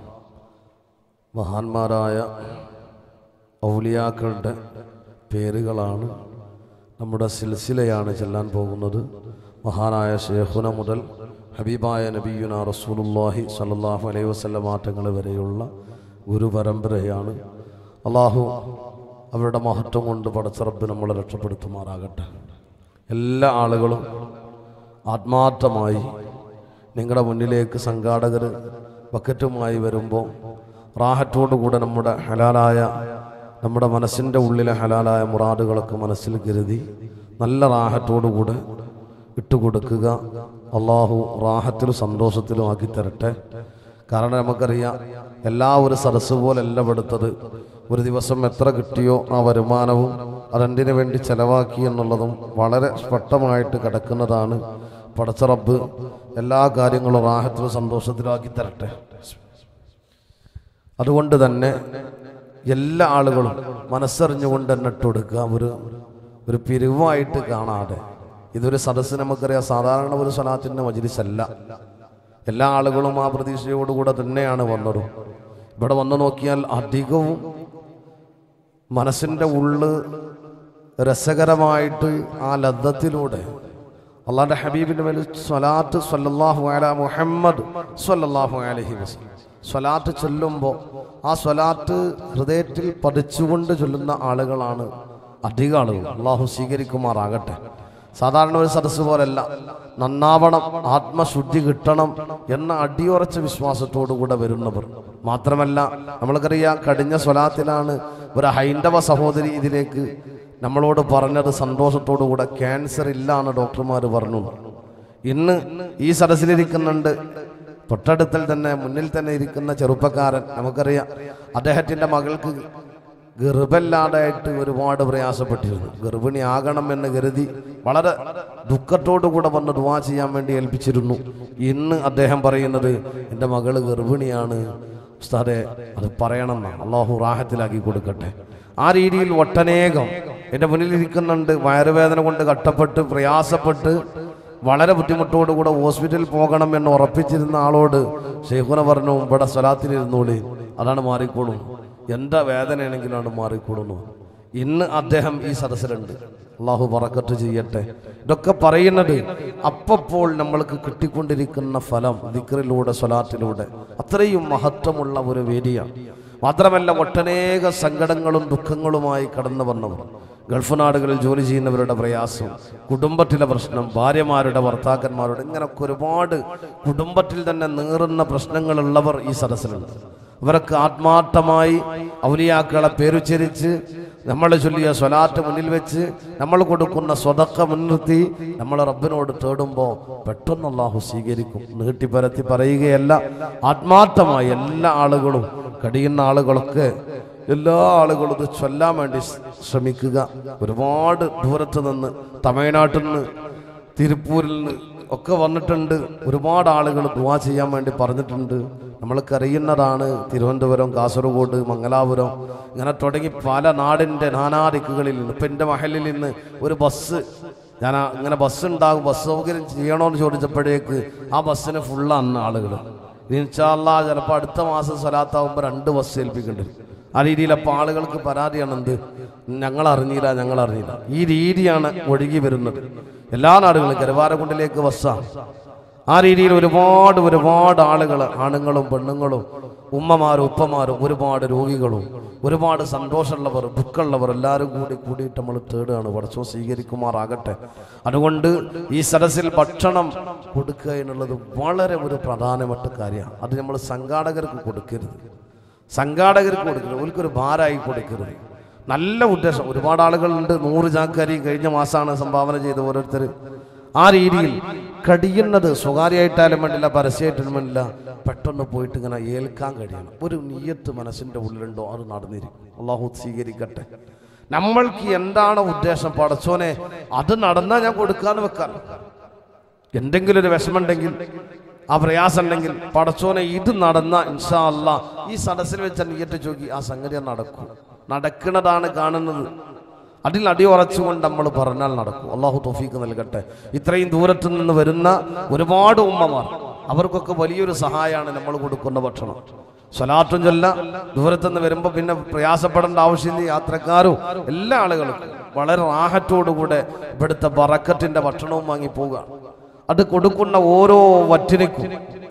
മഹാന്മാരായ ഔലിയാക്കളുടെ പേരുകളാണ് നമ്മുടെ സിൽസിലയാണ് ചെല്ലാൻ പോകുന്നത് മഹാനായ ഷേഖുന മുതൽ ഹബീബായ നബിയുന റസൂലുല്ലാഹി സല്ലല്ലാഹു അലൈഹി വസല്ലം മാറ്റങ്ങൾ വരെയുള്ള ഗുരു പരമ്പരയാണ് അള്ളാഹു അവരുടെ മഹത്വം കൊണ്ട് പടച്ചറബ് നമ്മളെ രക്ഷപ്പെടുത്തുമാറാകട്ടെ എല്ലാ ആളുകളും ആത്മാർത്ഥമായി നിങ്ങളുടെ മുന്നിലേക്ക് സംഘാടകർ ബക്കറ്റുമായി വരുമ്പോൾ റാഹറ്റോടുകൂടെ നമ്മുടെ ഹലാലായ നമ്മുടെ മനസ്സിൻ്റെ ഉള്ളിലെ ഹലാലായ മുറാദുകളൊക്കെ മനസ്സിൽ കരുതി നല്ല റാഹത്തോടുകൂടെ ഇട്ടുകൊടുക്കുക അള്ളാഹു റാഹത്തിലും സന്തോഷത്തിലും ആക്കി തരട്ടെ കാരണം നമുക്കറിയാം എല്ലാ ഒരു സദസ്സ് പോലല്ല പെടുത്തത് ഒരു ദിവസം എത്ര കിട്ടിയോ ആ വരുമാനവും അതെന്തിനു വേണ്ടി ചെലവാക്കി എന്നുള്ളതും വളരെ സ്പഷ്ടമായിട്ട് കിടക്കുന്നതാണ് പടച്ചറബ് എല്ലാ കാര്യങ്ങളും റാഹത്തിലും സന്തോഷത്തിലാക്കി തരട്ടെ അതുകൊണ്ട് തന്നെ എല്ലാ ആളുകളും മനസ്സറിഞ്ഞുകൊണ്ട് തന്നെ ഇട്ടുകൊടുക്കുക ഒരു ഒരു പിരിവായിട്ട് കാണാതെ ഇതൊരു സദസ്സ് നമുക്കറിയാം സാധാരണ ഒരു സ്വലാത്തിൻ്റെ മജിലിസല്ല എല്ലാ ആളുകളും ആ പ്രതീക്ഷയോടുകൂടെ തന്നെയാണ് വന്നത് ഇവിടെ വന്നു നോക്കിയാൽ അധികവും മനസ്സിൻ്റെ ഉള്ള് രസകരമായിട്ട് ആ ലബ്ധത്തിലൂടെ അള്ളാന്റെ ഹബീബിന്റെ മേൽ സ്വലാത്ത് സ്വല്ലല്ലാഹു അല മുഹമ്മദ് സ്വല്ലല്ലാഹു അലൈഹി വസല്ലം സ്വലാത്ത് ചൊല്ലുമ്പോൾ ആ സ്വലാത്ത് ഹൃദയത്തിൽ പതിച്ചുകൊണ്ട് ചൊല്ലുന്ന ആളുകളാണ് അധിക ആളുകൾ അള്ളാഹു സ്വീകരിക്കുമാറാകട്ടെ സാധാരണ ഒരു സദസ്സ് പോലല്ല നന്നാവണം ആത്മശുദ്ധി കിട്ടണം എന്ന അടിയുറച്ച വിശ്വാസത്തോടു കൂടെ വരുന്നവർ മാത്രമല്ല നമ്മൾക്കറിയാം കഴിഞ്ഞ സ്വലാത്തിലാണ് ഒരു ഹൈന്ദവ സഹോദരി ഇതിലേക്ക് നമ്മളോട് പറഞ്ഞത് സന്തോഷത്തോടു കൂടെ ക്യാൻസർ ഇല്ല എന്ന് ഡോക്ടർമാർ പറഞ്ഞു ഇന്ന് ഈ സദസ്സിലിരിക്കുന്നുണ്ട് തൊട്ടടുത്തിൽ തന്നെ മുന്നിൽ തന്നെ ഇരിക്കുന്ന ചെറുപ്പക്കാരൻ നമുക്കറിയാം അദ്ദേഹത്തിന്റെ മകൾക്ക് ഗർഭല്ലാതായിട്ട് ഒരുപാട് പ്രയാസപ്പെട്ടിരുന്നു ഗർഭിണി ആകണം എന്ന് കരുതി വളരെ ദുഃഖത്തോടു കൂടെ വന്ന് ദുവാ ചെയ്യാൻ വേണ്ടി ഏൽപ്പിച്ചിരുന്നു ഇന്ന് അദ്ദേഹം പറയുന്നത് എൻ്റെ മകള് ഗർഭിണിയാണ് ഉസ്താദെ അത് പറയണം എന്നാ അള്ളാഹു റാഹത്തിലാക്കി കൊടുക്കട്ടെ ആ രീതിയിൽ ഒട്ടനേകം എൻ്റെ മുന്നിൽ ഇരിക്കുന്നുണ്ട് വയറുവേദന കൊണ്ട് കട്ടപ്പെട്ട് പ്രയാസപ്പെട്ട് വളരെ ബുദ്ധിമുട്ടോടുകൂടെ ഹോസ്പിറ്റലിൽ പോകണം എന്ന് ഉറപ്പിച്ചിരുന്ന ആളോട് ഷെയ്ഖുന പറഞ്ഞു ഇവിടെ സ്വലാത്തിലിരുന്നോളി അതാണ് മാറിക്കോളും എന്താ വേദനയാണെങ്കിലും ആണ് മാറിക്കോളുന്നു ഇന്ന് അദ്ദേഹം ഈ സദസ്സിലുണ്ട് അള്ളാഹു പറക്കത്ത് ചെയ്യട്ടെ ഇതൊക്കെ പറയുന്നത് അപ്പപ്പോൾ നമ്മൾക്ക് കിട്ടിക്കൊണ്ടിരിക്കുന്ന ഫലം ദിക്റിലൂടെ സ്വലാത്തിലൂടെ അത്രയും മഹത്വമുള്ള ഒരു വേദിയാണ് മാത്രമല്ല ഒട്ടനേക സങ്കടങ്ങളും ദുഃഖങ്ങളുമായി കടന്നു വന്നവർ ഗൾഫ് നാടുകളിൽ ജോലി ചെയ്യുന്നവരുടെ പ്രയാസം കുടുംബത്തിലെ പ്രശ്നം ഭാര്യമാരുടെ ഭർത്താക്കന്മാരുടെ ഇങ്ങനൊക്കെ ഒരുപാട് കുടുംബത്തിൽ തന്നെ നീറുന്ന പ്രശ്നങ്ങളുള്ളവർ ഈ സദസ്സിലുണ്ട് അവരൊക്കെ ആത്മാർത്ഥമായി ഔലിയാക്കളെ പേരുച്ചരിച്ച് നമ്മൾ ചൊല്ലിയ സ്വലാറ്റ് മുന്നിൽ വെച്ച് നമ്മൾ കൊടുക്കുന്ന സ്വതക്ക മുൻനിർത്തി നമ്മൾ റബ്ബിനോട് തേടുമ്പോൾ പെട്ടെന്ന് അള്ളാഹു സ്വീകരിക്കും നീട്ടിപ്പരത്തി പറയുകയല്ല ആത്മാർത്ഥമായി എല്ലാ ആളുകളും കടിയുന്ന ആളുകളൊക്കെ എല്ലാ ആളുകളും ഇത് ചൊല്ലാൻ വേണ്ടി ശ്രമിക്കുക ഒരുപാട് ദൂരത്ത് നിന്ന് തമിഴ്നാട്ടിൽ നിന്ന് തിരുപ്പൂരിൽ നിന്ന് ഒക്കെ വന്നിട്ടുണ്ട് ഒരുപാട് ആളുകൾ ദുവാ ചെയ്യാൻ വേണ്ടി പറഞ്ഞിട്ടുണ്ട് നമ്മൾക്കറിയുന്നതാണ് തിരുവനന്തപുരം കാസർഗോഡ് മംഗലാപുരം ഇങ്ങനെ തുടങ്ങി പല നാടിൻ്റെ നാനാദിക്കുകളിൽ നിന്ന് ഇപ്പം എൻ്റെ മഹലിൽ നിന്ന് ഒരു ബസ് ഞാൻ ആ- ഇങ്ങനെ ബസ് ഉണ്ടാകും ബസ് സൗകര്യം ചെയ്യണമെന്ന് ചോദിച്ചപ്പോഴേക്ക് ആ ബസ്സിന് ഫുള്ളാണ് ആളുകൾ ഇൻഷാല്ല ചിലപ്പോൾ അടുത്ത മാസം സ്വലാത്താവുമ്പോൾ രണ്ട് ബസ് ഏൽപ്പിക്കേണ്ടി വരും ആ രീതിയിൽ അപ്പോൾ ആളുകൾക്ക് പരാതിയാണ് എന്ത് ഞങ്ങൾ അറിഞ്ഞില്ല ഞങ്ങൾ അറിഞ്ഞില്ല ഈ രീതിയാണ് ഒഴുകി വരുന്നത് എല്ലാ നാടുകളും കരുവാരക്കുണ്ടിലേക്ക് ബസ്സാണ് ആ രീതിയിൽ ഒരുപാട് ഒരുപാട് ആളുകൾ ആണുങ്ങളും പെണ്ണുങ്ങളും ഉമ്മമാരും ഉപ്പമാരും ഒരുപാട് രോഗികളും ഒരുപാട് സന്തോഷമുള്ളവർ ദുഃഖമുള്ളവർ എല്ലാവരും കൂടി കൂടിയിട്ട് നമ്മൾ തേടുകയാണ് പടച്ചോ സ്വീകരിക്കുമാറാകട്ടെ അതുകൊണ്ട് ഈ സദസ്സിൽ ഭക്ഷണം കൊടുക്കുക എന്നുള്ളത് വളരെ ഒരു പ്രധാനപ്പെട്ട കാര്യമാണ് അത് നമ്മൾ സംഘാടകർക്ക് കൊടുക്കരുത് സംഘാടകർക്ക് കൊടുക്കരുത് ഓൽക്കൊരു ഭാരമായി കൊടുക്കരുത് നല്ല ഉദ്ദേശം ഒരുപാട് ആളുകളുണ്ട് നൂറ് ചാക്കരി കഴിഞ്ഞ മാസമാണ് സംഭാവന ചെയ്ത ഓരോരുത്തർ ആ രീതിയിൽ കടിയുന്നത് സ്വകാര്യമായിട്ടാലും വേണ്ടില്ല പരസ്യമായിട്ടാലും വേണ്ടില്ല പെട്ടെന്ന് പോയിട്ട് ഇങ്ങനെ ഏൽക്കാൻ കഴിയണം ഒരു നീയത്ത് മനസ്സിന്റെ ഉള്ളിലുണ്ടോ അത് നടന്നിരിക്കും അള്ളാഹു സ്വീകരിക്കട്ടെ നമ്മൾക്ക് എന്താണ് ഉദ്ദേശം പടച്ചോനെ അത് നടന്നാൽ ഞാൻ കൊടുക്കാന്ന് വെക്കാൻ എന്തെങ്കിലും ഒരു വിഷമുണ്ടെങ്കിൽ ആ പ്രയാസം ഉണ്ടെങ്കിൽ പടച്ചോനെ ഇത് നടന്ന ഇൻഷാ അല്ല ഈ സദസ്സിൽ വെച്ച നീയറ്റ് ചോക്കി ആ സംഗതി നടക്കും നടക്കുന്നതാണ് കാണുന്നത് അതിൽ അടിയുറച്ചുകൊണ്ട് നമ്മൾ പറഞ്ഞാൽ നടക്കും അള്ളാഹു തോഫീക്ക് നൽകട്ടെ ഇത്രയും ദൂരത്തു നിന്ന് വരുന്ന ഒരുപാട് ഉമ്മമാർ അവർക്കൊക്കെ വലിയൊരു സഹായമാണ് നമ്മൾ കൊടുക്കുന്ന ഭക്ഷണം സ്വലാത്തും ചൊല്ല ദൂരത്തുനിന്ന് വരുമ്പോൾ പിന്നെ പ്രയാസപ്പെടേണ്ട ആവശ്യമില്ല യാത്രക്കാരും എല്ലാ ആളുകളും വളരെ റാഹത്തോടുകൂടെ ഇവിടുത്തെ ബറക്കത്തിന്റെ ഭക്ഷണവും വാങ്ങി പോവുക അത് കൊടുക്കുന്ന ഓരോ വറ്റിനയ്ക്കും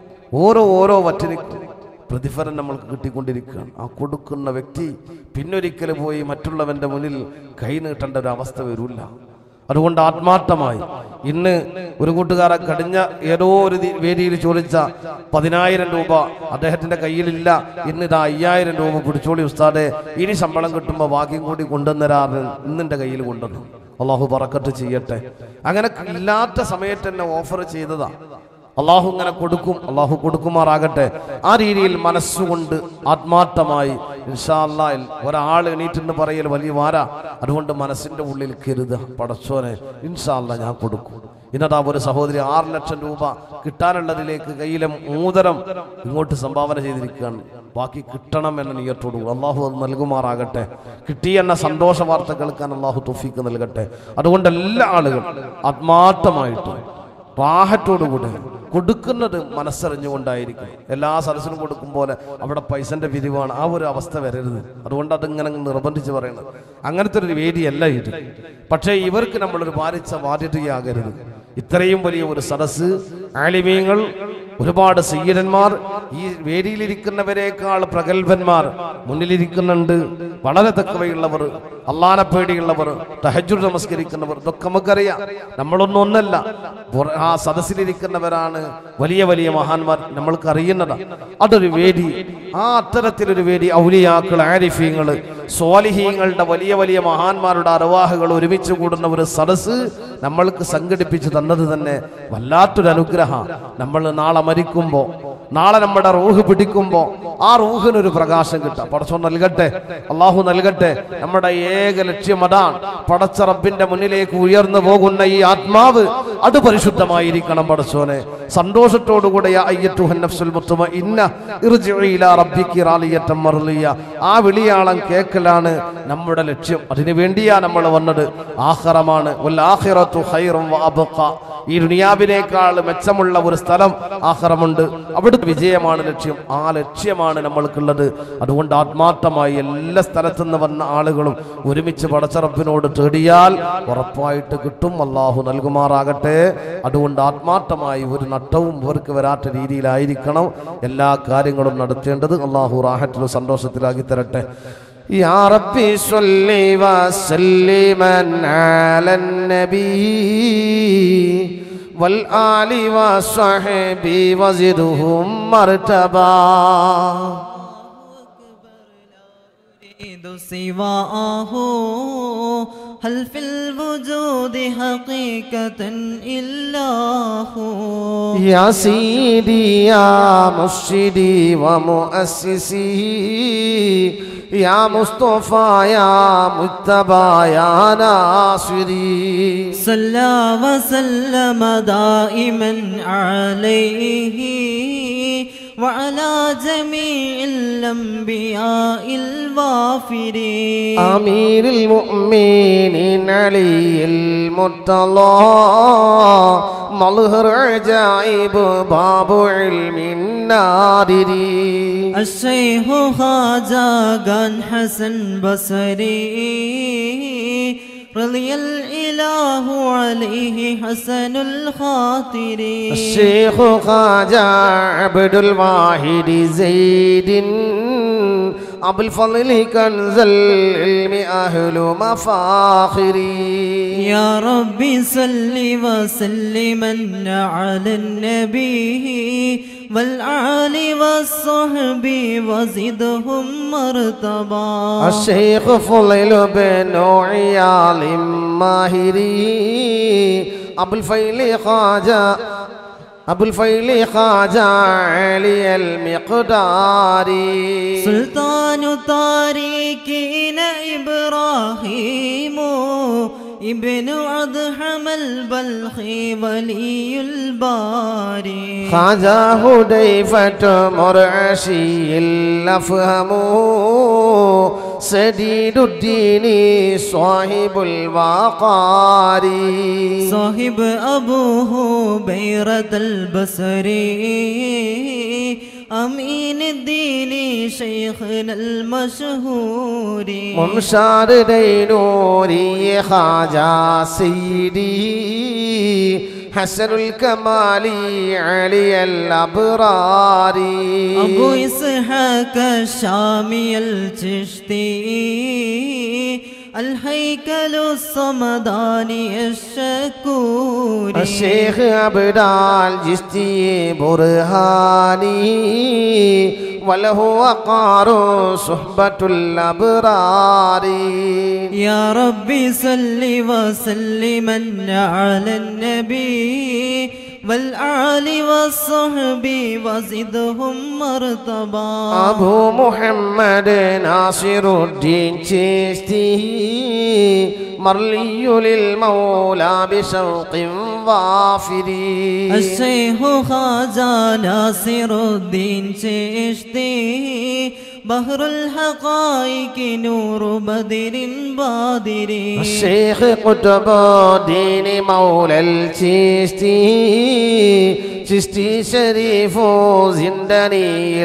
ഓരോ ഓരോ വറ്റിനയ്ക്കും പ്രതിഫലം നമ്മൾക്ക് കിട്ടിക്കൊണ്ടിരിക്കുകയാണ് ആ കൊടുക്കുന്ന വ്യക്തി പിന്നൊരിക്കൽ പോയി മറ്റുള്ളവന്റെ മുന്നിൽ കൈ നീട്ടേണ്ട ഒരു അവസ്ഥ വരില്ല അതുകൊണ്ട് ആത്മാർത്ഥമായി ഇന്ന് ഒരു കൂട്ടുകാരെ കഴിഞ്ഞ ഏതോ ഒരു ദി- വേദിയിൽ ചോദിച്ച പതിനായിരം രൂപ അദ്ദേഹത്തിന്റെ കയ്യിലില്ല ഇന്ന് ഇതാ അയ്യായിരം രൂപ പിടിച്ചോളി ഉസ്താദെ ഇനി ശമ്പളം കിട്ടുമ്പോൾ ബാക്കിയും കൂടി കൊണ്ടുവന്നരാറ് ഇന്നെന്റെ കയ്യിൽ കൊണ്ടുവന്നു അള്ളാഹു പറക്കത്ത് ചെയ്യട്ടെ അങ്ങനെ ഇല്ലാത്ത സമയത്ത് തന്നെ ഓഫർ ചെയ്തതാ അള്ളാഹു ഇങ്ങനെ കൊടുക്കും അള്ളാഹു കൊടുക്കുമാറാകട്ടെ ആ രീതിയിൽ മനസ്സുകൊണ്ട് ആത്മാർത്ഥമായി ഇൻഷാ അല്ലാ ഒരാൾ എണീറ്റെന്ന് പറയൽ വലിയ വാര അതുകൊണ്ട് മനസ്സിന്റെ ഉള്ളിൽ കരുത പടച്ചോനെ ഇൻഷാ അല്ലാ ഞാൻ കൊടുക്കും ഇന്നതാ ഒരു സഹോദരി ആറ് ലക്ഷം രൂപ കിട്ടാനുള്ളതിലേക്ക് കയ്യിലെ മൂതരം ഇങ്ങോട്ട് സംഭാവന ചെയ്തിരിക്കുകയാണ് ബാക്കി കിട്ടണം എന്ന നീയത്തോടു അള്ളാഹു അത് നൽകുമാറാകട്ടെ കിട്ടി എന്ന സന്തോഷ വാർത്ത കേൾക്കാൻ അള്ളാഹു തുഫീക്ക് നൽകട്ടെ അതുകൊണ്ട് എല്ലാ ആളുകളും ആത്മാർത്ഥമായിട്ട് റാഹത്തോടുകൂടെ കൊടുക്കുന്നത് മനസ്സറിഞ്ഞുകൊണ്ടായിരിക്കും എല്ലാ സദസ്സിനും കൊടുക്കും പോലെ അവിടെ പൈസന്റെ പിരിവാണ് ആ ഒരു അവസ്ഥ വരരുത് അതുകൊണ്ട് അതിങ്ങനെ നിർബന്ധിച്ച് പറയുന്നത് അങ്ങനത്തെ ഒരു വേദിയല്ല ഇത് പക്ഷേ ഇവർക്ക് നമ്മളൊരു പാലിച്ച ബാധ്യതയാകരുത് ഇത്രയും വലിയ ഒരു സദസ്സ് ആലിമീങ്ങൾ ഒരുപാട് സയ്യരന്മാർ ഈ വേദിയിലിരിക്കുന്നവരെക്കാൾ പ്രഗത്ഭന്മാർ മുന്നിലിരിക്കുന്നുണ്ട് വളരെ തക്കവയുള്ളവർ അള്ളാനെ പേടിയുള്ളവർ തഹജുർ നമസ്കരിക്കുന്നവർ ഇതൊക്കെ നമുക്കറിയാം നമ്മളൊന്നും ഒന്നല്ല പുറ- ആ സദസ്സിലിരിക്കുന്നവരാണ് വലിയ വലിയ മഹാന്മാർ നമ്മൾക്ക് അറിയുന്നതാ അതൊരു വേദി ആ അത്തരത്തിലൊരു വേദി ഔലിയാക്കൾ ആരിഫീങ്ങൾ സ്വാലിഹീങ്ങളുടെ വലിയ വലിയ മഹാന്മാരുടെ അറവാഹുകൾ ഒരുമിച്ച് കൂടുന്ന ഒരു സദസ്സ് നമ്മൾക്ക് സംഘടിപ്പിച്ച് തന്നത് തന്നെ വല്ലാത്തൊരു അനുഗ്രഹ നമ്മൾ നാളെ മരിക്കുമ്പോൾ നാളെ നമ്മുടെ റൂഹ് പിടിക്കുമ്പോൾ ആ റൂഹിനൊരു പ്രകാശം കിട്ടാം പടച്ചോ നൽകട്ടെ അള്ളാഹു നൽകട്ടെ നമ്മുടെ ഏക ലക്ഷ്യം അതാണ് പടച്ച റബ്ബിന്റെ മുന്നിലേക്ക് ഉയർന്നു പോകുന്ന ഈ ആത്മാവ് അത് പരിശുദ്ധമായിരിക്കണം പടച്ചോനെ സന്തോഷത്തോടുകൂടെ യാ അയ്യത്തുഹൻ നഫ്സുൽ മുത്തുമഇന്ന ഇർജിഇ ഇലാ റബ്ബിക്കി റാളിയത്തൻ മർളിയ ആ വിളിയാളം കേൾക്കലാണ് നമ്മുടെ ലക്ഷ്യം അതിനു വേണ്ടിയാ നമ്മൾ വന്നത് ആഖിറമാണ് വൽ ആഖിറത്തു ഖൈറും വഅബ്ഖ ഈ ദുനിയാവിനേക്കാൾ മെച്ചമുള്ള ഒരു സ്ഥലം ആഖിറമുണ്ട് അവിടുത്തെ വിജയമാണ് ലക്ഷ്യം ആ ലക്ഷ്യമാണ് നമ്മൾക്കുള്ളത് അതുകൊണ്ട് ആത്മാർത്ഥമായി എല്ലാ സ്ഥലത്തു നിന്ന് വന്ന ആളുകളും ഒരുമിച്ച് പടച്ചറപ്പിനോട് തേടിയാൽ ഉറപ്പായിട്ട് കിട്ടും അള്ളാഹു നൽകുമാറാകട്ടെ അതുകൊണ്ട് ആത്മാർത്ഥമായി ഒരു നട്ടവും ഇവർക്ക് വരാത്ത രീതിയിലായിരിക്കണം എല്ലാ കാര്യങ്ങളും നടത്തേണ്ടത് അള്ളാഹു റാഹറ്റിലും സന്തോഷത്തിലാക്കി തരട്ടെ يا ربي صل وسلما على النبي والآل والصحب وزدهم مرتبا أريد سواه هل في الوجود حقيقة إلا هو يا سيدي يا مرشدي ومؤسسي يا مصطفى يا مجتبى يا ناصري صلى وسلم دائما عليه وعلى جميع الأنبياء الوافرين أمير المؤمنين علي المرتضى مظهر عجائب باب علم النادري الشيخ خواجة كان حسن بصري رضي الإله عليه حسن الخاطر الشيخ خواجة عبد الواحد زيد أبو الفضل كنز العلم أهل مفاخري يا ربي صل وسلما على النبي والآل والصحب وزدهم مرتبا الشيخ فضيل بن عيال ماهري أبو الفيل خواجة أبو الفيل خواجة علي المقداري سلطان تاريكين إبراهيم ابن أضحم البلخي ولي الباري خواجة هديفة مرعشي الأفهم سديد الدين صاحب الوقار صاحب أبوه بيرة البصري أمين الدين شيخنا المشهور منشار دينوري خواجة سيدي حسن الكمال علي الأبرار أبو إسحاق الشامي الچشتي الهيكل الصمداني الشكوري الشيخ عبد الجستي برهاني وله وقار صحبة الأبرار يا ربي صل وسلما على النبي والآل والصحب وزدهم مرتبا أبو محمد ناصر الدين تشتي مرلي للمولى بشوق وافر الشيخ خواجة ناصر الدين چشتي بحر الحقائق نور بدر بادر الشيخ قطب الدين مولى التشتي تشتي شريف زندني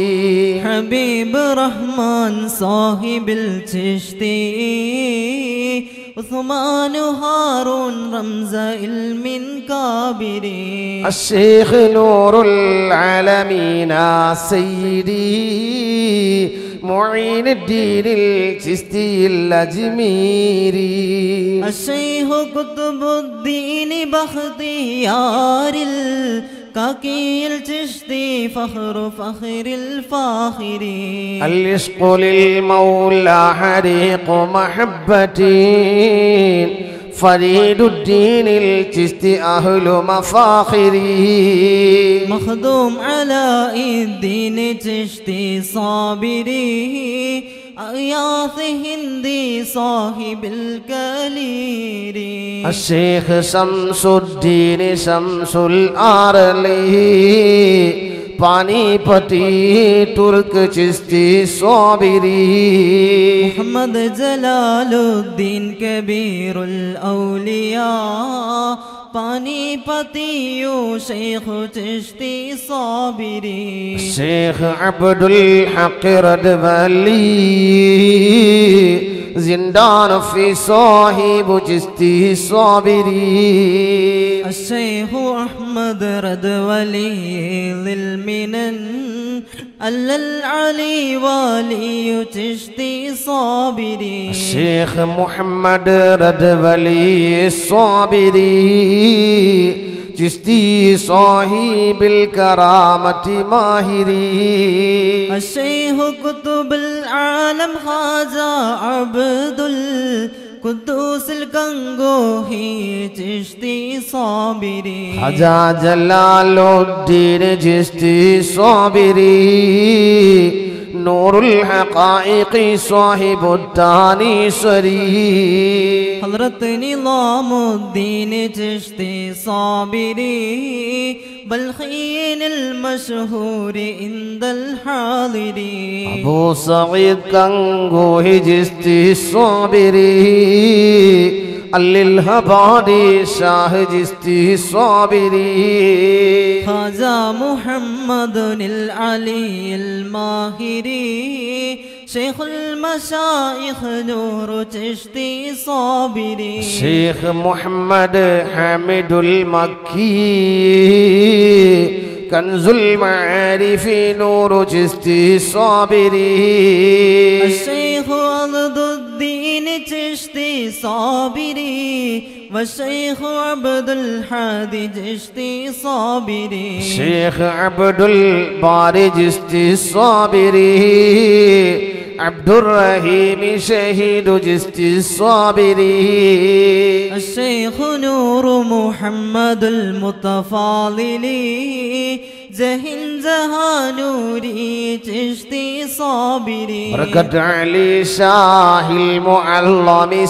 الفاطري حبيب رحمن صاحب الچشتي عثمان هارون رمز علم كابر الشيخ نور العالمين سيدي معين الدين الجستي الأجميري الشيخ قطب الدين بختيار الكاكي التشتي فخر فخر الفاخرين العشق للمولى حريق محبتي فريد الدين الجست أهل مفاخري مخدوم على الدين تشتي صابري أياث هندي صاحب الكلير الشيخ شمس الدين شمس الأرلي पानीपति तुर्क चिश्ती स्वाबिरी محمد جلال الدين كبير الأولياء پانی پتیو شیخ چشتی صابری الشيخ عبد الحق ردبلي زندان في صاحب جستي صابري الشيخ أحمد رد ولي للمنن ألا العلي ولي تشتي صابري الشيخ محمد ردبلي الصابري جستي صاحب الكرامة ماهري الشيخ قطب العالم خاجة عبد القدوس الكنغوهي تشتي صابري خجا جلال الدين جستي صابري نور الحقائق صاحب التانيسري حضرت نظام الدين تشتي صابري بلخين المشهور عند الحاضرين أبو سعيد كنغوه جستي صابري الليلهبادي شاه جستي صابري خاجة محمد العلي الماهري شيخ المشايخ نور تشتي صابري شيخ محمد حامد المكي كنز المعارف نور جستي صابري الشيخ أرض الدين تشتي صابري والشيخ عبد الحادي تشتي صابري شيخ عبد الباري جستي صابري عبد الرحيم شهيد جستي الصابري الشيخ نور محمد المتفاضل زهن زها نوري تشتي صابري بركة علي شاه المعلم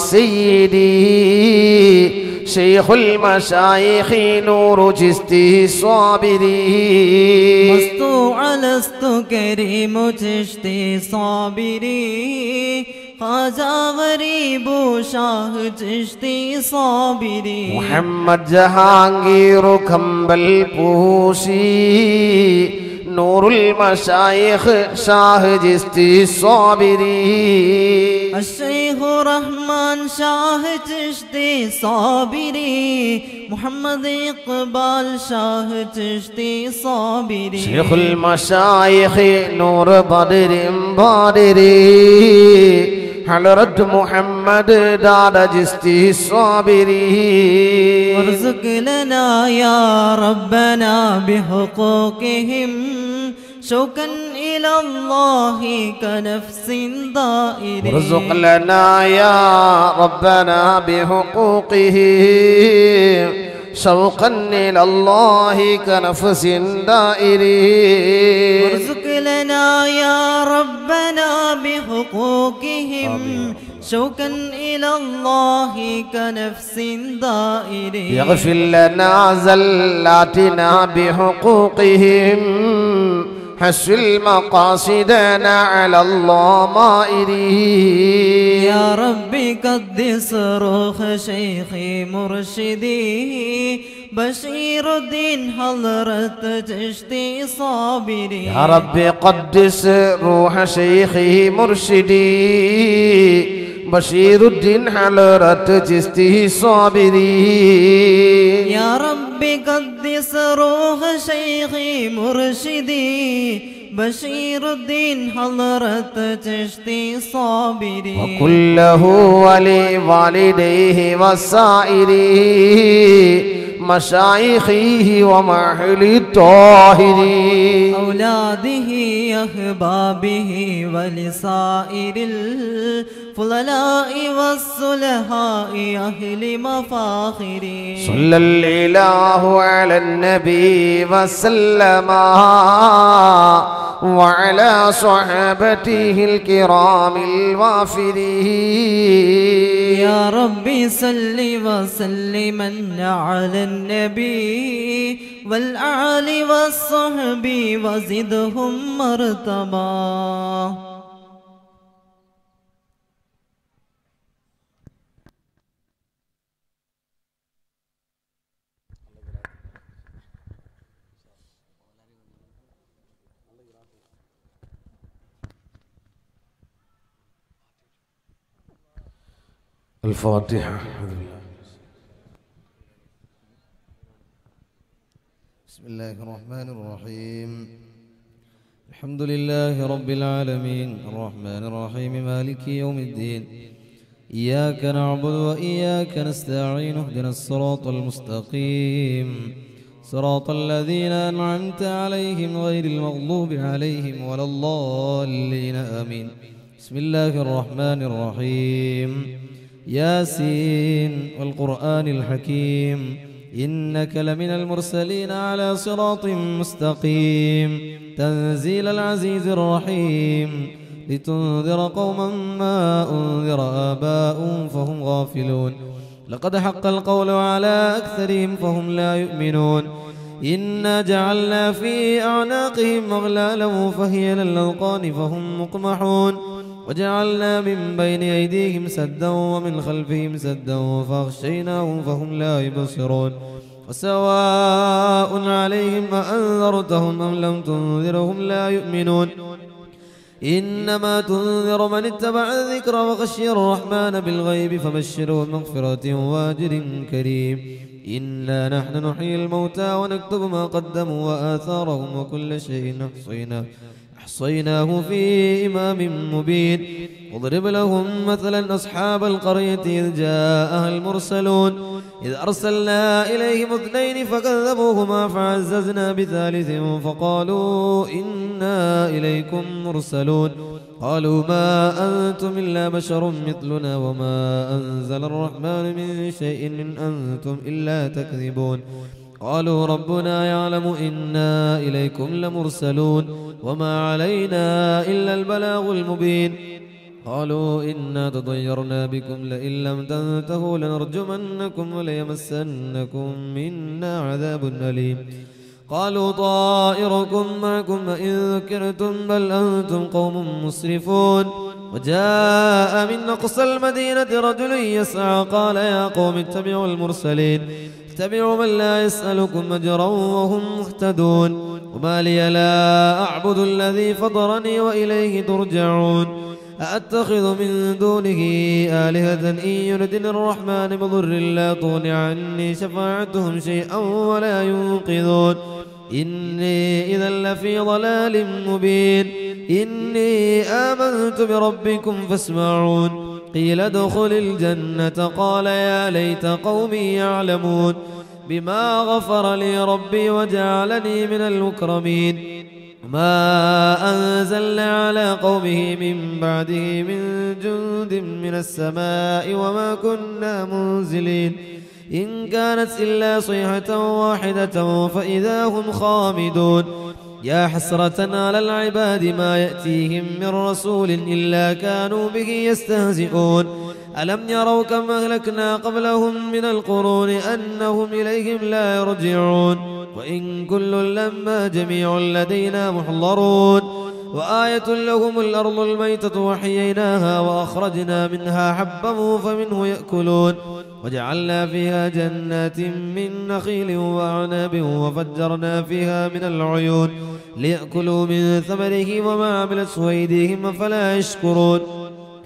سيدي شيخ المشايخ نور جستي صابري مستو على استو كريم تشتي صابري خاجا غريب شاه تشتي صابري محمد جهانگير كمبل پوشي نور المشايخ شاه جستي صابري الشيخ رحمن شاه تشتي صابري محمد إقبال شاه تشتي صابري شيخ المشايخ نور بدر بادري حضرت محمد داد جستي صابري وارزق لنا يا ربنا بحقوقهم شوقا إلى الله كنفس ضائر ارزق لنا يا ربنا بحقوقه شوقا إلى الله كنفس دائر وارزق لنا يا ربنا بحقوقهم شوقا إلى الله كنفس ضائر يغفر لنا زلاتنا بحقوقهم حسن مقاصدنا على الله مائرين يا ربي قدس روح شيخي مرشدي بشير الدين حضرت تشتي صابري يا رب قدس روح شيخي مرشدي بشير الدين حلرت جسته صابري يا رب قدس روح شيخي مرشدي بشير الدين حضرة تشتي صابري وكله ولوالديه والسائرين مشايخه ومحل الطاهرين أولاده أحبابه ولسائر الفضلاء والصلحاء أهل مفاخره صلى الإله على النبي وسلم وعلى صحابته الكرام الوافرين يا ربي صل وسلم على النبي والآل والصحب وزدهم مرتبا الفاتحة بسم الله الرحمن الرحيم الحمد لله رب العالمين الرحمن الرحيم مالك يوم الدين إياك نعبد وإياك نستعين اهدنا الصراط المستقيم صراط الذين أنعمت عليهم غير المغضوب عليهم ولا الضالين آمين بسم الله الرحمن الرحيم ياسين والقرآن الحكيم إنك لمن المرسلين على صراط مستقيم تنزيل العزيز الرحيم لتنذر قوما ما أنذر آباؤهم فهم غافلون لقد حق القول على أكثرهم فهم لا يؤمنون إنا جعلنا في أعناقهم أغلالا فهي للأذقان فهم مقمحون وجعلنا من بين أيديهم سدا ومن خلفهم سدا فأغشيناهم فهم لا يبصرون وسواء عليهم أأنذرتهم أم لم تنذرهم لا يؤمنون إنما تنذر من اتبع الذكر وخشي الرحمن بالغيب فبشره بمغفرة وأجر كريم إنا نحن نحيي الموتى ونكتب ما قدموا وآثارهم وكل شيء أحصيناه أحصيناه في إمام مبين واضرب لهم مثلا أصحاب القرية إذ جاءها المرسلون إذ أرسلنا إليهم اثنين فكذبوهما فعززنا بثالث فقالوا إنا إليكم مرسلون قالوا ما أنتم إلا بشر مثلنا وما أنزل الرحمن من شيء إن أنتم إلا تكذبون قالوا ربنا يعلم إنا إليكم لمرسلون وما علينا إلا البلاغ المبين قالوا إنا تطيرنا بكم لئن لم تنتهوا لنرجمنكم وليمسنكم منا عذاب أليم قالوا طائركم معكم وإن ذكرتم بل أنتم قوم مسرفون وجاء من أقصى المدينة رجل يسعى قال يا قوم اتبعوا المرسلين اتبعوا من لا يسألكم أجرا وهم مهتدون وما لي لا أعبد الذي فطرني وإليه ترجعون أأتخذ من دونه آلهة إن يردني الرحمن بضر لا تغن عني شفاعتهم شيئا ولا ينقذون إني إذا لفي ضلال مبين إني آمنت بربكم فاسمعون قيل ادخل الجنة قال يا ليت قومي يعلمون بما غفر لي ربي وجعلني من المكرمين ما أنزلنا على قومه من بعده من جند من السماء وما كنا منزلين إن كانت إلا صيحة واحدة فإذا هم خامدون يا حسرة على العباد ما يأتيهم من رسول إلا كانوا به يستهزئون ألم يروا كم أهلكنا قبلهم من القرون أنهم إليهم لا يرجعون وإن كل لما جميع لدينا محضرون وآية لهم الأرض الميتة وحييناها وأخرجنا منها حبا فمنه يأكلون وجعلنا فيها جنات من نخيل وأعناب وفجرنا فيها من العيون ليأكلوا من ثمره وما عملته أيديهم فلا يشكرون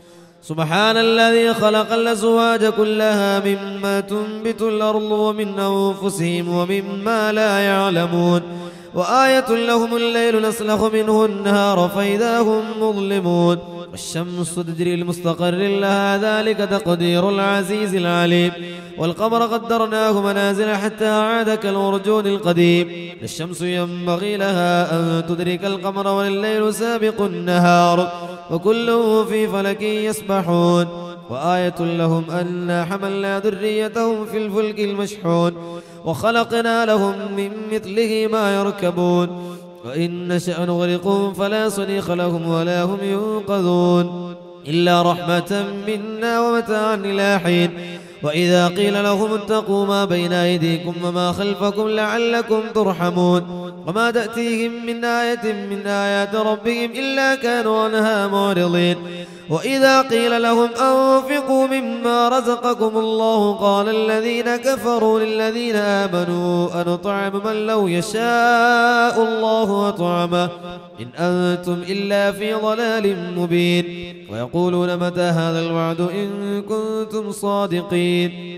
سبحان الذي خلق الأزواج كلها مما تنبت الأرض ومن أنفسهم ومما لا يعلمون وآية لهم الليل نسلخ منه النهار فإذا هم مظلمون والشمس تجري لمستقر لها ذلك تقدير العزيز العليم والقمر قدرناه منازل حتى عاد كالأرجون القديم الشمس ينبغي لها أن تدرك القمر ولليل سابق النهار وكل في فلك يسبحون وآية لهم أنا حملنا ذريتهم في الفلك المشحون وخلقنا لهم من مثله ما يركبون وإن نشأ نغرقهم فلا صريخ لهم ولا هم ينقذون إلا رحمة منا ومتاعا إلى حين وإذا قيل لهم اتقوا ما بين أيديكم وما خلفكم لعلكم ترحمون وما تأتيهم من آية من آيات ربهم إلا كانوا عنها معرضين وإذا قيل لهم أنفقوا مما رزقكم الله قال الذين كفروا للذين آمنوا أنطعم من لو يشاء الله أطعمه إن أنتم إلا في ضلال مبين ويقولون متى هذا الوعد إن كنتم صادقين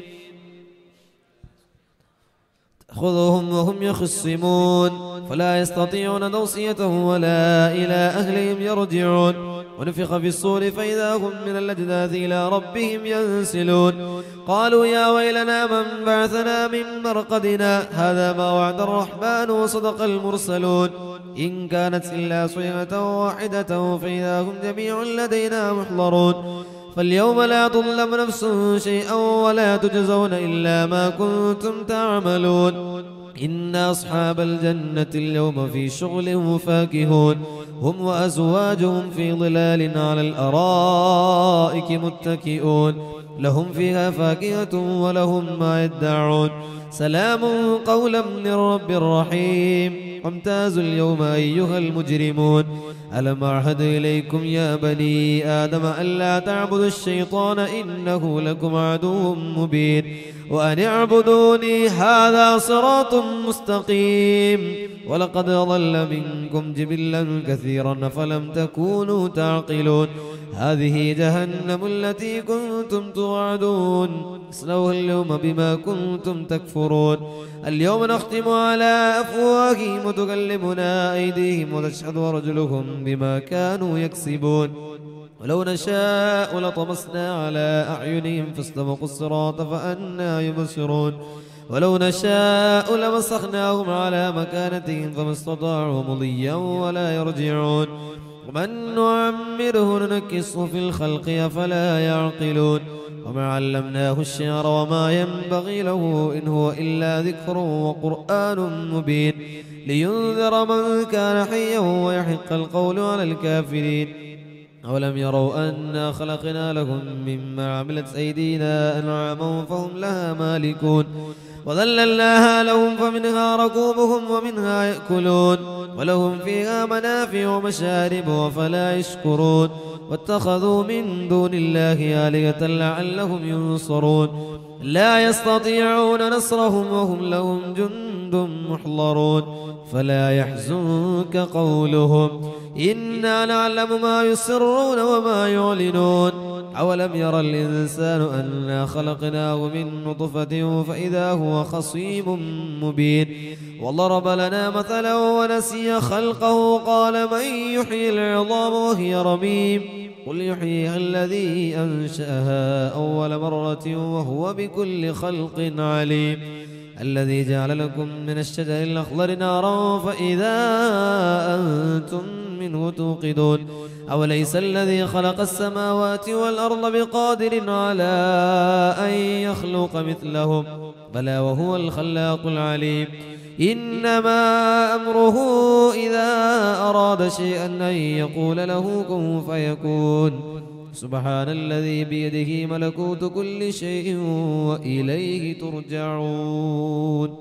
خذهم وهم يخصمون فلا يستطيعون توصية ولا إلى أهلهم يرجعون ونفخ في الصور فإذا هم من الأجداث إلى ربهم ينسلون قالوا يا ويلنا من بعثنا من مرقدنا هذا ما وعد الرحمن وصدق المرسلون إن كانت إلا صيحة واحدة فإذا هم جميع لدينا محضرون فاليوم لا تظلم نفس شيئا ولا تجزون إلا ما كنتم تعملون إن أصحاب الجنة اليوم في شغل فاكهون هم وأزواجهم في ظلال على الأرائك متكئون لهم فيها فاكهة ولهم ما يدعون سلام قولا من رب رحيم وامتازوا اليوم أيها المجرمون ألم أعهد إليكم يا بني آدم ألا تعبدوا الشيطان إنه لكم عدو مبين وأن اعبدوني هذا صراط مستقيم ولقد ضل منكم جبلا كثيرا فلم تكونوا تعقلون هذه جهنم التي كنتم توعدون اصلوها اليوم بما كنتم تكفرون اليوم نختم على أفواههم وتكلمنا أيديهم وتشهد أرجلهم بما كانوا يكسبون ولو نشاء لطمسنا على أعينهم فاستبقوا الصراط فأنا يبصرون ولو نشاء لمسخناهم على مكانتهم فما استطاعوا مضيا ولا يرجعون ومن نعمره ننكسه في الخلق أفلا يعقلون وما علمناه الشعر وما ينبغي له إن هو إلا ذكر وقرآن مبين لينذر من كان حيا ويحق القول على الكافرين أولم يروا أنا خلقنا لهم مما عملت أيدينا أنعاما فهم لها مالكون وذللناها لهم فمنها ركوبهم ومنها يأكلون ولهم فيها منافع ومشارب وفلا يشكرون واتخذوا من دون الله آلهة لعلهم ينصرون لا يستطيعون نصرهم وهم لهم جند محضرون فلا يحزنك قولهم إنا نعلم ما يسرون وما يعلنون أولم يرى الإنسان أنا خلقناه من نطفة فإذا هو خصيم مبين وضرب لنا مثلا ونسي خلقه قال من يحيي العظام وهي رميم قل يحييها الذي أنشأها أول مرة وهو بكل خلق عليم الذي جعل لكم من الشجر الأخضر نارا فإذا أنتم منه توقدون أوليس الذي خلق السماوات والأرض بقادر على أن يخلق مثلهم بلى وهو الخلاق العليم إنما أمره إذا أراد شيئا أن يقول له كن فيكون سبحان الذي بيده ملكوت كل شيء وإليه ترجعون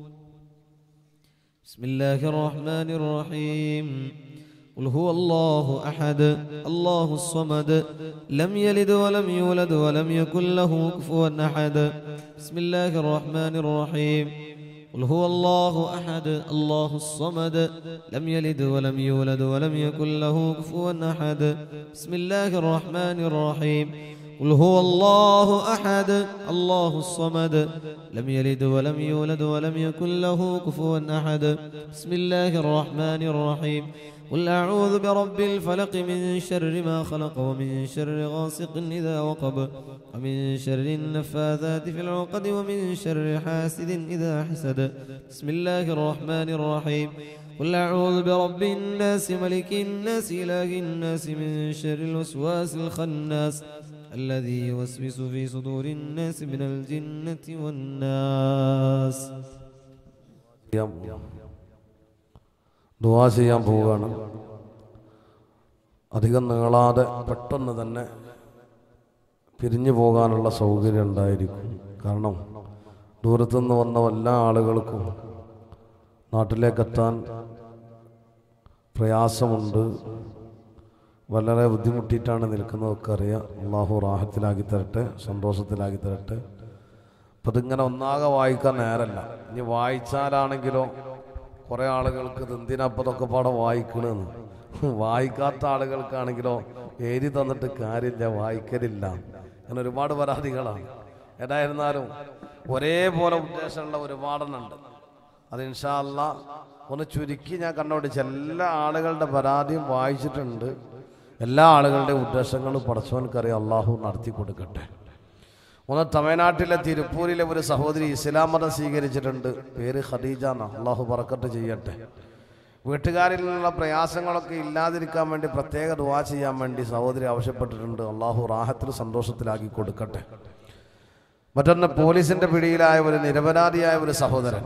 بسم الله الرحمن الرحيم قل هو الله أحد الله الصمد لم يلد ولم يولد ولم يكن له كفوا أحد بسم الله الرحمن الرحيم قل هو الله أحد الله الصمد لم يلد ولم يولد ولم يكن له كفوا أحد بسم الله الرحمن الرحيم قل هو الله أحد الله الصمد لم يلد ولم يولد ولم يكن له كفوا أحد بسم الله الرحمن الرحيم قل أعوذ برب الفلق من شر ما خلق ومن شر غاسق إذا وقب ومن شر النفاثات في العقد ومن شر حاسد إذا حسد بسم الله الرحمن الرحيم قل أعوذ برب الناس ملك الناس إله الناس من شر الوسواس الخناس الذي يوسوس في صدور الناس من الجنة والناس ചെയ്യാൻ പോവാം. ദുവാ ചെയ്യാൻ പോവുകയാണ് അധികം നീളാതെ പെട്ടെന്ന് തന്നെ പിരിഞ്ഞു പോകാനുള്ള സൗകര്യം ഉണ്ടായിരിക്കും കാരണം ദൂരത്തുനിന്ന് വന്ന എല്ലാ ആളുകൾക്കും നാട്ടിലേക്കെത്താൻ പ്രയാസമുണ്ട് വളരെ ബുദ്ധിമുട്ടിയിട്ടാണ് നിൽക്കുന്നതൊക്കെ അറിയാം അള്ളാഹു റാഹത്തിലാക്കി തരട്ടെ സന്തോഷത്തിലാക്കി തരട്ടെ അപ്പം ഇതിങ്ങനെ ഒന്നാകെ വായിക്കാൻ നേരല്ല ഇനി വായിച്ചാലാണെങ്കിലോ കുറേ ആളുകൾക്ക് ഇത് എന്തിനപ്പം ഇതൊക്കെ പാടെ വായിക്കണമെന്ന് വായിക്കാത്ത ആളുകൾക്കാണെങ്കിലോ എഴുതി തന്നിട്ട് കാര്യമില്ല വായിക്കലില്ല അങ്ങനെ ഒരുപാട് പരാതികളാണ് ഏതായിരുന്നാലും ഒരേപോലെ ഉദ്ദേശമുള്ള ഒരുപാടെണ്ണുണ്ട് അത് ഇൻഷാല്ല ഒന്ന് ചുരുക്കി ഞാൻ കണ്ടുപിടിച്ച എല്ലാ ആളുകളുടെ പരാതിയും വായിച്ചിട്ടുണ്ട് എല്ലാ ആളുകളുടെയും ഉദ്ദേശങ്ങളും പടച്ചവൻക്കറിയാം അള്ളാഹു നടത്തി കൊടുക്കട്ടെ ഒന്ന് തമിഴ്നാട്ടിലെ തിരുപ്പൂരിലെ ഒരു സഹോദരി ഇസ്ലാം മതം സ്വീകരിച്ചിട്ടുണ്ട് പേര് ഖദീജ എന്നാ അള്ളാഹു പറക്കട്ട് ചെയ്യട്ടെ വീട്ടുകാരിൽ നിന്നുള്ള പ്രയാസങ്ങളൊക്കെ ഇല്ലാതിരിക്കാൻ വേണ്ടി പ്രത്യേക ദുവാ ചെയ്യാൻ വേണ്ടി സഹോദരി ആവശ്യപ്പെട്ടിട്ടുണ്ട് അള്ളാഹു റാഹത്തിൽ സന്തോഷത്തിലാക്കി കൊടുക്കട്ടെ മറ്റൊന്ന് പോലീസിന്റെ പിടിയിലായ ഒരു നിരപരാധിയായ ഒരു സഹോദരൻ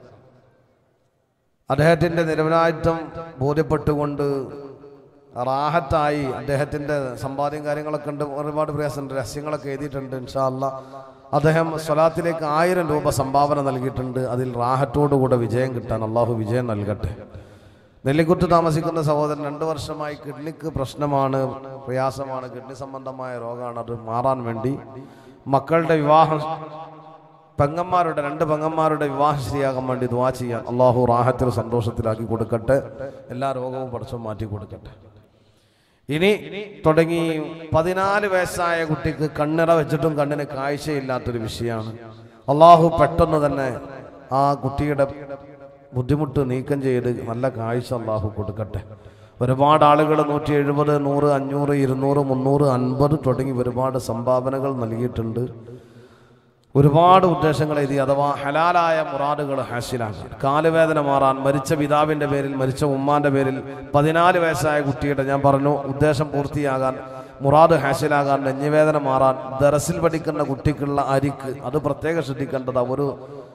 അദ്ദേഹത്തിന്റെ നിരപരാധിത്വം ബോധ്യപ്പെട്ടുകൊണ്ട് റാഹത്തായി അദ്ദേഹത്തിന്റെ സമ്പാദ്യം കാര്യങ്ങളൊക്കെ ഉണ്ട് ഒരുപാട് പ്രയാസമുണ്ട് രഹസ്യങ്ങളൊക്കെ എഴുതിയിട്ടുണ്ട് ഇൻഷാല്ല അദ്ദേഹം സ്വലാത്തിലേക്ക് ആയിരം രൂപ സംഭാവന നൽകിയിട്ടുണ്ട് അതിൽ റാഹത്തോടുകൂടെ വിജയം കിട്ടാൻ അള്ളാഹു വിജയം നൽകട്ടെ നെല്ലിക്കുത്ത് താമസിക്കുന്ന സഹോദരൻ രണ്ട് വർഷമായി കിഡ്നിക്ക് പ്രശ്നമാണ് പ്രയാസമാണ് കിഡ്നി സംബന്ധമായ രോഗമാണ് അത് മാറാൻ വേണ്ടി മക്കളുടെ വിവാഹം പെങ്ങന്മാരുടെ രണ്ട് പെങ്ങന്മാരുടെ വിവാഹം ശരിയാകാൻ വേണ്ടി ദ്വാ ചെയ്യാൻ അള്ളാഹു റാഹത്തിൽ സന്തോഷത്തിലാക്കി കൊടുക്കട്ടെ എല്ലാ രോഗവും പഠിച്ചും മാറ്റി കൊടുക്കട്ടെ ഇനി തുടങ്ങി പതിനാല് വയസ്സായ കുട്ടിക്ക് കണ്ണിറ വെച്ചിട്ടും കണ്ണിന് കാഴ്ചയില്ലാത്തൊരു വിഷയമാണ് അള്ളാഹു പെട്ടെന്ന് തന്നെ ആ കുട്ടിയുടെ ബുദ്ധിമുട്ട് നീക്കം ചെയ്ത് നല്ല കാഴ്ച അള്ളാഹു കൊടുക്കട്ടെ ഒരുപാട് ആളുകൾ നൂറ്റി എഴുപത് നൂറ് അഞ്ഞൂറ് ഇരുന്നൂറ് മുന്നൂറ് അൻപത് തുടങ്ങി ഒരുപാട് സംഭാവനകൾ നൽകിയിട്ടുണ്ട് ഒരുപാട് ഉദ്ദേശങ്ങൾ എഴുതി അഥവാ ഹലാലായ മുറാദുകൾ ഹാസിലാക്കാൻ കാലുവേദന മാറാൻ മരിച്ച പിതാവിൻ്റെ പേരിൽ മരിച്ച ഉമ്മാന്റെ പേരിൽ പതിനാല് വയസ്സായ കുട്ടിയുടെ ഞാൻ പറഞ്ഞു ഉദ്ദേശം പൂർത്തിയാകാൻ മുറാദ് ഹാസിലാകാൻ നെഞ്ഞുവേദന മാറാൻ ദറസിൽ പഠിക്കുന്ന കുട്ടിക്കുള്ള അരിക്ക് അത് പ്രത്യേകം ശ്രദ്ധിക്കേണ്ടതാ ഒരു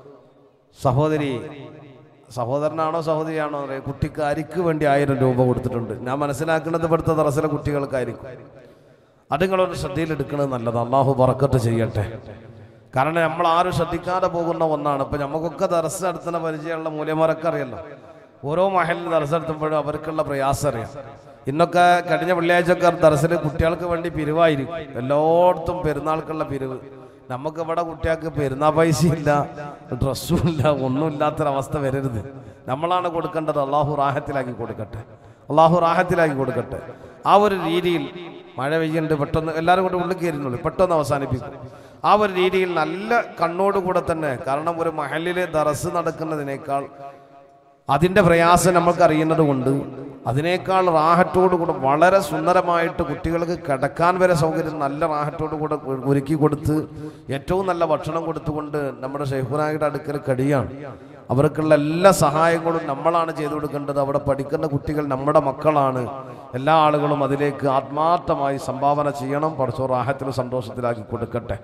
സഹോദരി സഹോദരനാണോ സഹോദരിയാണോ അറിയാം കുട്ടിക്ക് അരിക്ക് വേണ്ടി ആയിരം രൂപ കൊടുത്തിട്ടുണ്ട് ഞാൻ മനസ്സിലാക്കുന്നത് ഇവിടുത്തെ ദറസിലെ കുട്ടികൾക്കായിരിക്കും അത് നിങ്ങളൊന്ന് ശ്രദ്ധയിലെടുക്കുന്നത് നല്ലത് അള്ളാഹു പറക്കത്ത് ചെയ്യട്ടെ കാരണം നമ്മൾ ആരും ശ്രദ്ധിക്കാതെ പോകുന്ന ഒന്നാണ് ഇപ്പൊ നമുക്കൊക്കെ ദർശ നടത്തുന്ന പരിചയമുള്ള മൂല്യമാരൊക്കെ അറിയല്ലോ ഓരോ മഹലിൽ ദർശ നടത്തുമ്പോഴും അവർക്കുള്ള പ്രയാസം അറിയാം ഇന്നൊക്കെ കഴിഞ്ഞ വെള്ളിയാഴ്ചക്കാർ ദർശന കുട്ടികൾക്ക് വേണ്ടി പിരിവായിരിക്കും എല്ലായിടത്തും പെരുന്നാൾക്കുള്ള പിരിവ് നമുക്ക് ഇവിടെ കുട്ടികൾക്ക് പെരുന്നാൾ പൈസ ഇല്ല ഡ്രസ്സും ഇല്ല ഒന്നും ഇല്ലാത്തൊരവസ്ഥ വരരുത് നമ്മളാണ് കൊടുക്കേണ്ടത് അള്ളാഹു റാഹത്തിലാക്കി കൊടുക്കട്ടെ അള്ളാഹു റാഹത്തിലാക്കി കൊടുക്കട്ടെ ആ ഒരു രീതിയിൽ മഴ പെയ്യുന്നുണ്ട് പെട്ടെന്ന് എല്ലാവരും കൂടെ ഉള്ളിൽ കയറുന്നുള്ളൂ പെട്ടെന്ന് അവസാനിപ്പിക്കും ആ ഒരു രീതിയിൽ നല്ല കണ്ണോടുകൂടെ തന്നെ കാരണം ഒരു മഹലിലെ ദറസ് നടക്കുന്നതിനേക്കാൾ അതിൻ്റെ പ്രയാസം നമുക്ക് അറിയുന്നത് കൊണ്ട് അതിനേക്കാൾ റാഹത്തോടുകൂടെ വളരെ സുന്ദരമായിട്ട് കുട്ടികൾക്ക് കിടക്കാൻ വരെ സൗകര്യം നല്ല റാഹത്തോടുകൂടെ ഒരുക്കി കൊടുത്ത് ഏറ്റവും നല്ല ഭക്ഷണം കൊടുത്തുകൊണ്ട് നമ്മുടെ ഷെയ്ഖുനായുടെ അടുക്കൽ കഴിയാണ് അവർക്കുള്ള എല്ലാ സഹായങ്ങളും നമ്മളാണ് ചെയ്തു കൊടുക്കേണ്ടത് അവിടെ പഠിക്കുന്ന കുട്ടികൾ നമ്മുടെ മക്കളാണ് എല്ലാ ആളുകളും അതിലേക്ക് ആത്മാർത്ഥമായി സംഭാവന ചെയ്യണം പഠിച്ചോ റാഹത്തിലും സന്തോഷത്തിലാക്കി കൊടുക്കട്ടെ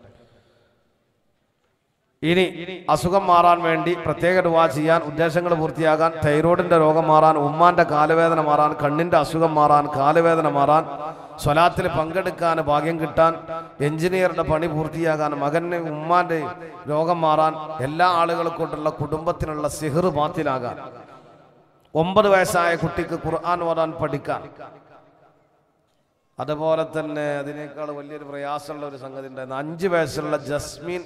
ഇനി അസുഖം മാറാൻ വേണ്ടി പ്രത്യേക ദുവാ ചെയ്യാൻ ഉദ്ദേശങ്ങൾ പൂർത്തിയാകാൻ തൈറോയിഡിന്റെ രോഗം മാറാൻ ഉമ്മാന്റെ കാലുവേദന മാറാൻ കണ്ണിന്റെ അസുഖം മാറാൻ കാലുവേദന മാറാൻ സ്വലാത്തിൽ പങ്കെടുക്കാൻ ഭാഗ്യം കിട്ടാൻ എഞ്ചിനീയറുടെ പണി പൂർത്തിയാകാൻ മകന് ഉമ്മാന്റെ രോഗം മാറാൻ എല്ലാ ആളുകളെ കൊണ്ടുള്ള കുടുംബത്തിനുള്ള സിഹർ ബാത്തിലാകാൻ ഒമ്പത് വയസ്സായ കുട്ടിക്ക് ഖുർആൻ ഓതാൻ പഠിക്കാൻ അതുപോലെ തന്നെ അതിനേക്കാൾ വലിയൊരു പ്രയാസമുള്ള ഒരു സംഗതി ഉണ്ടായിരുന്നു അഞ്ച് വയസ്സുള്ള ജസ്മീൻ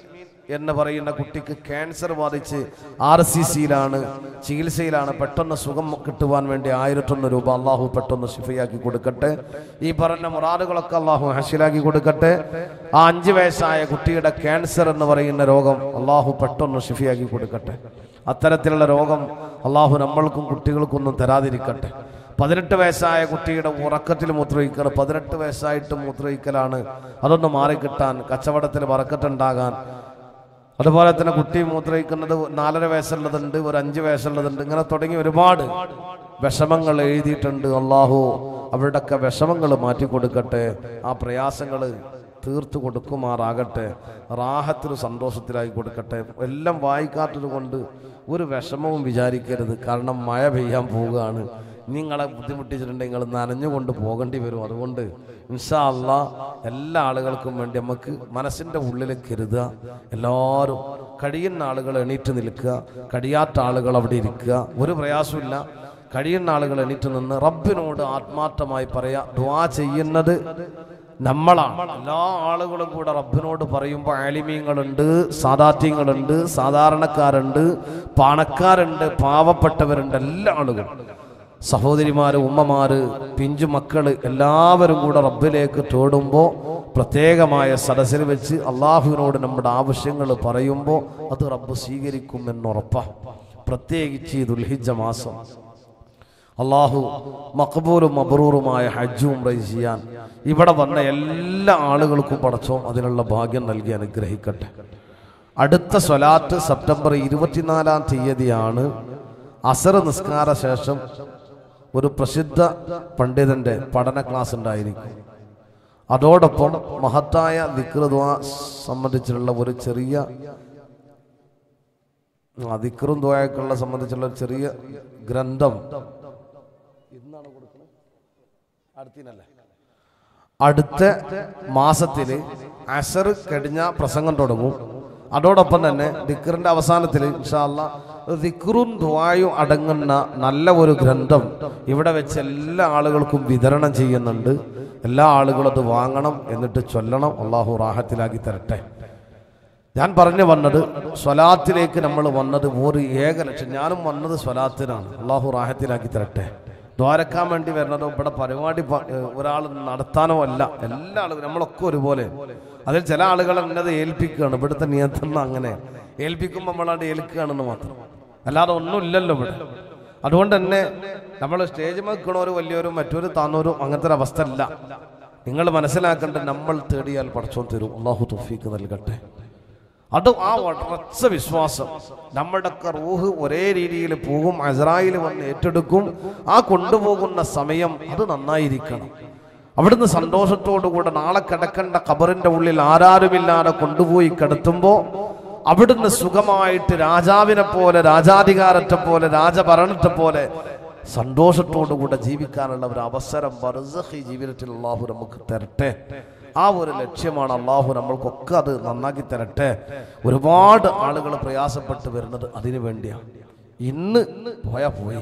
എന്ന് പറയുന്ന കുട്ടിക്ക് ക്യാൻസർ ബാധിച്ച് ആർ സി സിയിലാണ് ചികിത്സയിലാണ് പെട്ടെന്ന് സുഖം കിട്ടുവാൻ വേണ്ടി ആയിരത്തൊന്ന് രൂപ അള്ളാഹു പെട്ടെന്ന് ശിഫയാക്കി കൊടുക്കട്ടെ ഈ പറഞ്ഞ മുറാദുകളൊക്കെ അള്ളാഹു ഹാഷിലാക്കി കൊടുക്കട്ടെ ആ അഞ്ച് വയസ്സായ കുട്ടിയുടെ ക്യാൻസർ എന്ന് പറയുന്ന രോഗം അള്ളാഹു പെട്ടെന്ന് ശിഫയാക്കി കൊടുക്കട്ടെ അത്തരത്തിലുള്ള രോഗം അള്ളാഹു നമ്മൾക്കും കുട്ടികൾക്കൊന്നും തരാതിരിക്കട്ടെ പതിനെട്ട് വയസ്സായ കുട്ടിയുടെ ഉറക്കത്തിൽ മൂത്രമൊഴിക്കൽ പതിനെട്ട് വയസ്സായിട്ട് മൂത്രമൊഴിക്കലാണ് അതൊന്ന് മാറിക്കിട്ടാൻ കച്ചവടത്തിൽ വറക്കത്തുണ്ടാകാൻ അതുപോലെ തന്നെ കുട്ടി മൂത്രയിക്കുന്നത് നാലര വയസ്സുള്ളതുണ്ട് ഒരു അഞ്ച് വയസ്സുള്ളതുണ്ട് ഇങ്ങനെ തുടങ്ങി ഒരുപാട് വിഷമങ്ങൾ എഴുതിയിട്ടുണ്ട് അള്ളാഹു അവരുടെയൊക്കെ വിഷമങ്ങൾ മാറ്റി കൊടുക്കട്ടെ ആ പ്രയാസങ്ങൾ തീർത്തു കൊടുക്കുമാറാകട്ടെ റാഹത്തിന് സന്തോഷത്തിലായി കൊടുക്കട്ടെ എല്ലാം വായിക്കാത്തത് കൊണ്ട് ഒരു വിഷമവും വിചാരിക്കരുത് കാരണം മഴ പെയ്യാൻ പോവുകയാണ് നിങ്ങളെ ബുദ്ധിമുട്ടിച്ചിട്ടുണ്ടെങ്കിൽ നിങ്ങൾ നനഞ്ഞുകൊണ്ട് പോകേണ്ടി വരും അതുകൊണ്ട് ഇൻഷാ അള്ളാ എല്ലാ ആളുകൾക്കും വേണ്ടി നമുക്ക് മനസ്സിൻ്റെ ഉള്ളിൽ കരുതുക എല്ലാവരും കഴിയുന്ന ആളുകൾ എണീറ്റ് നിൽക്കുക കഴിയാത്ത ആളുകൾ അവിടെ ഇരിക്കുക ഒരു പ്രയാസമില്ല കഴിയുന്ന ആളുകൾ എണീറ്റ് നിന്ന് റബ്ബിനോട് ആത്മാർത്ഥമായി പറയാ ദ്വാ ചെയ്യുന്നത് നമ്മളാണ് എല്ലാ ആളുകളും കൂടെ റബ്ബിനോട് പറയുമ്പോൾ ആലിമീങ്ങളുണ്ട് സാദാത്യങ്ങളുണ്ട് സാധാരണക്കാരുണ്ട് പണക്കാരുണ്ട് പാവപ്പെട്ടവരുണ്ട് എല്ലാ ആളുകളും സഹോദരിമാര് ഉമ്മമാര് പിഞ്ചു മക്കള് എല്ലാവരും കൂടെ റബ്ബിലേക്ക് തോടുമ്പോൾ പ്രത്യേകമായ സദസ്സിൽ വെച്ച് അള്ളാഹുവിനോട് നമ്മുടെ ആവശ്യങ്ങൾ പറയുമ്പോൾ അത് റബ്ബ് സ്വീകരിക്കും എന്നുറപ്പാ പ്രത്യേകിച്ച് ഈ ദുൽഹിജ മാസം അള്ളാഹു മക്ബൂലും മബ്രൂറുമായ ഹജ്ജും ഉംറയും ചെയ്യാൻ ഇവിടെ വന്ന എല്ലാ ആളുകൾക്കും പടച്ചോ അതിനുള്ള ഭാഗ്യം നൽകി അനുഗ്രഹിക്കട്ടെ അടുത്ത സ്വലാത്ത് സെപ്റ്റംബർ ഇരുപത്തിനാലാം തീയതിയാണ് അസർ നിസ്കാര ശേഷം ഒരു പ്രസിദ്ധ പണ്ഡിതന്റെ പഠന ക്ലാസ് ഉണ്ടായിരിക്കും അതോടൊപ്പം മഹത്തായ വികൃത സംബന്ധിച്ചുള്ള ഒരു ചെറിയ ദിക്റും ദ്വായക്കുള്ള സംബന്ധിച്ചുള്ള ഒരു ചെറിയ ഗ്രന്ഥം ഇന്നാണ് കൊടുക്കുന്നത് അടുത്തിനല്ലേ അടുത്ത മാസത്തില് അസർ കഴിഞ്ഞ പ്രസംഗം തുടങ്ങും അതോടൊപ്പം തന്നെ ദിക്കറിന്റെ അവസാനത്തിൽ ഇൻഷാല്ല ദിക്റും ദ്വായും അടങ്ങുന്ന നല്ല ഒരു ഗ്രന്ഥം ഇവിടെ വെച്ച് എല്ലാ ആളുകൾക്കും വിതരണം ചെയ്യുന്നുണ്ട് എല്ലാ ആളുകളും അത് വാങ്ങണം എന്നിട്ട് ചൊല്ലണം അള്ളാഹു റാഹത്തിലാക്കി തരട്ടെ ഞാൻ പറഞ്ഞു വന്നത് സ്വലാത്തിലേക്ക് നമ്മൾ വന്നത് ഒരു ഏക ലക്ഷം ഞാനും വന്നത് സ്വലാത്തിനാണ് അള്ളാഹു റാഹത്തിലാക്കി തരട്ടെ ദ്വാരക്കാൻ വേണ്ടി വരുന്നതോ ഇവിടെ പരിപാടി ഒരാൾ നടത്താനോ അല്ല എല്ലാ ആളുകളും നമ്മളൊക്കെ ഒരുപോലെ അതിൽ ചില ആളുകൾ എന്നത് ഏൽപ്പിക്കുകയാണ് ഇവിടുത്തെ നിയന്ത്രണം അങ്ങനെ ഏൽപ്പിക്കുമ്പോൾ നമ്മളാണ്ട് ഏൽക്കുകയാണെന്ന് മാത്രം അല്ലാതെ ഒന്നുമില്ലല്ലോ ഇവിടെ അതുകൊണ്ട് തന്നെ നമ്മൾ സ്റ്റേജ് നിൽക്കണവരും വലിയവരും മറ്റൊരു താന്നവരും അങ്ങനത്തെ ഒരു അവസ്ഥ അല്ല നിങ്ങൾ മനസ്സിലാക്കേണ്ട നമ്മൾ തേടിയാൽ പടച്ചോൻ തരും അള്ളാഹു തുഫീക്ക് നൽകട്ടെ അത് ആ ഉറച്ച വിശ്വാസം നമ്മുടെയൊക്കെ റൂഹ് ഒരേ രീതിയിൽ പോകും അസ്രായിൽ വന്ന് ഏറ്റെടുക്കും ആ കൊണ്ടുപോകുന്ന സമയം അത് നന്നായിരിക്കണം അവിടുന്ന് സന്തോഷത്തോടുകൂടെ നാളെ കിടക്കേണ്ട ഖബറിന്റെ ഉള്ളിൽ ആരാരുമില്ലാതെ കൊണ്ടുപോയി കിടത്തുമ്പോൾ അവിടുന്ന് സുഖമായിട്ട് രാജാവിനെ പോലെ രാജാധികാരത്തെ പോലെ രാജഭരണത്തെ പോലെ സന്തോഷത്തോടുകൂടെ ജീവിക്കാനുള്ള ഒരു അവസരം ബർസഖി ജീവിതത്തിൽ അള്ളാഹു നമുക്ക് തരട്ടെ ആ ഒരു ലക്ഷ്യമാണ് അള്ളാഹു നമ്മൾക്കൊക്കെ അത് നന്നാക്കി തരട്ടെ ഒരുപാട് ആളുകൾ പ്രയാസപ്പെട്ട് വരുന്നത് അതിനു വേണ്ടിയാണ് ഇന്ന് പോയാ പോയി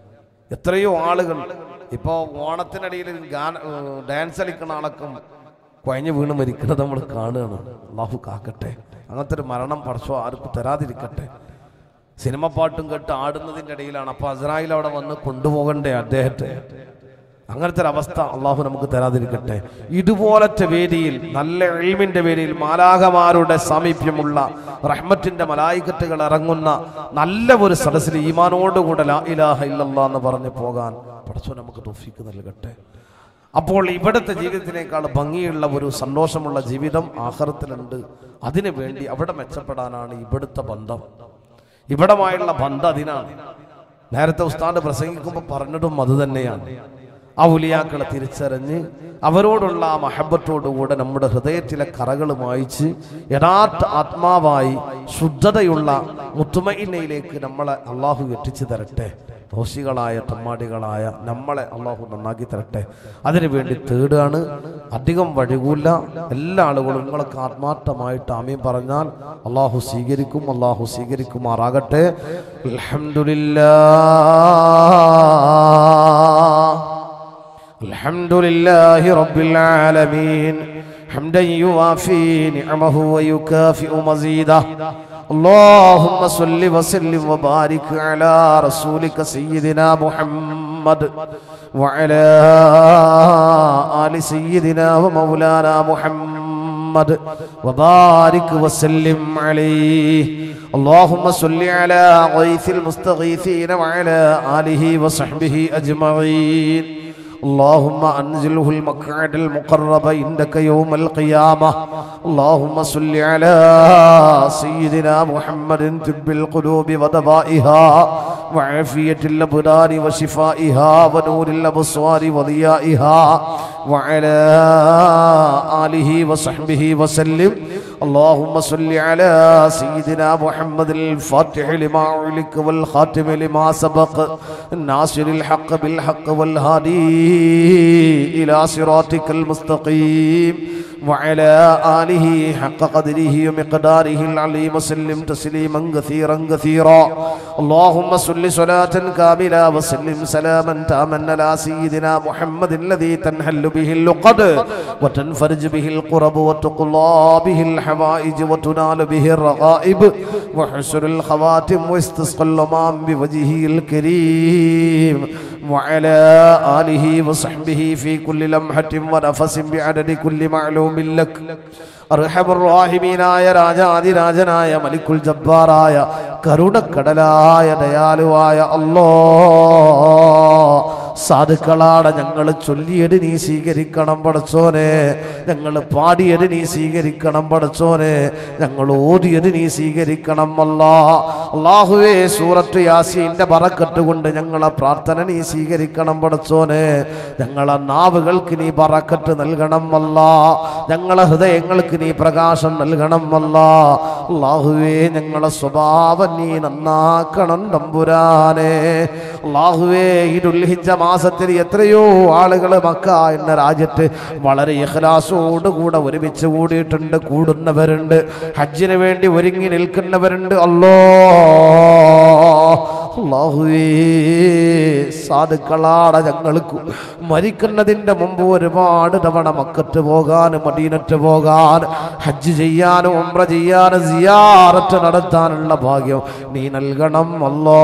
എത്രയോ ആളുകൾ ഇപ്പോ ഓണത്തിനിടയിൽ ഗാന ഡാൻസ് കളിക്കുന്ന ആളൊക്കെ കുഴഞ്ഞു വീണ് മരിക്കുന്നത് നമ്മൾ കാണുകയാണ് അള്ളാഹു കാക്കട്ടെ അങ്ങനത്തെ ഒരു മരണം പടച്ചോ ആർക്കും തരാതിരിക്കട്ടെ സിനിമ പാട്ടും കേട്ട് ആടുന്നതിൻ്റെ ഇടയിലാണ് അപ്പൊ അസ്രായിൽ അവിടെ വന്ന് കൊണ്ടുപോകണ്ടേ അദ്ദേഹത്തെ അങ്ങനത്തെ ഒരു അവസ്ഥ അള്ളാഹു നമുക്ക് തരാതിരിക്കട്ടെ ഇതുപോലത്തെ വേദിയിൽ നല്ല എൽമിന്റെ വേദിയിൽ മാലാകമാരുടെ സാമീപ്യമുള്ള റഹ്മത്തിന്റെ മലായിക്കത്തുകൾ ഇറങ്ങുന്ന നല്ല ഒരു സദസ്സിൽ ഈമാനോടുകൂടെ ലാ ഇലാഹ ഇല്ലല്ലാ എന്ന് പറഞ്ഞ് പോകാൻ പടച്ചോ നമുക്ക് തൊഫീക്ക് നൽകട്ടെ അപ്പോൾ ഇവിടുത്തെ ജീവിതത്തിനേക്കാൾ ഭംഗിയുള്ള ഒരു സന്തോഷമുള്ള ജീവിതം ആഹ്റത്തിലുണ്ട് അതിനു വേണ്ടി അവിടെ മെച്ചപ്പെടാനാണ് ഇവിടുത്തെ ബന്ധം ഇവിടമായുള്ള ബന്ധം അതിനാണ് നേരത്തെ ഉസ്താദ് പ്രസംഗിക്കുമ്പോൾ പറഞ്ഞതും അത് തന്നെയാണ് ആ ഉലിയാക്കളെ തിരിച്ചറിഞ്ഞ് അവരോടുള്ള ആ മഹബത്തോടുകൂടെ നമ്മുടെ ഹൃദയത്തിലെ കറകൾ മായിച്ച് യഥാർത്ഥ ആത്മാവായി ശുദ്ധതയുള്ള മുത്തുമയിനയിലേക്ക് നമ്മളെ അള്ളാഹു എത്തിച്ചു തരട്ടെ ദോഷികളായ തമ്മാടികളായ നമ്മളെ അള്ളാഹു നന്നാക്കി തരട്ടെ അതിനു വേണ്ടി തേടുകയാണ് അധികം വഴുകൂല എല്ലാ ആളുകളും നിങ്ങളൊക്കെ ആത്മാർത്ഥമായിട്ട് ആമീൻ പറഞ്ഞാൽ അള്ളാഹു സ്വീകരിക്കും അള്ളാഹു സ്വീകരിക്കുമാറാകട്ടെ അൽഹംദുലില്ലാ الحمد لله رب العالمين حمدا يوافي نعمه ويكافئ مزيده اللهم صل وسلم وبارك على رسولك سيدنا محمد وعلى آل سيدنا ومولانا محمد وبارك وسلم عليه اللهم صل على غيث المستغيثين وعلى آله وصحبه أجمعين اللهم أنزله المقعد المقرب عندك يوم القيامة اللهم صل على سيدنا محمد طب القلوب ودوائها وعافية الأبدان وشفائها ونور الأبصار وضيائها وعلى آله وصحبه وسلم اللهم صل على سيدنا محمد الفاتح لما أعلك والخاتم لما سبق الناصر الحق بالحق والهادي إلى صراطك المستقيم وعلى آله حق قدره ومقداره العليم وسلم تسليما كثيرا كثيرا اللهم صل صلاة كاملة وسلم سلاما تاما على سيدنا محمد الذي تنحل به اللقد وتنفرج به القرب وتقضى به الحوائج وتنال به الرغائب وحسن الخواتم واستسقى الأمام بوجهه الكريم وعلى آله وصحبه في كل لمحة ونفس بعدد كل معلوم لك അർഹബുറാഹിമീനായ രാജാതിരാജനായ മലിക്കുൽ ജബ്ബാറായ കരുണക്കടലായ ദയാലുവായ അല്ലോ സാധുക്കളാണ് ഞങ്ങൾ ചൊല്ലിയത് നീ സ്വീകരിക്കണം പടച്ചോനെ ഞങ്ങൾ പാടിയത് നീ സ്വീകരിക്കണം പടച്ചോനെ ഞങ്ങൾ ഓതിയത് നീ സ്വീകരിക്കണം അല്ലാ അള്ളാഹുവേ സൂറത്ത് യാസീന്റെ പറക്കത്ത് കൊണ്ട് ഞങ്ങളെ പ്രാർത്ഥന നീ സ്വീകരിക്കണം പടച്ചോനെ ഞങ്ങളെ നാവുകൾക്ക് നീ പറക്കത്ത് നൽകണം അല്ല ഞങ്ങളെ ഹൃദയങ്ങൾക്ക് നീ പ്രകാശം നൽകണം അല്ല അള്ളാഹുവേ ഞങ്ങളെ സ്വഭാവം നീ നന്നാക്കണം തമ്പുരാനെ അള്ളാഹുവേ ഈ ദുൽഹിജ മാസത്തിൽ എത്രയോ ആളുകൾ മക്ക എന്ന രാജ്യത്ത് വളരെ ഇഖ്ലാസോടുകൂടെ ഒരുമിച്ച് കൂടിയിട്ടുണ്ട് കൂടുന്നവരുണ്ട് ഹജ്ജിന് വേണ്ടി ഒരുങ്ങി നിൽക്കുന്നവരുണ്ട് അല്ലോ അള്ളാഹുവേ സാധുക്കളാണ് ഞങ്ങൾക്ക് മരിക്കുന്നതിൻ്റെ മുമ്പ് ഒരുപാട് തവണ മക്കത്ത് പോകാനും മദീനത്ത് പോകാൻ ഹജ്ജ് ചെയ്യാനും ഉംറ ചെയ്യാനും സിയാറത്ത് നടത്താനുള്ള ഭാഗ്യം നീ നൽകണം അല്ലോ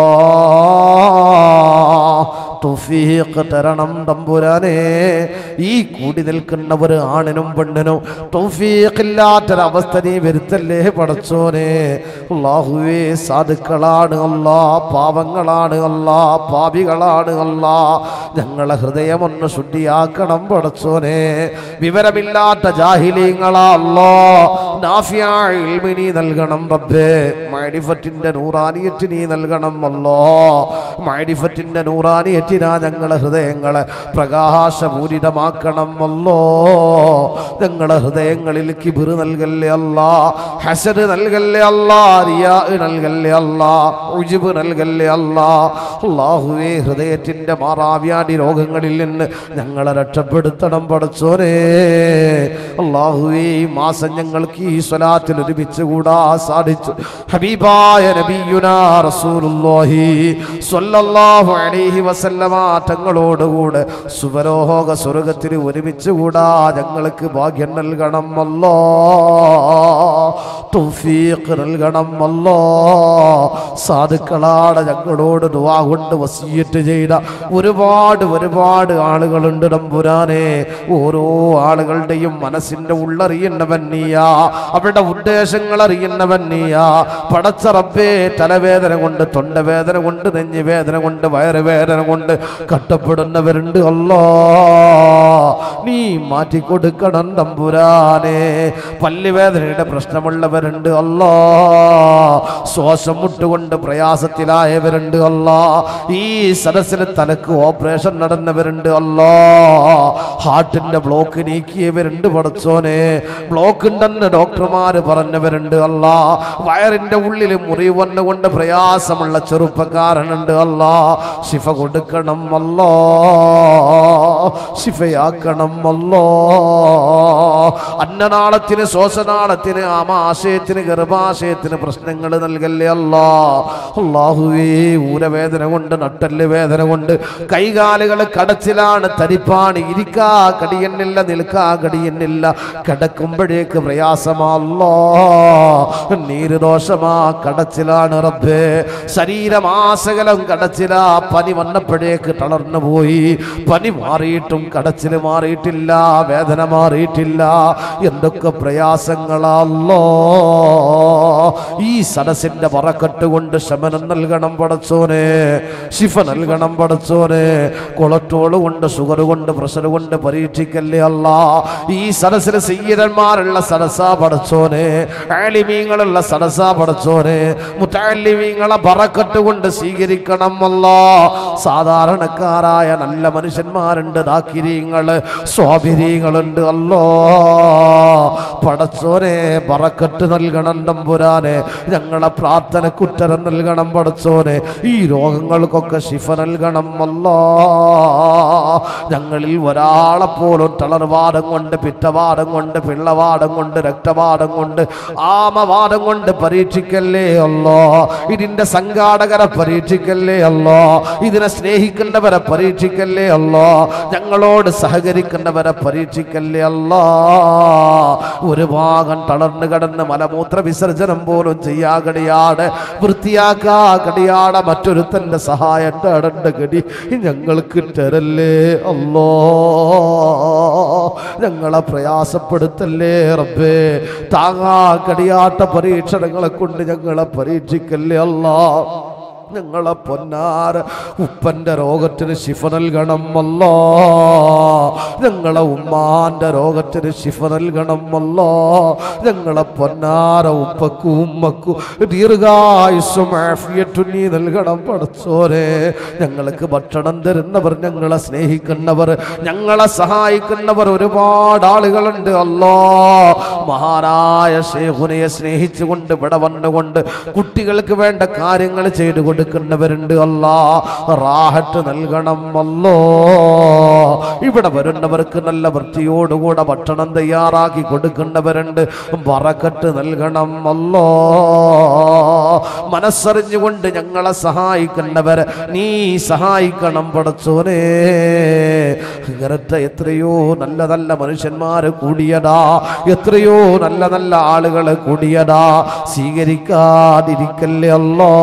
തൗഫീഖ് തരണം തമ്പുരാനെ ഈ കൂടി നിൽക്കുന്ന ഒരു ആണിനും പെണ്ണിനും തൗഫീഖില്ലാത്തൊരവസ്ഥ നീ വരുത്തല്ലേ പടച്ചോനെ അള്ളാഹുവേ സാധുക്കളാണ് അല്ലാ പാവങ്ങളാണ് അല്ലാ പാപികളാണ് അല്ലാ ഞങ്ങളെ ഹൃദയമൊന്ന് ശുദ്ധിയാക്കണം പടച്ചോനെ വിവരമില്ലാത്ത ജാഹിലീങ്ങളാ അല്ലോ നാഫിയായി നീ നൽകണം റബ്ബേ മൈഡിഫറ്റിന്റെ നൂറാനിയറ്റ് നീ നൽകണം അല്ലോ മൈഡിഫറ്റിന്റെ നൂറാനിയറ്റിനാ ഞങ്ങളെ ഹൃദയങ്ങളെ പ്രകാശപൂരിതമാക്കണം അല്ലോ ഞങ്ങളെ ഹൃദയങ്ങളിൽ കിബിറ് നൽകല്ലേ അല്ല ഹസര് നൽകല്ലേ അല്ല റിയാ നൽകല്ലേ അല്ല ഉജിബ് നൽകല്ലേ അല്ല അള്ളാഹുവേ ഹൃദയത്തിന്റെ മാറാവ്യാധി രോഗങ്ങളിൽ നിന്ന് ഞങ്ങളെ രക്ഷപ്പെടുത്തണം പടച്ചോരേ അള്ളാഹുവേ ഈ മാസം ഞങ്ങൾക്ക് ഈ സ്വലാത്തിൽ ഒരുമിച്ച് കൂടാ സാധിച്ചു ഹബീബായ നബിയുനാ റസൂലുള്ളാഹി സ്വല്ലല്ലാഹു അലൈഹി വസല്ലമ തങ്ങളോടുകൂടെ സുവരോഹോക സ്വർഗത്തിൽ ഒരുമിച്ച് കൂടാ ഞങ്ങൾക്ക് ഭാഗ്യം നൽകണം അല്ലോ തൗഫീഖ് നൽകണം അല്ലോ സാധുക്കളാണ് ഞങ്ങളോട് ദുവാ കൊണ്ട് വസീയത്ത് ചെയ്ത ഒരുപാട് ഒരുപാട് ആളുകളുണ്ട് നമ്പുരാനെ ഓരോ ആളുകളുടെയും മനസ്സിന്റെ ഉള്ളറിയുന്നവൻ നീയാ അവരുടെ ഉദ്ദേശങ്ങൾ അറിയുന്നവൻ നീയാ പടച്ച റബ്ബേ തലവേദന കൊണ്ട് തൊണ്ടവേദന കൊണ്ട് നെഞ്ഞുവേദന കൊണ്ട് വയറുവേദന കൊണ്ട് കട്ടപ്പെടുന്നവരുണ്ട് അല്ലോ നീ മാറ്റിക്കൊടുക്കണം തമ്പുരാനെ പല്ലുവേദനയുടെ പ്രശ്നമുള്ളവരുണ്ട് അല്ലോ ശ്വാസം മുട്ടുകൊണ്ട് പ്രയാസത്തിലായവരുണ്ട് അല്ലോ ഈ സദസ്സിന് തലക്ക് ഓപ്പറേഷൻ നടന്നവരുണ്ട് അല്ലോ ഹാർട്ടിന്റെ ബ്ലോക്ക് നീക്കിയവരുണ്ട് പടച്ചോനെ ബ്ലോക്ക് ഉണ്ടെന്ന് ഡോക്ടർമാര് പറഞ്ഞവരുണ്ട് അല്ല വയറിന്റെ ഉള്ളിൽ മുറിവ് വന്നുകൊണ്ട് പ്രയാസമുള്ള ചെറുപ്പക്കാരനുണ്ട് അല്ലാ ശിഫ കൊടുക്കണം അല്ലോ ശിഫയാക്കണം അല്ലോ അന്നനാളത്തിന് ശ്വാസനാളത്തിന് ആമാശയത്തിന് ഗർഭാശയത്തിന് പ്രശ്നങ്ങൾ നൽകല്ലേ അല്ലാ അള്ളാഹുവേ ഊരവേദന കൊണ്ട് നട്ടല് വേദന കൊണ്ട് കൈകാലുകൾ കടച്ചിലാണ് തരിപ്പാണ് ഇരിക്കാ കടിയന്നില്ല നിൽക്കാ കടിയന്നില്ല കിടക്കുമ്പോഴേക്ക് പ്രയാസമല്ലോ നീര് ദോഷമാ കടച്ചിലാണ് റബ്ബേ ശരീരമാസകലം കടച്ചിലാ പനി വന്നപ്പോഴേക്ക് തളർന്നു പോയി പനി മാറിയിട്ടും കടച്ചിൽ മാറിയിട്ടില്ല വേദന മാറിയിട്ടില്ല എന്തൊക്കെ പ്രയാസങ്ങളല്ലോ ഈ സദസ്സിന്റെ പറക്കട്ട് കൊണ്ട് ശമനം നൽകണം പടച്ചോനെ ശിഫ നൽകണം പടച്ചോനെ കൊളസ്ട്രോൾ കൊണ്ട് ഷുഗർ കൊണ്ട് പ്രഷർ കൊണ്ട് പരീക്ഷിക്കല്ലേ അല്ല ഈ സദസ്സിൽ സയ്യിദന്മാരുള്ള സദസ്സാ പടച്ചോനെ ആലിമീങ്ങളുള്ള സദസ്സാ പടച്ചോനെ മുത്താലിമീങ്ങളെ പറക്കട്ട് കൊണ്ട് സ്വീകരിക്കണം അല്ല സാധാരണക്കാരായ നല്ല മനുഷ്യന്മാരുണ്ട് ദാക്കിരീങ്ങള് സ്വാഭിരീങ്ങളുണ്ട് അല്ലോ പടച്ചോനെ പറക്കട്ട് നൽകണം തമ്പുരാനെ ഞങ്ങളെ പ്രാർത്ഥനക്ക് ഉത്തരം നൽകണം പടച്ചോനെ ഈ രോഗങ്ങൾക്കൊക്കെ ശിഫ നൽകണം അല്ലോ ഞങ്ങളിൽ ഒരാളെ പോലും തളർവാദം കൊണ്ട് പിത്തവാദം കൊണ്ട് പിള്ളവാദം കൊണ്ട് രക്തവാദം കൊണ്ട് ആമവാദം കൊണ്ട് പരീക്ഷിക്കല്ലേ അല്ലോ ഇതിന്റെ സംഘാടകരെ പരീക്ഷിക്കല്ലേ അല്ലോ ഇതിനെ സ്നേഹിക്കേണ്ടവരെ പരീക്ഷിക്കല്ലേ അല്ലോ ഞങ്ങളോട് സഹകരിക്കേണ്ടവരെ പരീക്ഷിക്കല്ലേ അല്ലോ ഒരു ഭാഗം തളർന്നു കിടന്ന് മലമൂത്ര വിസർജനം പോലും ചെയ്യാകടിയാട് വൃത്തിയാക്കാ കടിയാടെ മറ്റൊരുത്തന്റെ സഹായം തേടേണ്ട ഗടി ഞങ്ങൾക്ക് തരല്ലേ അല്ലോ ഞങ്ങളെ പ്രയാസപ്പെടുത്തല്ലേ റബ്ബേ താങ്ങാ കടിയാട്ട പരീക്ഷണങ്ങളെ കൊണ്ട് ഞങ്ങളെ പരീക്ഷിക്കല്ലേ അല്ലാ ഞങ്ങളെ പൊന്നാര ഉപ്പന്റെ രോഗത്തിന് ശിഫ നൽകണം അല്ലോ ഞങ്ങളെ ഉമ്മാന്റെ രോഗത്തിന് ശിഫ നൽകണം അല്ലോ ഞങ്ങളെ പൊന്നാര ഉപ്പക്കും ഉമ്മക്കും ദീർഘായുസ്സും ആഫിയറ്റും നീ നൽകണം പടച്ചോരെ ഞങ്ങൾക്ക് ഭക്ഷണം തരുന്നവർ ഞങ്ങളെ സ്നേഹിക്കുന്നവർ ഞങ്ങളെ സഹായിക്കുന്നവർ ഒരുപാട് ആളുകളുണ്ട് അല്ലോ മഹാനായ ഷേഖുനയെ സ്നേഹിച്ചുകൊണ്ട് ഇവിടെ വന്നുകൊണ്ട് കുട്ടികൾക്ക് വേണ്ട കാര്യങ്ങൾ ചെയ്തു കൊടുക്കുന്നവരുണ്ട് അല്ലാ റാഹത്ത് നൽകണം അല്ലോ ഇവിടെ വരുന്നവർക്ക് നല്ല വൃത്തിയോടുകൂടെ ഭക്ഷണം തയ്യാറാക്കി കൊടുക്കുന്നവരുണ്ട് വറക്കട്ട് നൽകണം അല്ലോ മനസ്സറിഞ്ഞുകൊണ്ട് ഞങ്ങളെ സഹായിക്കുന്നവരെ നീ സഹായിക്കണം പടച്ചോനെ ഇങ്ങനത്തെ എത്രയോ നല്ല നല്ല മനുഷ്യന്മാര് കൂടിയതാ എത്രയോ നല്ല നല്ല ആളുകൾ കൂടിയതാ സ്വീകരിക്കാതിരിക്കല്ലേ അല്ലോ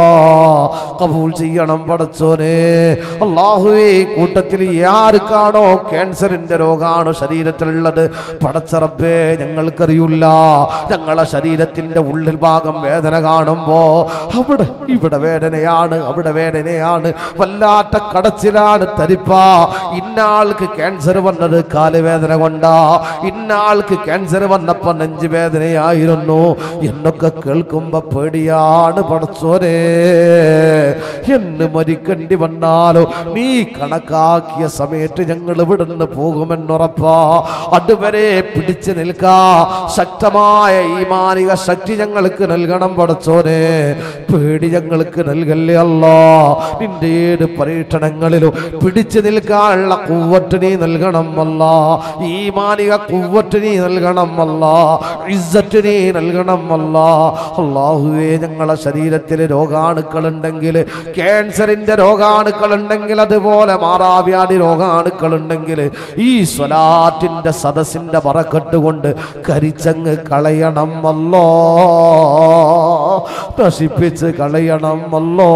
കബൂൽ ചെയ്യണം പടച്ചോനെ അള്ളാഹുവേ കൂട്ടത്തിൽ ആർക്കാണോ ക്യാൻസറിന്റെ രോഗാണ് ശരീരത്തിലുള്ളത് പടച്ചറബേ ഞങ്ങൾക്കറിയില്ല ഞങ്ങളെ ശരീരത്തിന്റെ ഉള്ളിൽ ഭാഗം വേദന കാണുമ്പോ അവിടെ ഇവിടെ വേദനയാണ് അവിടെ വേദനയാണ് വല്ലാത്ത കടച്ചിലാണ് തരിപ്പാ ഇന്നാൾക്ക് ക്യാൻസർ വന്നത് കാലുവേദന കൊണ്ടാ ഇന്നാൾക്ക് ക്യാൻസർ വന്നപ്പോ നെഞ്ചുവേദനയായിരുന്നു എന്നൊക്കെ കേൾക്കുമ്പോ പേടിയാണ് പടച്ചോനെ എന്ന് മരിക്കേണ്ടി വന്നാലോ നീ കണക്കാക്കിയ സമയത്ത് ഞങ്ങൾ ഇവിടുന്ന് പോകുമെന്നുറപ്പാ അതുവരെ പിടിച്ചു നിൽക്കാ ശക്തമായ ഈ മാനിക ശക്തി ഞങ്ങൾക്ക് നൽകണം പടച്ചോനെ പേടി ഞങ്ങൾക്ക് നൽകല്ലേ അല്ലോ നിന്റെ ഏത് പരീക്ഷണങ്ങളിലും പിടിച്ചു നിൽക്കാനുള്ള കൂവറ്റ് നീ നൽകണം അല്ല ഈ മാനിക കൂവറ്റ് നീ നൽകണം അല്ല ഇസ്സറ്റ് നീ നൽകണം അല്ല അള്ളാഹുവേ ഞങ്ങളെ ശരീരത്തിൽ രോഗാണുക്കൾ ഉണ്ടെങ്കിൽ ക്യാൻസറിന്റെ രോഗാണുക്കൾ ഉണ്ടെങ്കിൽ അതുപോലെ മാറാവ്യാധി രോഗാണുക്കൾ ഉണ്ടെങ്കിൽ ഈ സ്വലാറ്റിന്റെ സദസ്സിന്റെ പറക്കെട്ട് കൊണ്ട് കരിച്ചങ്ങ് കളയണം അല്ലോ നശിപ്പിച്ച് കളയണം അല്ലോ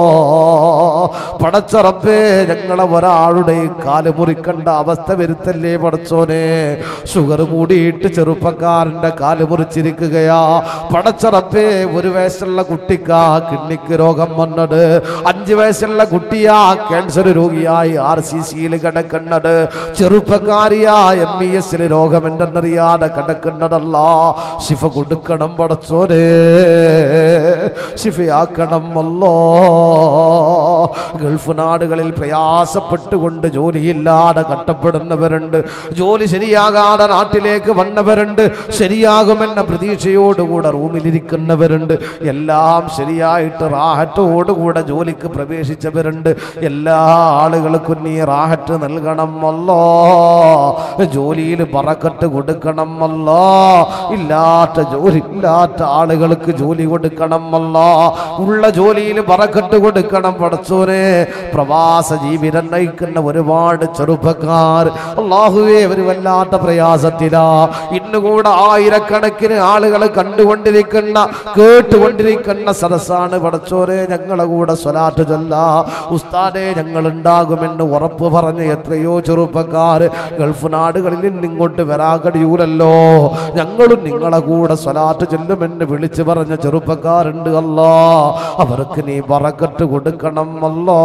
പടച്ചറപ്പേ ഞങ്ങളെ ഒരാളുടെയും കാല് മുറിക്കണ്ട അവസ്ഥ വരുത്തല്ലേ പടച്ചോനെ ഷുഗർ കൂടിയിട്ട് ചെറുപ്പക്കാരന്റെ കാല് മുറിച്ചിരിക്കുകയാ പടച്ചറപ്പേ ഒരു വയസ്സുള്ള കുട്ടിക്കാ കിഡ്നിക്ക് രോഗം വന്നത് അഞ്ച് വയസ്സുള്ള കുട്ടിയാ ക്യാൻസർ രോഗിയായി ആർ സി സിയിൽ കിടക്കുന്നത് ചെറുപ്പക്കാരിയാ എം ഇ എസിൽ രോഗം എന്തെന്നറിയാതെ കിടക്കുന്നതല്ല ശിഫ കൊടുക്കണം പടച്ചോനെ ശിഫയാക്കണം അല്ലോ ഗൾഫ് നാടുകളിൽ പ്രയാസപ്പെട്ടുകൊണ്ട് ജോലിയില്ലാതെ കഷ്ടപ്പെടുന്നവരുണ്ട് ജോലി ശരിയാകാതെ നാട്ടിലേക്ക് വന്നവരുണ്ട് ശരിയാകുമെന്ന പ്രതീക്ഷയോടുകൂടെ റൂമിലിരിക്കുന്നവരുണ്ട് എല്ലാം ശരിയായിട്ട് റാഹത്തോടുകൂടെ ജോലിക്ക് പ്രവേശിച്ചവരുണ്ട് എല്ലാ ആളുകൾക്കും നീ റാഹത്ത് നൽകണം അല്ലോ ജോലിയിൽ പറക്കത്ത് കൊടുക്കണം അല്ലോ ഇല്ലാത്ത ജോലി ഇല്ലാത്ത ആളുകൾക്ക് ജോലി കൊടുക്കണം അല്ലോ ഉള്ള ജോലിയിൽ പറക്കത്ത് കൊടുക്കണം പടച്ചോനെ പ്രവാസ ജീവിതം നയിക്കുന്ന ഒരുപാട് ചെറുപ്പക്കാർ അള്ളാഹുവേ ഒരു വല്ലാത്ത പ്രയാസത്തിലാ ഇന്നുകൂടെ ആയിരക്കണക്കിന് ആളുകൾ കണ്ടുകൊണ്ടിരിക്കുന്ന കേട്ടുകൊണ്ടിരിക്കുന്ന സദസ്സാണ് പടച്ചോരെ ഞങ്ങളെ കൂടെ സ്വലാറ്റ് ചൊല്ല ഉസ്താദെ ഞങ്ങൾ ഉണ്ടാകുമെന്ന് ഉറപ്പ് പറഞ്ഞ് എത്രയോ ചെറുപ്പക്കാർ ഗൾഫ് നാടുകളിൽ നിന്ന് ഇങ്ങോട്ട് വരാൻ കഴിയൂലല്ലോ ഞങ്ങളും നിങ്ങളെ കൂടെ സ്വലാറ്റ് ചൊല്ലുമെന്ന് വിളിച്ചു പറഞ്ഞ ചെറുപ്പക്കാരുണ്ട് അല്ലോ അവർക്ക് നീ പറക്കട്ട് കൊടുക്കണം അല്ലോ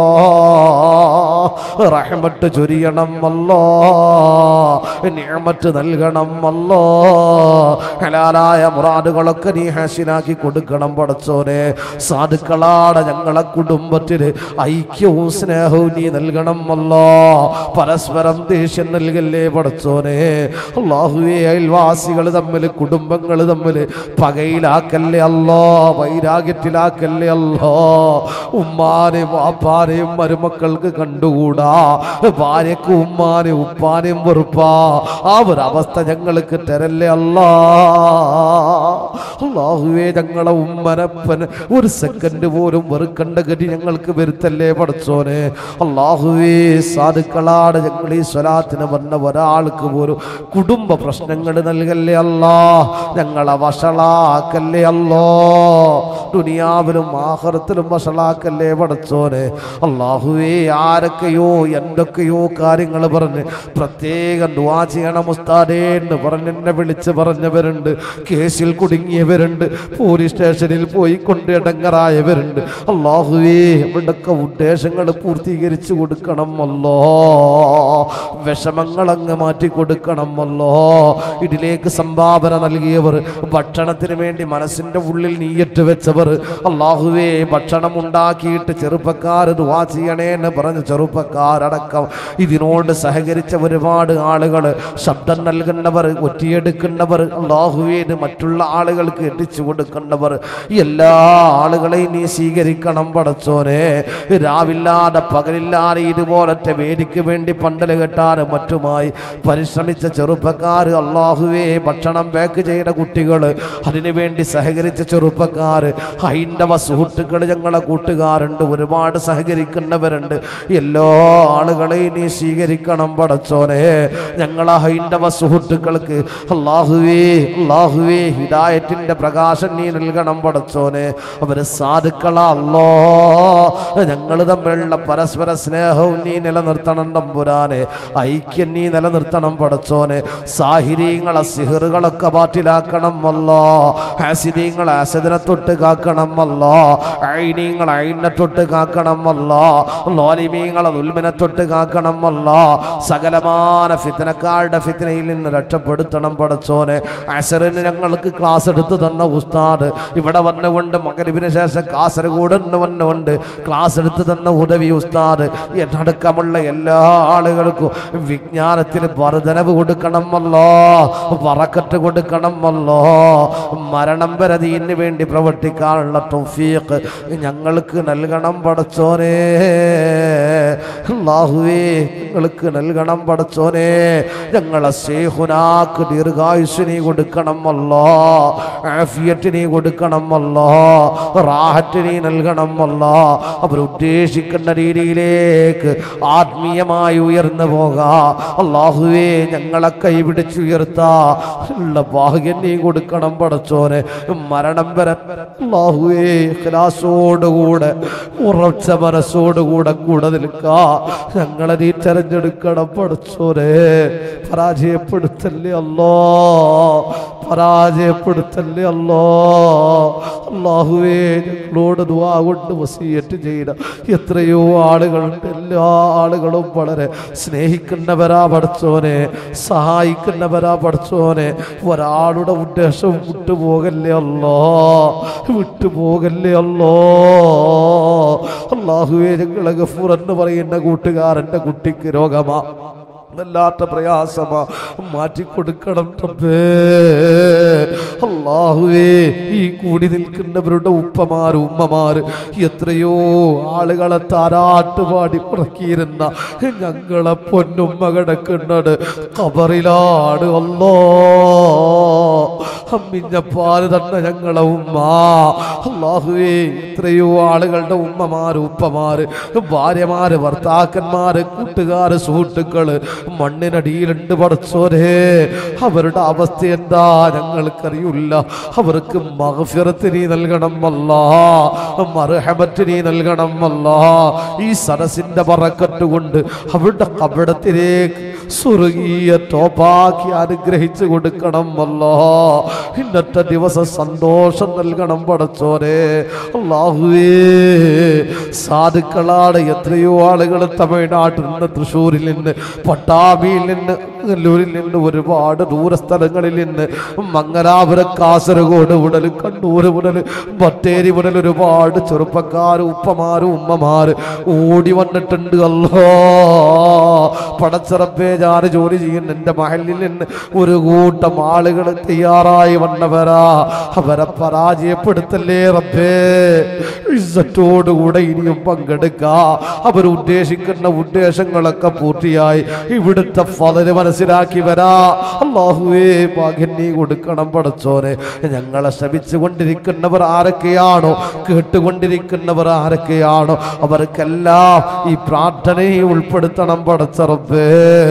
റഹ്മത്ത് ചൊരിയണം അല്ലോ നിയമത്ത് നൽകണം അല്ലോ ഹലാലായ മുറാദുകളൊക്കെ നീ ഹാസിനാക്കി കൊടുക്കണം പടച്ചോനെ സാധുക്കളാണ് ഞങ്ങളെ കുടുംബത്തിന് ഐക്യവും സ്നേഹവും നീ നൽകണം അല്ലോ പരസ്പരം ദേഷ്യം നൽകല്ലേ പടച്ചോനെ അള്ളാഹുവേ അയൽവാസികൾ തമ്മിൽ കുടുംബങ്ങൾ തമ്മിൽ പകയിലാക്കല്ലേ അല്ലോ വൈരാഗ്യത്തിലാക്കല്ലേ അല്ലോ ഉമ്മാനെയും വാപ്പാനെയും മരുമക്കൾക്ക് കണ്ടുകൂടാ ഭാര്യക്ക് ഉമ്മാനെയും ഉപ്പാനെയും വെറുപ്പാ ആ ഒരു അവസ്ഥ ഞങ്ങൾക്ക് തരല്ലേ അല്ലാ അള്ളാഹുവേ ഞങ്ങളെ ഉമ്മനപ്പന് ഒരു സെക്കൻഡ് പോലും വെറുക്കണ്ട ഗതി ഞങ്ങൾക്ക് വരുത്തല്ലേ പടച്ചോനെ അള്ളാഹുവേ സാധുക്കളാണ് ഞങ്ങൾ ഈ സ്വലാത്തിന് വന്ന ഒരാൾക്ക് പോലും കുടുംബ പ്രശ്നങ്ങൾ നൽകല്ലേ അല്ലാ ഞങ്ങളെ വഷളാക്കല്ലേ അല്ലോ ദുനിയാവിലും ആഹ്റത്തിലും വഷളാക്കല്ലേ പടച്ചോനെ അള്ളാഹുവേ ആരൊക്കെയോ എന്തൊക്കെയോ കാര്യങ്ങൾ പറഞ്ഞ് പ്രത്യേകം ദുവാ ചെയ്യണം ഉസ്താദേ എന്ന് പറഞ്ഞ് എന്നെ വിളിച്ച് പറഞ്ഞവരുണ്ട് കേസിൽ കുടുങ്ങിയവരുണ്ട് പോലീസ് സ്റ്റേഷനിൽ പോയി കൊണ്ട് ഇടങ്ങറായവരുണ്ട് അള്ളാഹുവേ ഇവിടൊക്കെ ഉദ്ദേശങ്ങൾ പൂർത്തീകരിച്ചു കൊടുക്കണമല്ലോ വിഷമങ്ങൾ അങ്ങ് മാറ്റി കൊടുക്കണമല്ലോ ഇതിലേക്ക് സംഭാവന നൽകിയവർ ഭക്ഷണത്തിന് വേണ്ടി മനസ്സിന്റെ ഉള്ളിൽ നീയറ്റ് വെച്ചവർ അള്ളാഹുവേ ഭക്ഷണം ഉണ്ടാക്കിയിട്ട് ചെറുപ്പക്കാർ ദുവാ ചെയ്യണേ എന്ന് പറഞ്ഞ ചെറുപ്പക്കാരടക്കം ഇതിനോട് സഹകരിച്ച ഒരുപാട് ആളുകൾ ശബ്ദം നൽകുന്നവർ ഒറ്റിയെടുക്കുന്നവർ അള്ളാഹുവേന് മറ്റുള്ള ആളുകൾക്ക് എത്തിച്ചു കൊടുക്കുന്നവർ എല്ലാ ആളുകളെയും നീ സ്വീകരിക്കണം പടച്ചോനെ രാവില്ലാതെ പകലില്ലാതെ ഇതുപോലത്തെ വേദിക്ക് വേണ്ടി പന്തല് കെട്ടാനും മറ്റുമായി പരിശ്രമിച്ച ചെറുപ്പക്കാർ അള്ളാഹുവേ ഭക്ഷണം പാക്ക് ചെയ്ത കുട്ടികൾ അതിനുവേണ്ടി സഹകരിച്ച ചെറുപ്പക്കാർ ഹൈന്ദവ സുഹൃത്തുക്കൾ ഞങ്ങളെ കൂട്ടുകാരുണ്ട് ഒരുപാട് സഹകരിക്കുന്നവരുണ്ട് എല്ലാ ആളുകളെയും നീ സ്വീകരിക്കണം പടച്ചോനെ ഞങ്ങളെ ഹൈന്ദവ സുഹൃത്തുക്കൾക്ക് അള്ളാഹുവേ അള്ളാഹുവേ ഹിദായത്തിന്റെ പ്രകാശം നീ നൽകണം പടച്ചോനെ അവര് സാധുക്കളല്ലോ ഞങ്ങൾ തമ്മിലുള്ള പരസ്പര സ്നേഹവും നീ നിലനിർത്തണം തമ്പുരാനെ ഐക്യം നീ നിലനിർത്തണം പടച്ചോനെ സാഹിര്യങ്ങളെ സിഹറുകളൊക്കെ പാറ്റിലാക്കണം അല്ലോ ഹാസിദീങ്ങളെ ആസദിനെ തൊട്ട് കാക്കണം അല്ലോ ഐനീങ്ങളെ ഐനെ തൊട്ട് കാക്കണം അല്ലോ ലോലിമീങ്ങളെ ദുൽമിനെ തൊട്ട് കാക്കണം അല്ലോ സകലമാന ഫിത്തനക്കാരുടെ ഫിത്തനയിൽ നിന്ന് രക്ഷപ്പെടുത്തണം പടച്ചോനെ അസറിന് ഞങ്ങൾക്ക് ക്ലാസ് എടുത്തു തന്ന ഉസ്താദ് ഇവിടെ വന്നുകൊണ്ട് മകരിവിന് ശേഷം കാസർഗോഡ് നിന്ന് വന്നുകൊണ്ട് ക്ലാസ് എടുത്തു തന്ന ഉദവി ഉസ്താദ് എന്നടക്കമുള്ള എല്ലാ ആളുകൾക്കും വിജ്ഞാനത്തിന് വർധനവ് കൊടുക്കണമല്ലോ വറക്കത്ത് കൊടുക്കണമല്ലോ മരണം വരെ ദീനിന് വേണ്ടി പ്രവർത്തിക്കാനുള്ള തൗഫീഖ് ഞങ്ങൾക്ക് നൽകണം പടച്ചോനെ അല്ലാഹുവേ ഞങ്ങൾക്ക് നൽകണം പടച്ചോനെ ഞങ്ങളെ സേഹുനാക്ക് ദീർഘായുസിനെ കൊടുക്കണമല്ലോ ആഫിയറ്റിനെ കൊടുക്കണമല്ലോ റാഹറ്റിനെ നൽകണമല്ലോ അവർ ഉദ്ദേശിക്കുന്ന രീതിയിലേക്ക് ആത്മീയമായി ഉയർന്നു പോകാ അള്ളാഹുവേ ഞങ്ങളെ കൈപിടിച്ചുയർത്താ ഉള്ള ഭാഗ്യം നീ കൊടുക്കണം പടച്ചോനെ മരണം വരെ അള്ളാഹുവേ ക്ലാസോടുകൂടെ ഉറച്ച മനസ്സോടുകൂടെ കൂടെ നിൽക്കാ ഞങ്ങളെ നീ തെരഞ്ഞെടുക്കണം പടച്ചോനെ പരാജയപ്പെടുത്തല്ലേ അല്ലോ പരാജയപ്പെടുത്തല്ലേ അല്ലോ അള്ളാഹുവേ ഞങ്ങളോട് ദുവാ കൊണ്ട് വസീയറ്റ് ചെയ്ത എത്രയോ ആളുകളുണ്ട് എല്ലാ ആളുകളും വളരെ സ്നേഹിക്കുന്നവരാ പഠിച്ചോനെ സഹായിക്കുന്നവരാ പഠിച്ചോനെ ഒരാളുടെ ഉദ്ദേശം വിട്ടുപോകല്ലേ അല്ലോ വിട്ടുപോകല്ലേ അല്ലോ അള്ളാഹുവേ ഞങ്ങളെ ഗഫൂർ എന്ന് പറയുന്ന കൂട്ടുകാരൻ്റെ കുട്ടിക്ക് രോഗമാ വല്ലാത്ത പ്രയാസമാ മാറ്റിക്കൊടുക്കണം റബ്ബേ അള്ളാഹുവേ ഈ കൂടി നിൽക്കുന്നവരുടെ ഉപ്പമാര് ഉമ്മമാര് എത്രയോ ആളുകളെ താരാട്ട് പാടി ഉറക്കിയിരുന്ന ഞങ്ങളെ പൊന്നുമ്മ കിടക്കുന്നത് കബറിലാണ് അല്ലോ അമ്മിഞ്ഞ പാല് തന്നെ ഞങ്ങളെ ഉമ്മ അള്ളാഹുവേ എത്രയോ ആളുകളുടെ ഉമ്മമാര് ഉപ്പമാര് ഭാര്യമാര് ഭർത്താക്കന്മാര് കൂട്ടുകാര് സുഹൃത്തുക്കള് മണ്ണിനടിയിലുണ്ട് പടച്ചോരേ അവരുടെ അവസ്ഥ എന്താ ഞങ്ങൾക്കറിയില്ല അവർക്ക് മഹഫിറത്ത് നീ നൽകണം അല്ല മറുഹമത്ത് നീ നൽകണം അല്ല ഈ സരസിന്റെ പറക്കട്ട് കൊണ്ട് അവരുടെ കപടത്തിലേക്ക് സ്വർഗീയ ടോപ്പാക്കി അനുഗ്രഹിച്ചു കൊടുക്കണം അല്ലോ ഇന്നത്തെ ദിവസം സന്തോഷം നൽകണം പടച്ചോരെ അള്ളാഹുവേ സാധുക്കളാണ് എത്രയോ ആളുകൾ തമിഴ്നാട്ടിൽ നിന്ന് തൃശ്ശൂരിൽ നിന്ന് പട്ടാഭിയിൽ നിന്ന് കല്ലൂരിൽ നിന്ന് ഒരുപാട് ദൂരസ്ഥലങ്ങളിൽ നിന്ന് മംഗലാപുരം കാസർഗോഡ് മുതൽ കണ്ണൂർ മുതൽ ബത്തേരി മുതൽ ഒരുപാട് ചെറുപ്പക്കാർ ഉപ്പമാരും ഉമ്മമാര് ഓടി വന്നിട്ടുണ്ട് അല്ലോ പടച്ചിറപ്പേ ഞാൻ ജോലി ചെയ്യുന്ന എൻ്റെ മഹലിൽ നിന്ന് ഒരു കൂട്ടം ആളുകൾ തയ്യാറായി വന്നവരാ അവരെ പരാജയപ്പെടുത്തല്ലേ റബ്ബേ ഇസ്സത്തോടുകൂടെ ഇനിയും പങ്കെടുക്ക അവർ ഉദ്ദേശിക്കുന്ന ഉദ്ദേശങ്ങളൊക്കെ പൂർത്തിയായി ഇവിടുത്തെ ഫലന് മനസ്സിലാക്കി വരാ അള്ളാഹുവേ ഭാഗ്യം നീ കൊടുക്കണം പടച്ചോനെ ഞങ്ങളെ ശ്രമിച്ചു കൊണ്ടിരിക്കുന്നവർ ആരൊക്കെയാണോ കേട്ടുകൊണ്ടിരിക്കുന്നവർ ആരൊക്കെയാണോ അവർക്കെല്ലാം ഈ പ്രാർത്ഥനയെ ഉൾപ്പെടുത്തണം പടച്ചറബേ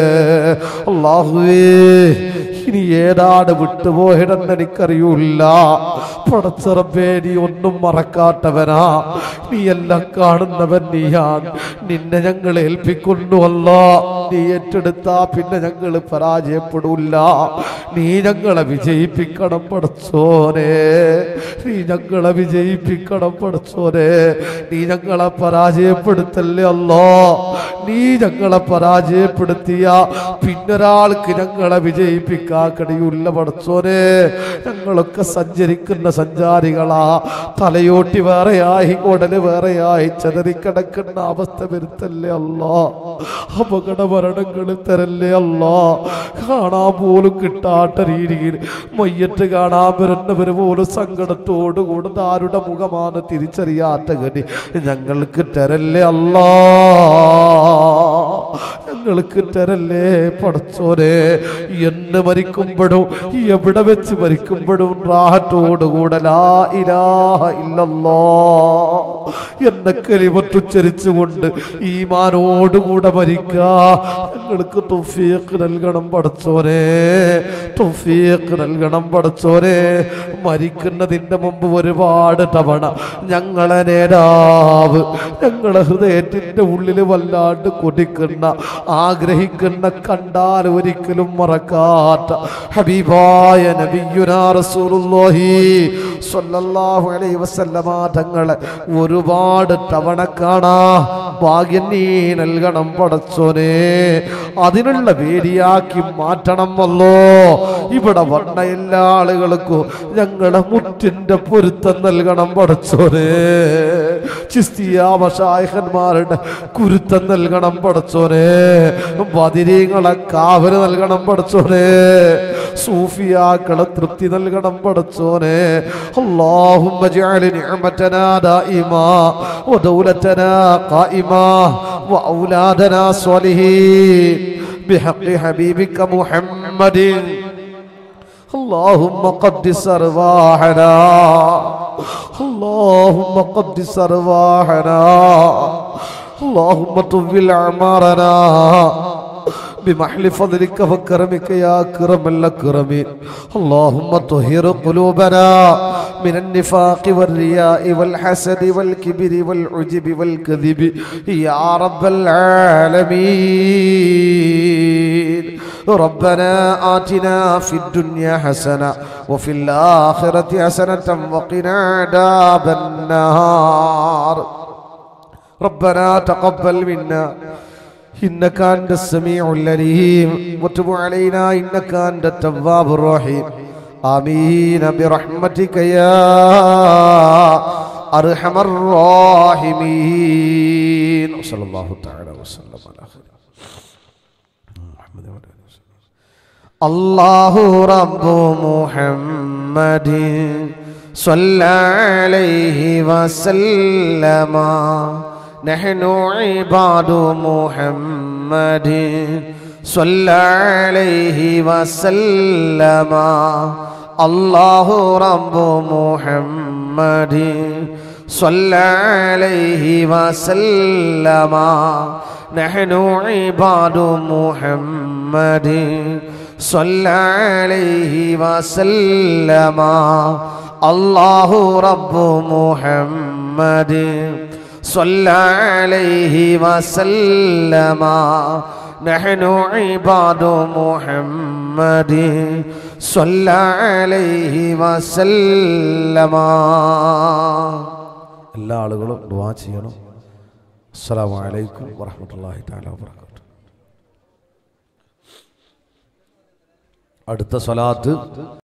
അള്ളാഹുവേ ഇനി ഏതാണ് വിട്ടുപോയതെന്ന് എനിക്കറിയൂല പടച്ചറബേ നീ ഒന്നും മറക്കാത്തവനാ നീ എല്ലാം കാണുന്നവൻ നീയാണ് നിന്നെ ഞങ്ങൾ ഏൽപ്പിക്കുന്നു അല്ല നീ ഏറ്റെടുത്താ പിന്നെ ഞങ്ങൾ പരാജയപ്പെടൂല നീ ഞങ്ങളെ വിജയിപ്പിക്കണം പടച്ചോനെ നീ ഞങ്ങളെ വിജയിപ്പിക്കണം പടച്ചോനെ നീ ഞങ്ങളെ പരാജയപ്പെടുത്തല്ലേ അല്ലോ നീ ഞങ്ങളെ പരാജയപ്പെടുത്തിയ പിന്നൊരാൾക്ക് ഞങ്ങളെ വിജയിപ്പിക്കാൻ കഴിയില്ല പടച്ചോനെ ഞങ്ങളൊക്കെ സഞ്ചരിക്കുന്ന സഞ്ചാരികളാ തലയോട്ടി വേറെയായി കുടല് വേറെയായി ചെതറിക്കിടക്കുന്ന അവസ്ഥ വരുത്തല്ലേ അല്ലോ അപകട മരണങ്ങൾ തരല്ലേ അല്ലോ കാണാൻ പോലും കിട്ടാത്ത രീതിയിൽ മയ്യറ്റ് കാണാൻ വരുന്നവർ പോലും സങ്കടത്തോടു കൂടെ ആരുടെ മുഖമാണ് തിരിച്ചറിയാത്ത ഗതി ഞങ്ങൾക്ക് തരല്ലേ അല്ലാ ഞങ്ങൾക്ക് തരല്ലേ പടച്ചോനെ എന്ന് മരിക്കുമ്പോഴും എവിടെ വെച്ച് മരിക്കുമ്പോഴും റാഹത്തോടുകൂടെ ലാ ഇലാഹ ഇല്ലല്ലോ എന്ന കലിമറ്റുച്ചരിച്ചുകൊണ്ട് ഈമാനോടുകൂടെ മരിക്കുക ഞങ്ങൾക്ക് തുഫീഖ് നൽകണം പടച്ചോനെ തുഫീഖ് നൽകണം പടച്ചോനെ മരിക്കുന്നതിന്റെ മുമ്പ് ഒരുപാട് തവണ ഞങ്ങളെ നേതാവ് ഞങ്ങളെ ഹൃദയത്തിന്റെ ഉള്ളിൽ വല്ലാണ്ട് കൊതിക്കുന്ന ആഗ്രഹിക്കുന്ന കണ്ടാൽ ഒരിക്കലും മറക്കാത്ത ഹബീബായ നബിയുനാ റസൂലുള്ളാഹി സ്വല്ലല്ലാഹു അലൈഹി വസല്ലമ തങ്ങളെ ഒരുപാട് തവണ കാണാ ഭാഗ്യം നീ നൽകണം പടച്ചോനെ അതിനുള്ള വേദിയാക്കി മാറ്റണമല്ലോ ഇവിടെ വന്ന എല്ലാ ആളുകൾക്കും ഞങ്ങളുടെ മുറ്റിന്റെ പൊരുത്തം നൽകണം പടച്ചോനെ ചിസ്തിയാമശായഹന്മാരുടെ കുരുത്തം നൽകണം പടച്ചോനെ ബദിരീങ്ങളെ കാവല് നൽകണം പടച്ചോനെ സൂഫിയാക്കളെ തൃപ്തി നൽകണം പടച്ചോനെ اللهم اجعل نعمتنا دائما ودولتنا قائما وأولادنا صالحين بحق حبيبك محمد اللهم قدس أرواحنا اللهم قدس أرواحنا اللهم طول أعمارنا بمحل فضلك وكرمك يا كرم الأكرمين اللهم طهر قلوبنا من النفاق والرياء والحسد والكبر والعجب والكذب يا رب العالمين ربنا آتنا في الدنيا حسنة وفي الآخرة حسنة وقنا عذاب النار ربنا تقبل منا إنك أنت السميع العليم وتب علينا إنك أنت التواب الرحيم آمين برحمتك يا أرحم الراحمين وصلى الله تعالى وسلم على خير محمد وعلى آله وسلم الله رب محمد صلى عليه وسلم نحن عباد محمد صلى عليه وسلم الله رب محمد صلى عليه وسلم نحن عباد محمد صلى عليه وسلم الله رب محمد صلى عليه وسلم نحن عباد محمد صلى عليه وسلم എല്ലാ ആളുകളും ദുവാ ചെയ്യണം അസ്സലാമു അലൈക്കും വറഹ്മത്തുള്ളാഹി തആല വബറകാതുഹു അടുത്ത സ്വലാത്ത്